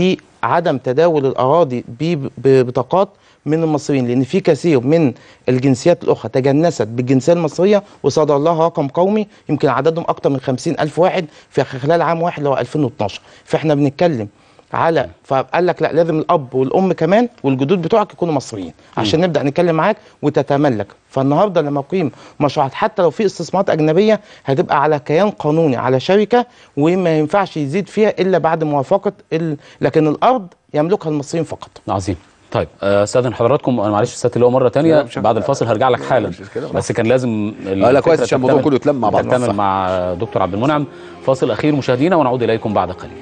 لعدم تداول الاراضي ب- ببطاقات من المصريين لان في كثير من الجنسيات الاخرى تجنست بالجنسيه المصريه وصدر لها رقم قومي يمكن عددهم اكثر من 50 الف واحد في خلال عام واحد اللي هو 2012 فاحنا بنتكلم على فقال لك لا لازم الاب والام كمان والجدود بتوعك يكونوا مصريين عشان نبدا نتكلم معاك وتتملك فالنهارده لما اقيم مشروعات حتى لو في استثمارات اجنبيه هتبقى على كيان قانوني على شركه وما ينفعش يزيد فيها الا بعد موافقه ال... لكن الارض يملكها المصريين فقط عظيم طيب آه، استاذن حضراتكم انا معلش استاذ اللي هو مره تانية لا، مش بعد الفاصل هرجع لك حالا مش مشكلة، بس كان لازم لا، الفكرة كويس عشان الموضوع تكتمل- كله يتلم مع بعض. تكتمل صح. مع دكتور عبد المنعم فاصل اخير مشاهدينا ونعود اليكم بعد قليل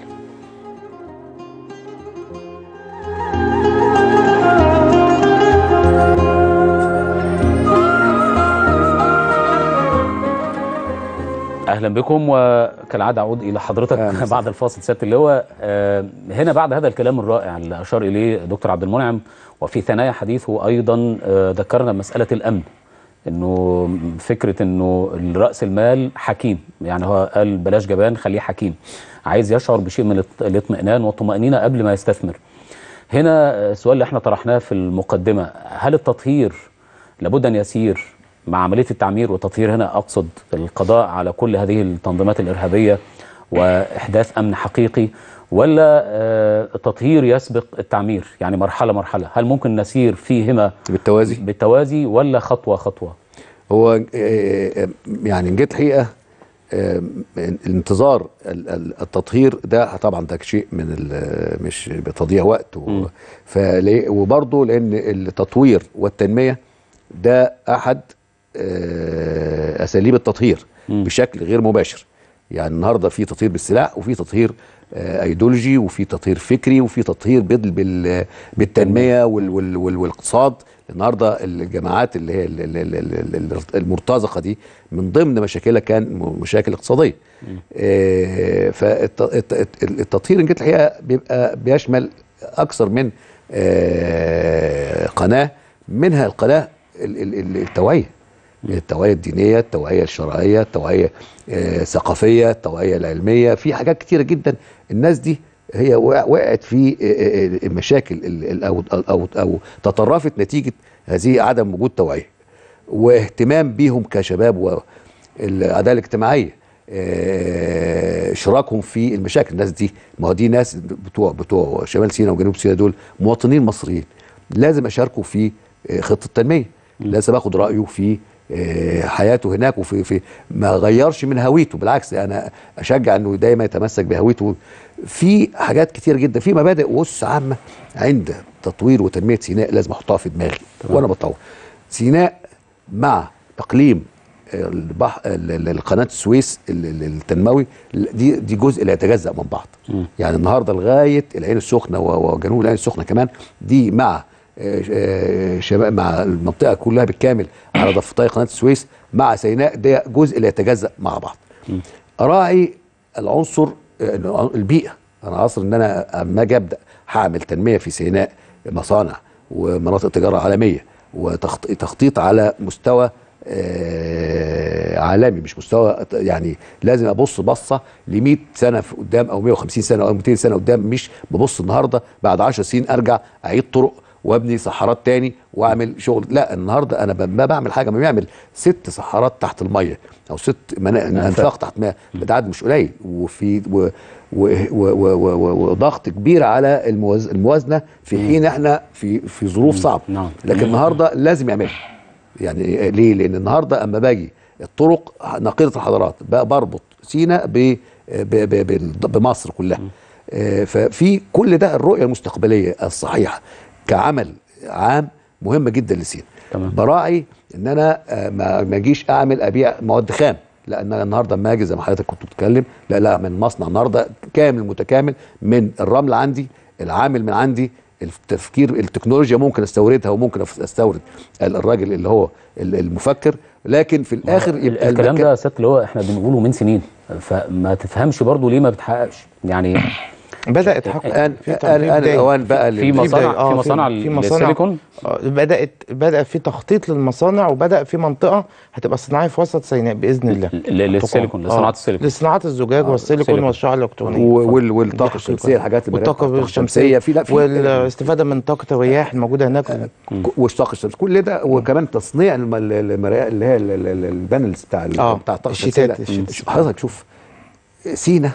اهلا بكم وكالعاده اعود الى حضرتك أهلا بعد الفاصل سياده اللواء آه، هنا بعد هذا الكلام الرائع اللي اشار اليه دكتور عبد المنعم وفي ثنايا حديثه ايضا آه، ذكرنا مساله الامن انه فكره انه راس المال حكيم يعني هو قال بلاش جبان خليه حكيم عايز يشعر بشيء من الاط- الاطمئنان والطمانينه قبل ما يستثمر هنا آه، السؤال اللي احنا طرحناه في المقدمه هل التطهير لابد ان يسير مع عمليه التعمير والتطهير هنا اقصد القضاء على كل هذه التنظيمات الارهابيه واحداث امن حقيقي ولا آه، التطهير يسبق التعمير يعني مرحله مرحله هل ممكن نسير فيهما بالتوازي بالتوازي ولا خطوه خطوه هو آه، آه، يعني جيت حقيقه آه، الانتظار ال- ال- التطهير ده طبعا ده شيء من ال- مش بتضييع وقت و- فليه- وبرضه لان التطوير والتنميه ده احد آه، اساليب التطهير بشكل غير مباشر يعني النهارده في تطهير بالسلاح وفي تطهير آه، ايديولوجي وفي تطهير فكري وفي تطهير بال- بال- بالتنميه وال- وال- وال- والاقتصاد النهارده الجماعات اللي هي ال- ال- ال- ال- ال- المرتزقه دي من ضمن مشاكلها كان م- مشاكل اقتصاديه فالتطهير الجيت الحقيقه بيبقى بيشمل اكثر من آه، قناه منها القناه ال- ال- ال- التوعيه التوعيه الدينيه التوعيه الشرعيه التوعيه آه، الثقافيه التوعيه العلميه في حاجات كتيره جدا الناس دي هي وقع- وقعت في آه، آه، المشاكل ال- ال- او او او تطرفت نتيجه هذه عدم وجود توعيه واهتمام بيهم كشباب والعداله الاجتماعيه آه، اشراكهم في المشاكل الناس دي ما هو دي ناس بتوع بتوع شمال سيناء وجنوب سيناء دول مواطنين مصريين لازم اشاركه في آه، خطه تنميه لازم اخد رايه في آه، حياته هناك وفي في ما غيرش من هويته بالعكس انا اشجع انه دايما يتمسك بهويته في حاجات كتير جدا في مبادئ اسس عامه عند تطوير وتنميه سيناء لازم احطها في دماغي وانا بطور سيناء مع اقليم البحر القناه السويس ال- ال- التنموي دي دي جزء لا يتجزا من بعض يعني النهارده لغايه العين السخنه و- وجنوب العين السخنه كمان دي مع آه، آه، شباب مع المنطقه كلها بالكامل على ضفتي قناه السويس مع سيناء ده جزء لا يتجزا مع بعض اراعي العنصر آه، البيئه انا عصر ان انا اما اجي ابدا هعمل تنميه في سيناء مصانع ومناطق تجاره عالميه وتخطيط على مستوى آه، عالمي مش مستوى يعني لازم ابص بصه ل 100 سنه في قدام او 150 سنه او 200 سنه قدام مش ببص النهارده بعد 10 سنين ارجع اعيد طرق وابني صحارات تاني واعمل شغل لا النهارده انا ب- ما بعمل حاجه ما بعمل ست صحارات تحت الميه او ست منا- انفاق تحت ماء ده عدد مش قليل وفي و و و و و و وضغط كبير على الموز الموازنه في حين احنا في في ظروف صعبه نعم. لكن النهارده لازم يعملها يعني ليه؟ لان النهارده اما باجي الطرق ناقله الحضارات بقى بربط سينا ب ب- ب- ب- بمصر كلها آه، ففي كل ده الرؤيه المستقبليه الصحيحه كعمل عام مهمه جدا لسينا تمام. براعي ان انا آه، ما ما اجيش اعمل ابيع مواد خام لا ان انا النهارده اما اجي زي ما حضرتك كنت بتتكلم لا لا من مصنع النهارده كامل متكامل من الرمل عندي العامل من عندي التفكير التكنولوجيا ممكن استوردها وممكن أف- استورد ال- الراجل اللي هو ال- المفكر لكن في الاخر يبقى الكلام المكان- ده يا سياده اللي هو احنا بنقوله من سنين فما تفهمش برضو ليه ما بتحققش يعني بدات تحقق الان في الان الآن بداية. الاوان بقى في لل- مصانع بداية. آه، في مصانع في مصانع للسيليكون آه، بدات بدا في تخطيط للمصانع وبدا في منطقه هتبقى صناعيه في وسط سيناء باذن الله ل- للسيليكون، آه، لصناعة السيليكون. لصناعه الزجاج آه، والسيليكون السيليكون. والاشعه الالكترونيه و- وال- والطاقه الشمسيه الحاجات اللي والطاقه الطاقة الشمسيه في لا في والاستفاده من طاقه الرياح الموجوده هناك ك- والطاقه الشمسيه كل ده وكمان تصنيع الم- ال- المرايا اللي هي ال- ال- ال- البانلز بتاع ال- آه، بتاع الطاقه الشتات- الشمسيه الشتات. شوف حضرتك شوف سينا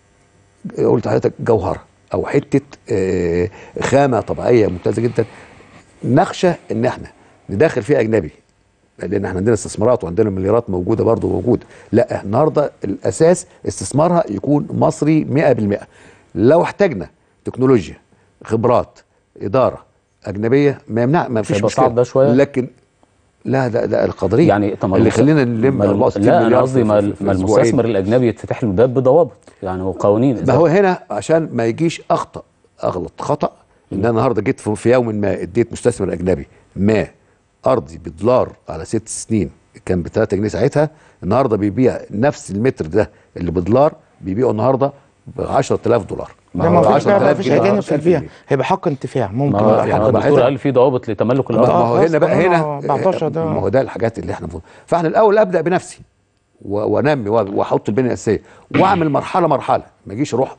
قلت لحضرتك جوهره او حته آه، خامه طبيعيه ممتازه جدا نخشى ان احنا ندخل فيها اجنبي لان احنا عندنا استثمارات وعندنا مليارات موجوده برضه موجوده لا النهارده الاساس استثمارها يكون مصري 100% لو احتاجنا تكنولوجيا خبرات اداره اجنبيه ما يمنع ما فيش هيبقى مشكله صعب ده شوية؟ لكن لا ده ده القدريه يعني طب ما اللي المس- خلينا نلم ما الم- 64 لا انا مليار قصدي في- ما, في- في ما أسبوعين. المستثمر الاجنبي يتفتح له الباب بضوابط يعني وقوانين ما هو هنا عشان ما يجيش اخطا اغلط خطا ان انا النهارده جيت في في يوم ما اديت مستثمر اجنبي ما ارضي بدولار على ست سنين كان ب 3 جنيه ساعتها النهارده بيبيع نفس المتر ده اللي بدولار بيبيعه النهارده ب 10000 دولار لا ما فيش بقى 10,000 ما فيش جنيه. اجانب في 10,000 البيع جنيه. هيبقى حق انتفاع ممكن ما هو يبقى يعني حق الدكتور حضرتك- قال في ضوابط لتملك ما الارض ما هو خلاص هنا بقى قانون هنا 14 ده. ما هو ده الحاجات اللي احنا المفروض فاحنا الاول ابدا بنفسي و- وانمي و- واحط البنيه الاساسيه واعمل مرحله مرحله ما اجيش اروح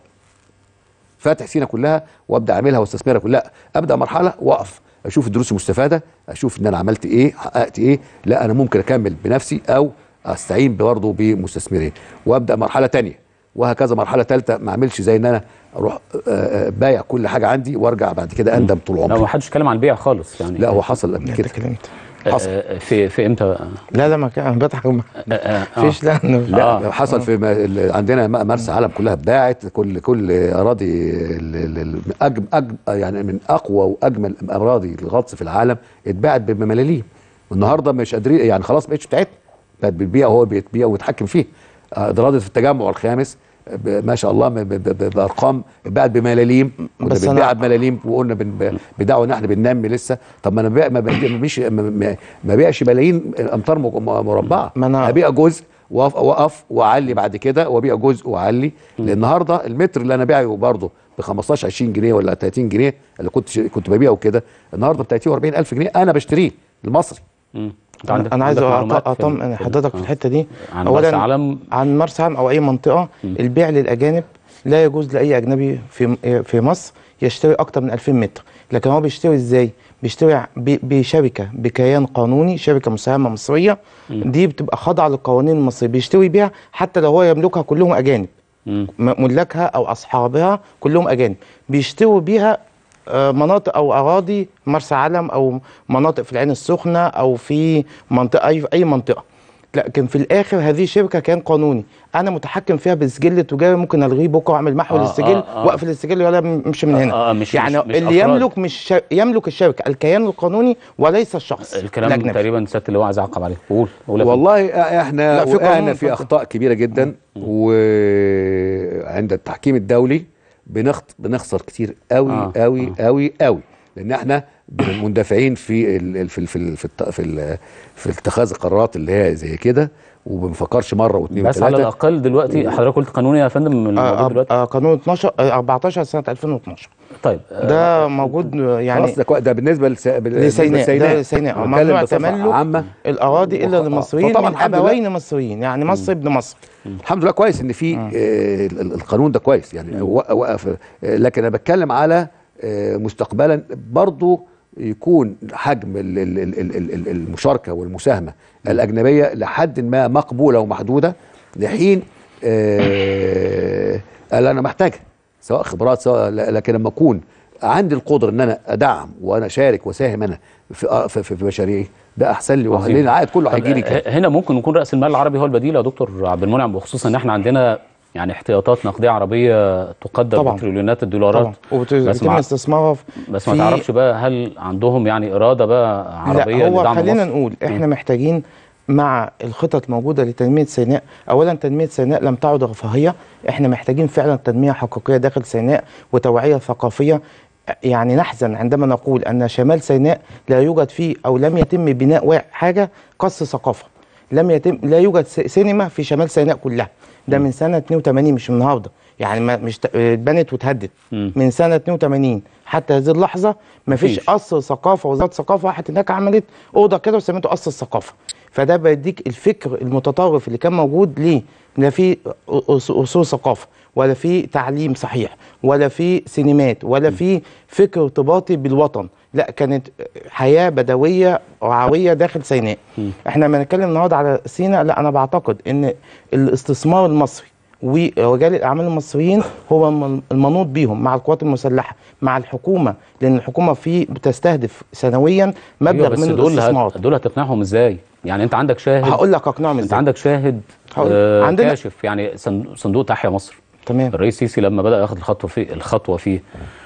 فاتح سينا كلها وابدا اعملها واستثمرها كلها ابدا مرحله واقف اشوف الدروس المستفاده اشوف ان انا عملت ايه حققت ايه لا انا ممكن اكمل بنفسي او استعين برضه بمستثمرين وابدا مرحله تانية وهكذا مرحله ثالثه ما اعملش زي ان انا اروح آه، آه، بايع كل حاجه عندي وارجع بعد كده اندم طول لا ما عمري حدش اتكلم عن البيع خالص يعني لا هو حصل قبل انت كده اتكلمت حصل. آه، في في امتى بقى؟ لا لا ما كان انا بضحك ما آه، آه، آه. فيش لا أنا- لا آه. آه. حصل في ما ال- عندنا م- مرسى علم كلها اتباعت كل كل اراضي ال- ال- ال- أج أج يعني من اقوى واجمل اراضي الغطس في العالم اتباعت بملاليم والنهارده مش قادرين يعني خلاص بقتش بتاعتنا بقت بتبيع وهو بيتبيع ويتحكم فيه آه، ده راضت في التجمع الخامس ب- ما شاء الله ب- ب- ب- بارقام باعت بملاليم كنا بس أنا- بنبيع بملاليم وقلنا بن- بدعوى ان احنا بننمي لسه طب ما انا ببيع ما ببيع- ما بيش- ما- ما- ما بيعش ملايين امتار م- م- مربعه ما أنا- ابيع جزء واقف واقف واعلي بعد كده وابيع جزء واعلي لان النهارده المتر اللي انا بايعه برضه ب 15 20 جنيه ولا 30 جنيه اللي كنت ش- كنت ببيعه كده النهارده ب 30 و40 الف جنيه انا بشتريه المصري مم. أنت عندك- انا عايز عندك أط- معلومات في- اطمئن حضرتك في آه. الحته دي عن مرسى علم عن مرسى علم او اي منطقه البيع للاجانب لا يجوز لاي اجنبي في في مصر يشتري اكتر من 2000 متر لكن هو بيشتري ازاي بيشتري ب- بشركه بكيان قانوني شركه مساهمه مصريه دي بتبقى خاضعه للقوانين المصريه بيشتري بيها حتى لو هو يملكها كلهم اجانب مم. م- ملاكها او اصحابها كلهم اجانب بيشتروا بيها آه، مناطق او اراضي مرسى علم او مناطق في العين السخنه او في منطقه اي اي منطقه لكن في الاخر هذه شركه كان قانوني انا متحكم فيها بالسجل التجاري ممكن الغيه بكره واعمل محو آه، للسجل آه، آه. واقفل السجل ولا امشي من هنا آه، آه، مش- يعني مش- مش اللي أفراد. يملك مش شا... يملك الشركه الكيان القانوني وليس الشخص الكلام الأجنبي. تقريبا سياده اللواء عايز اعقب عليه قول قول يا فندم. والله احنا لا، في وقعنا قانون في اتفضل. اخطاء كبيره جدا وعند التحكيم الدولي بنخط بنخسر كتير قوي آه، قوي قوي قوي لان احنا مندفعين في ال ال- في ال في ال في, الت- في, ال في اتخاذ القرارات اللي هي زي كده وما بنفكرش مره واثنين بس على وثلاثه الاقل دلوقتي حضرتك قلت قانوني يا فندم آه الموجود آه دلوقتي آه قانون 12 آه 14 سنه 2012 طيب آه، ده موجود آه، يعني خلاص ده كوي- ده بالنسبه لس- بالنسبة لسيناء ده لسيناء بتكلم ممنوع بصفة تملك عامه الاراضي الا وخ- للمصريين فطبعاً من الحمد لله. ابوين مصريين يعني مصر ابن مصر الحمد لله كويس ان في آه ال- القانون ده كويس يعني وق- وقف آه، لكن انا بتكلم على آه مستقبلا برضو يكون حجم ال- ال- ال- ال- ال- ال- المشاركه والمساهمه الاجنبيه لحد ما مقبوله ومحدوده لحين آه اللي انا محتاجها سواء خبرات سواء ل- لكن لما اكون عندي القدره ان انا ادعم وانا اشارك واساهم انا في آه، في, في, في مشاريعي ده احسن لي وخليني العائد كله طب هيجي لي كده ه- هنا ممكن يكون راس المال العربي هو البديل يا دكتور عبد المنعم وخصوصا ان احنا عندنا يعني احتياطات نقديه عربيه تقدر طبعاً. بتريليونات الدولارات طبعا بس وبيتم مع استثمارها في بس ما في- تعرفش بقى هل عندهم يعني اراده بقى عربيه لا هو لدعم خلينا مصر؟ نقول احنا محتاجين مع الخطط الموجوده لتنميه سيناء اولا تنميه سيناء لم تعد رفاهيه احنا محتاجين فعلا تنميه حقيقيه داخل سيناء وتوعيه ثقافيه يعني نحزن عندما نقول ان شمال سيناء لا يوجد فيه او لم يتم بناء وا- حاجه قص ثقافه لم يتم لا يوجد س- سينما في شمال سيناء كلها ده من سنه 82 مش من النهارده يعني ما مش ت- اتبنت واتهدت مم. من سنه 82 حتى هذه اللحظه ما فيش مفيش. قصر ثقافه وزاره ثقافه راحت هناك عملت اوضه كده وسميته قصر الثقافه فده بيديك الفكر المتطرف اللي كان موجود ليه لا في أص- اصول ثقافه ولا في تعليم صحيح ولا في سينمات ولا في فكر ارتباطي بالوطن لا كانت حياه بدويه رعويه داخل سيناء احنا لما نتكلم النهارده على سيناء لا انا بعتقد ان الاستثمار المصري ورجال الاعمال المصريين هو الم- المنوط بيهم مع القوات المسلحه مع الحكومه لان الحكومه في بتستهدف سنويا أيوة مبلغ بس من دول الاستثمار هت... دول هتقنعهم ازاي؟ يعني انت عندك شاهد هقول لك اقنعهم انت ازاي عندك شاهد هقول- آه عندنا- كاشف يعني صن- صندوق تحيا مصر تمام الرئيس سيسي لما بدا ياخد الخطوه فيه الخطوه فيه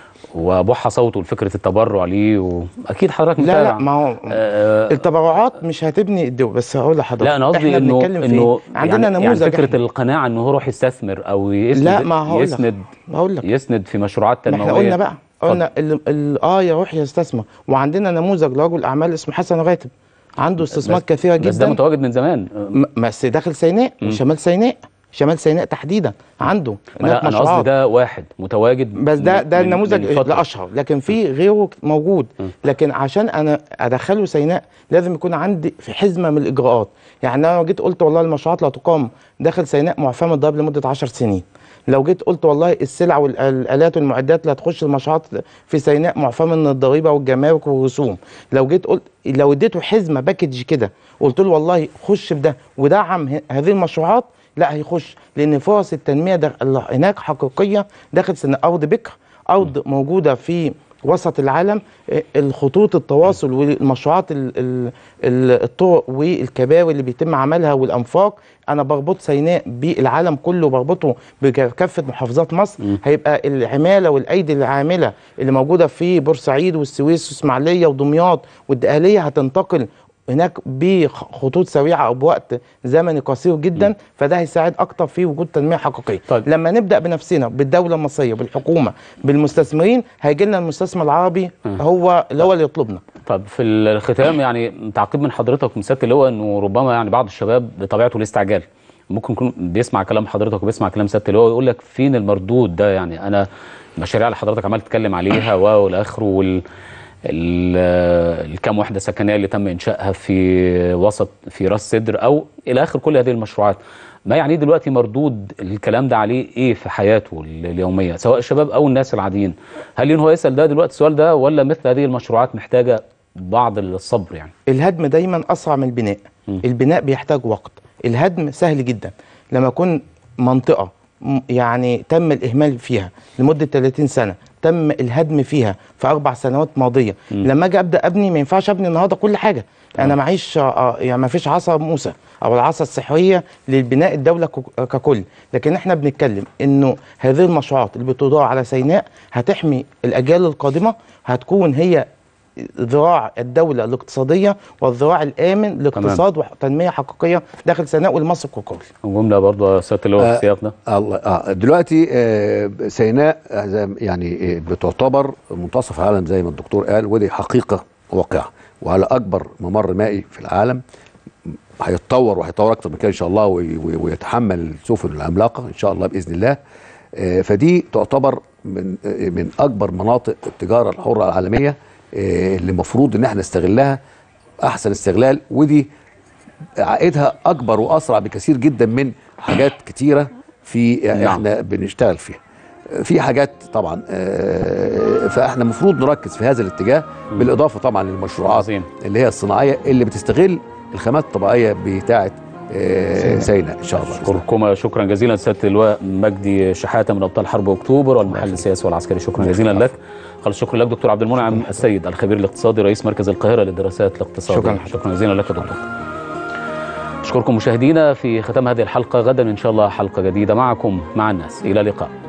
وبح صوته لفكره التبرع ليه واكيد حضرتك لا متابع لا ما هو آه التبرعات مش هتبني الدول بس هقول لحضرتك لا انا قصدي احنا انه بنتكلم في انه إيه؟ عندنا يعني نموذج يعني فكره إحنا. القناعه انه هو يروح يستثمر او يسند لا ما هقول لك يسند هقول لك يسند في مشروعات ما تنمويه احنا قلنا بقى اتفضل. قلنا ال- ال- اه يروح يستثمر وعندنا نموذج لرجل اعمال اسمه حسن راتب عنده استثمارات بس- كثيره بس ده جدا متواجد من زمان م- بس داخل سيناء شمال سيناء شمال سيناء تحديدا عنده ما هناك لا انا قصدي مشروعات ده واحد متواجد بس ده من- ده من- النموذج من فترة. الاشهر لكن في غيره موجود لكن عشان انا ادخله سيناء لازم يكون عندي في حزمه من الاجراءات يعني انا لو جيت قلت والله المشروعات لا تقام داخل سيناء معفاه من الضرائب لمده 10 سنين لو جيت قلت والله السلع والالات والمعدات لا تخش المشروعات في سيناء معفاه من الضريبه والجمارك والرسوم لو جيت قلت لو اديته حزمه باكج كده قلت له والله خش في ده ودعم ه- هذه المشروعات لا هيخش لان فرص التنميه ده هناك حقيقيه داخل سيناء ارض بكر ارض موجوده في وسط العالم آه، الخطوط التواصل والمشروعات ال- ال- ال- الطرق والكباري اللي بيتم عملها والانفاق انا بربط سيناء بالعالم كله بربطه بكافه محافظات مصر هيبقى العماله والايدي العامله اللي موجوده في بورسعيد والسويس والاسماعيليه ودمياط والدقهليه هتنتقل هناك بخطوط سريعه او بوقت زمني قصير جدا فده هيساعد اكتر في وجود تنميه حقيقيه طيب. لما نبدا بنفسنا بالدوله المصريه بالحكومه بالمستثمرين هيجي لنا المستثمر العربي هو اللي هو اللي يطلبنا طب في الختام يعني تعقيب من حضرتك ومن سياده اللواء انه ربما يعني بعض الشباب بطبيعته الاستعجال ممكن يكون بيسمع كلام حضرتك وبيسمع كلام سياده اللواء ويقول لك فين المردود ده يعني انا المشاريع اللي حضرتك عمال تتكلم عليها و والى اخره وال ال- الكام وحده سكنيه اللي تم انشائها في وسط في راس سدر او الى اخر كل هذه المشروعات ما يعني دلوقتي مردود الكلام ده عليه ايه في حياته ال- اليوميه سواء الشباب او الناس العاديين هل هو يسال ده دلوقتي السؤال ده ولا مثل هذه المشروعات محتاجه بعض الصبر يعني الهدم دايما اسرع من البناء البناء بيحتاج وقت الهدم سهل جدا لما يكون منطقه م- يعني تم الاهمال فيها لمده 30 سنه تم الهدم فيها في اربع سنوات ماضيه لما اجي ابدا ابني ما ينفعش ابني النهارده كل حاجه انا معيش آه، يعني ما فيش عصا موسى او العصا الصحيه للبناء الدوله كك- ككل لكن احنا بنتكلم انه هذه المشروعات اللي بتدار على سيناء هتحمي الاجيال القادمه هتكون هي ذراع الدولة الاقتصادية والذراع الآمن لاقتصاد وتنمية حقيقية داخل سيناء والمصر ككل جمله برضه يا سياده اللواء في آه، السياق ده الله آه دلوقتي آه سيناء آه، زي- يعني آه، بتعتبر منتصف العالم زي ما الدكتور قال ودي حقيقه واقعه وعلى اكبر ممر مائي في العالم هيتطور وهيتطور اكتر من كده ان شاء الله وي- وي- ويتحمل السفن العملاقه ان شاء الله باذن الله آه، فدي تعتبر من آه، من اكبر مناطق التجاره الحره العالميه آه، اللي المفروض ان احنا نستغلها احسن استغلال ودي عائدها اكبر واسرع بكثير جدا من حاجات كتيره في يعني نعم. احنا بنشتغل فيها في حاجات طبعا آه، فاحنا المفروض نركز في هذا الاتجاه بالاضافه طبعا للمشروعات عظيم. اللي هي الصناعيه اللي بتستغل الخامات الطبيعيه بتاعه آه، سيناء ان شاء الله اشكركم شكرا جزيلا سياده اللواء مجدي شحاته من ابطال حرب اكتوبر والمحل السياسي والعسكري شكرا جزيلا لك خالص شكرا لك دكتور عبد المنعم السيد الخبير الاقتصادي رئيس مركز القاهره للدراسات الاقتصاديه شكراً. شكرا جزيلا لك يا دكتور اشكركم مشاهدينا في ختام هذه الحلقه غدا ان شاء الله حلقه جديده معكم مع الناس الى اللقاء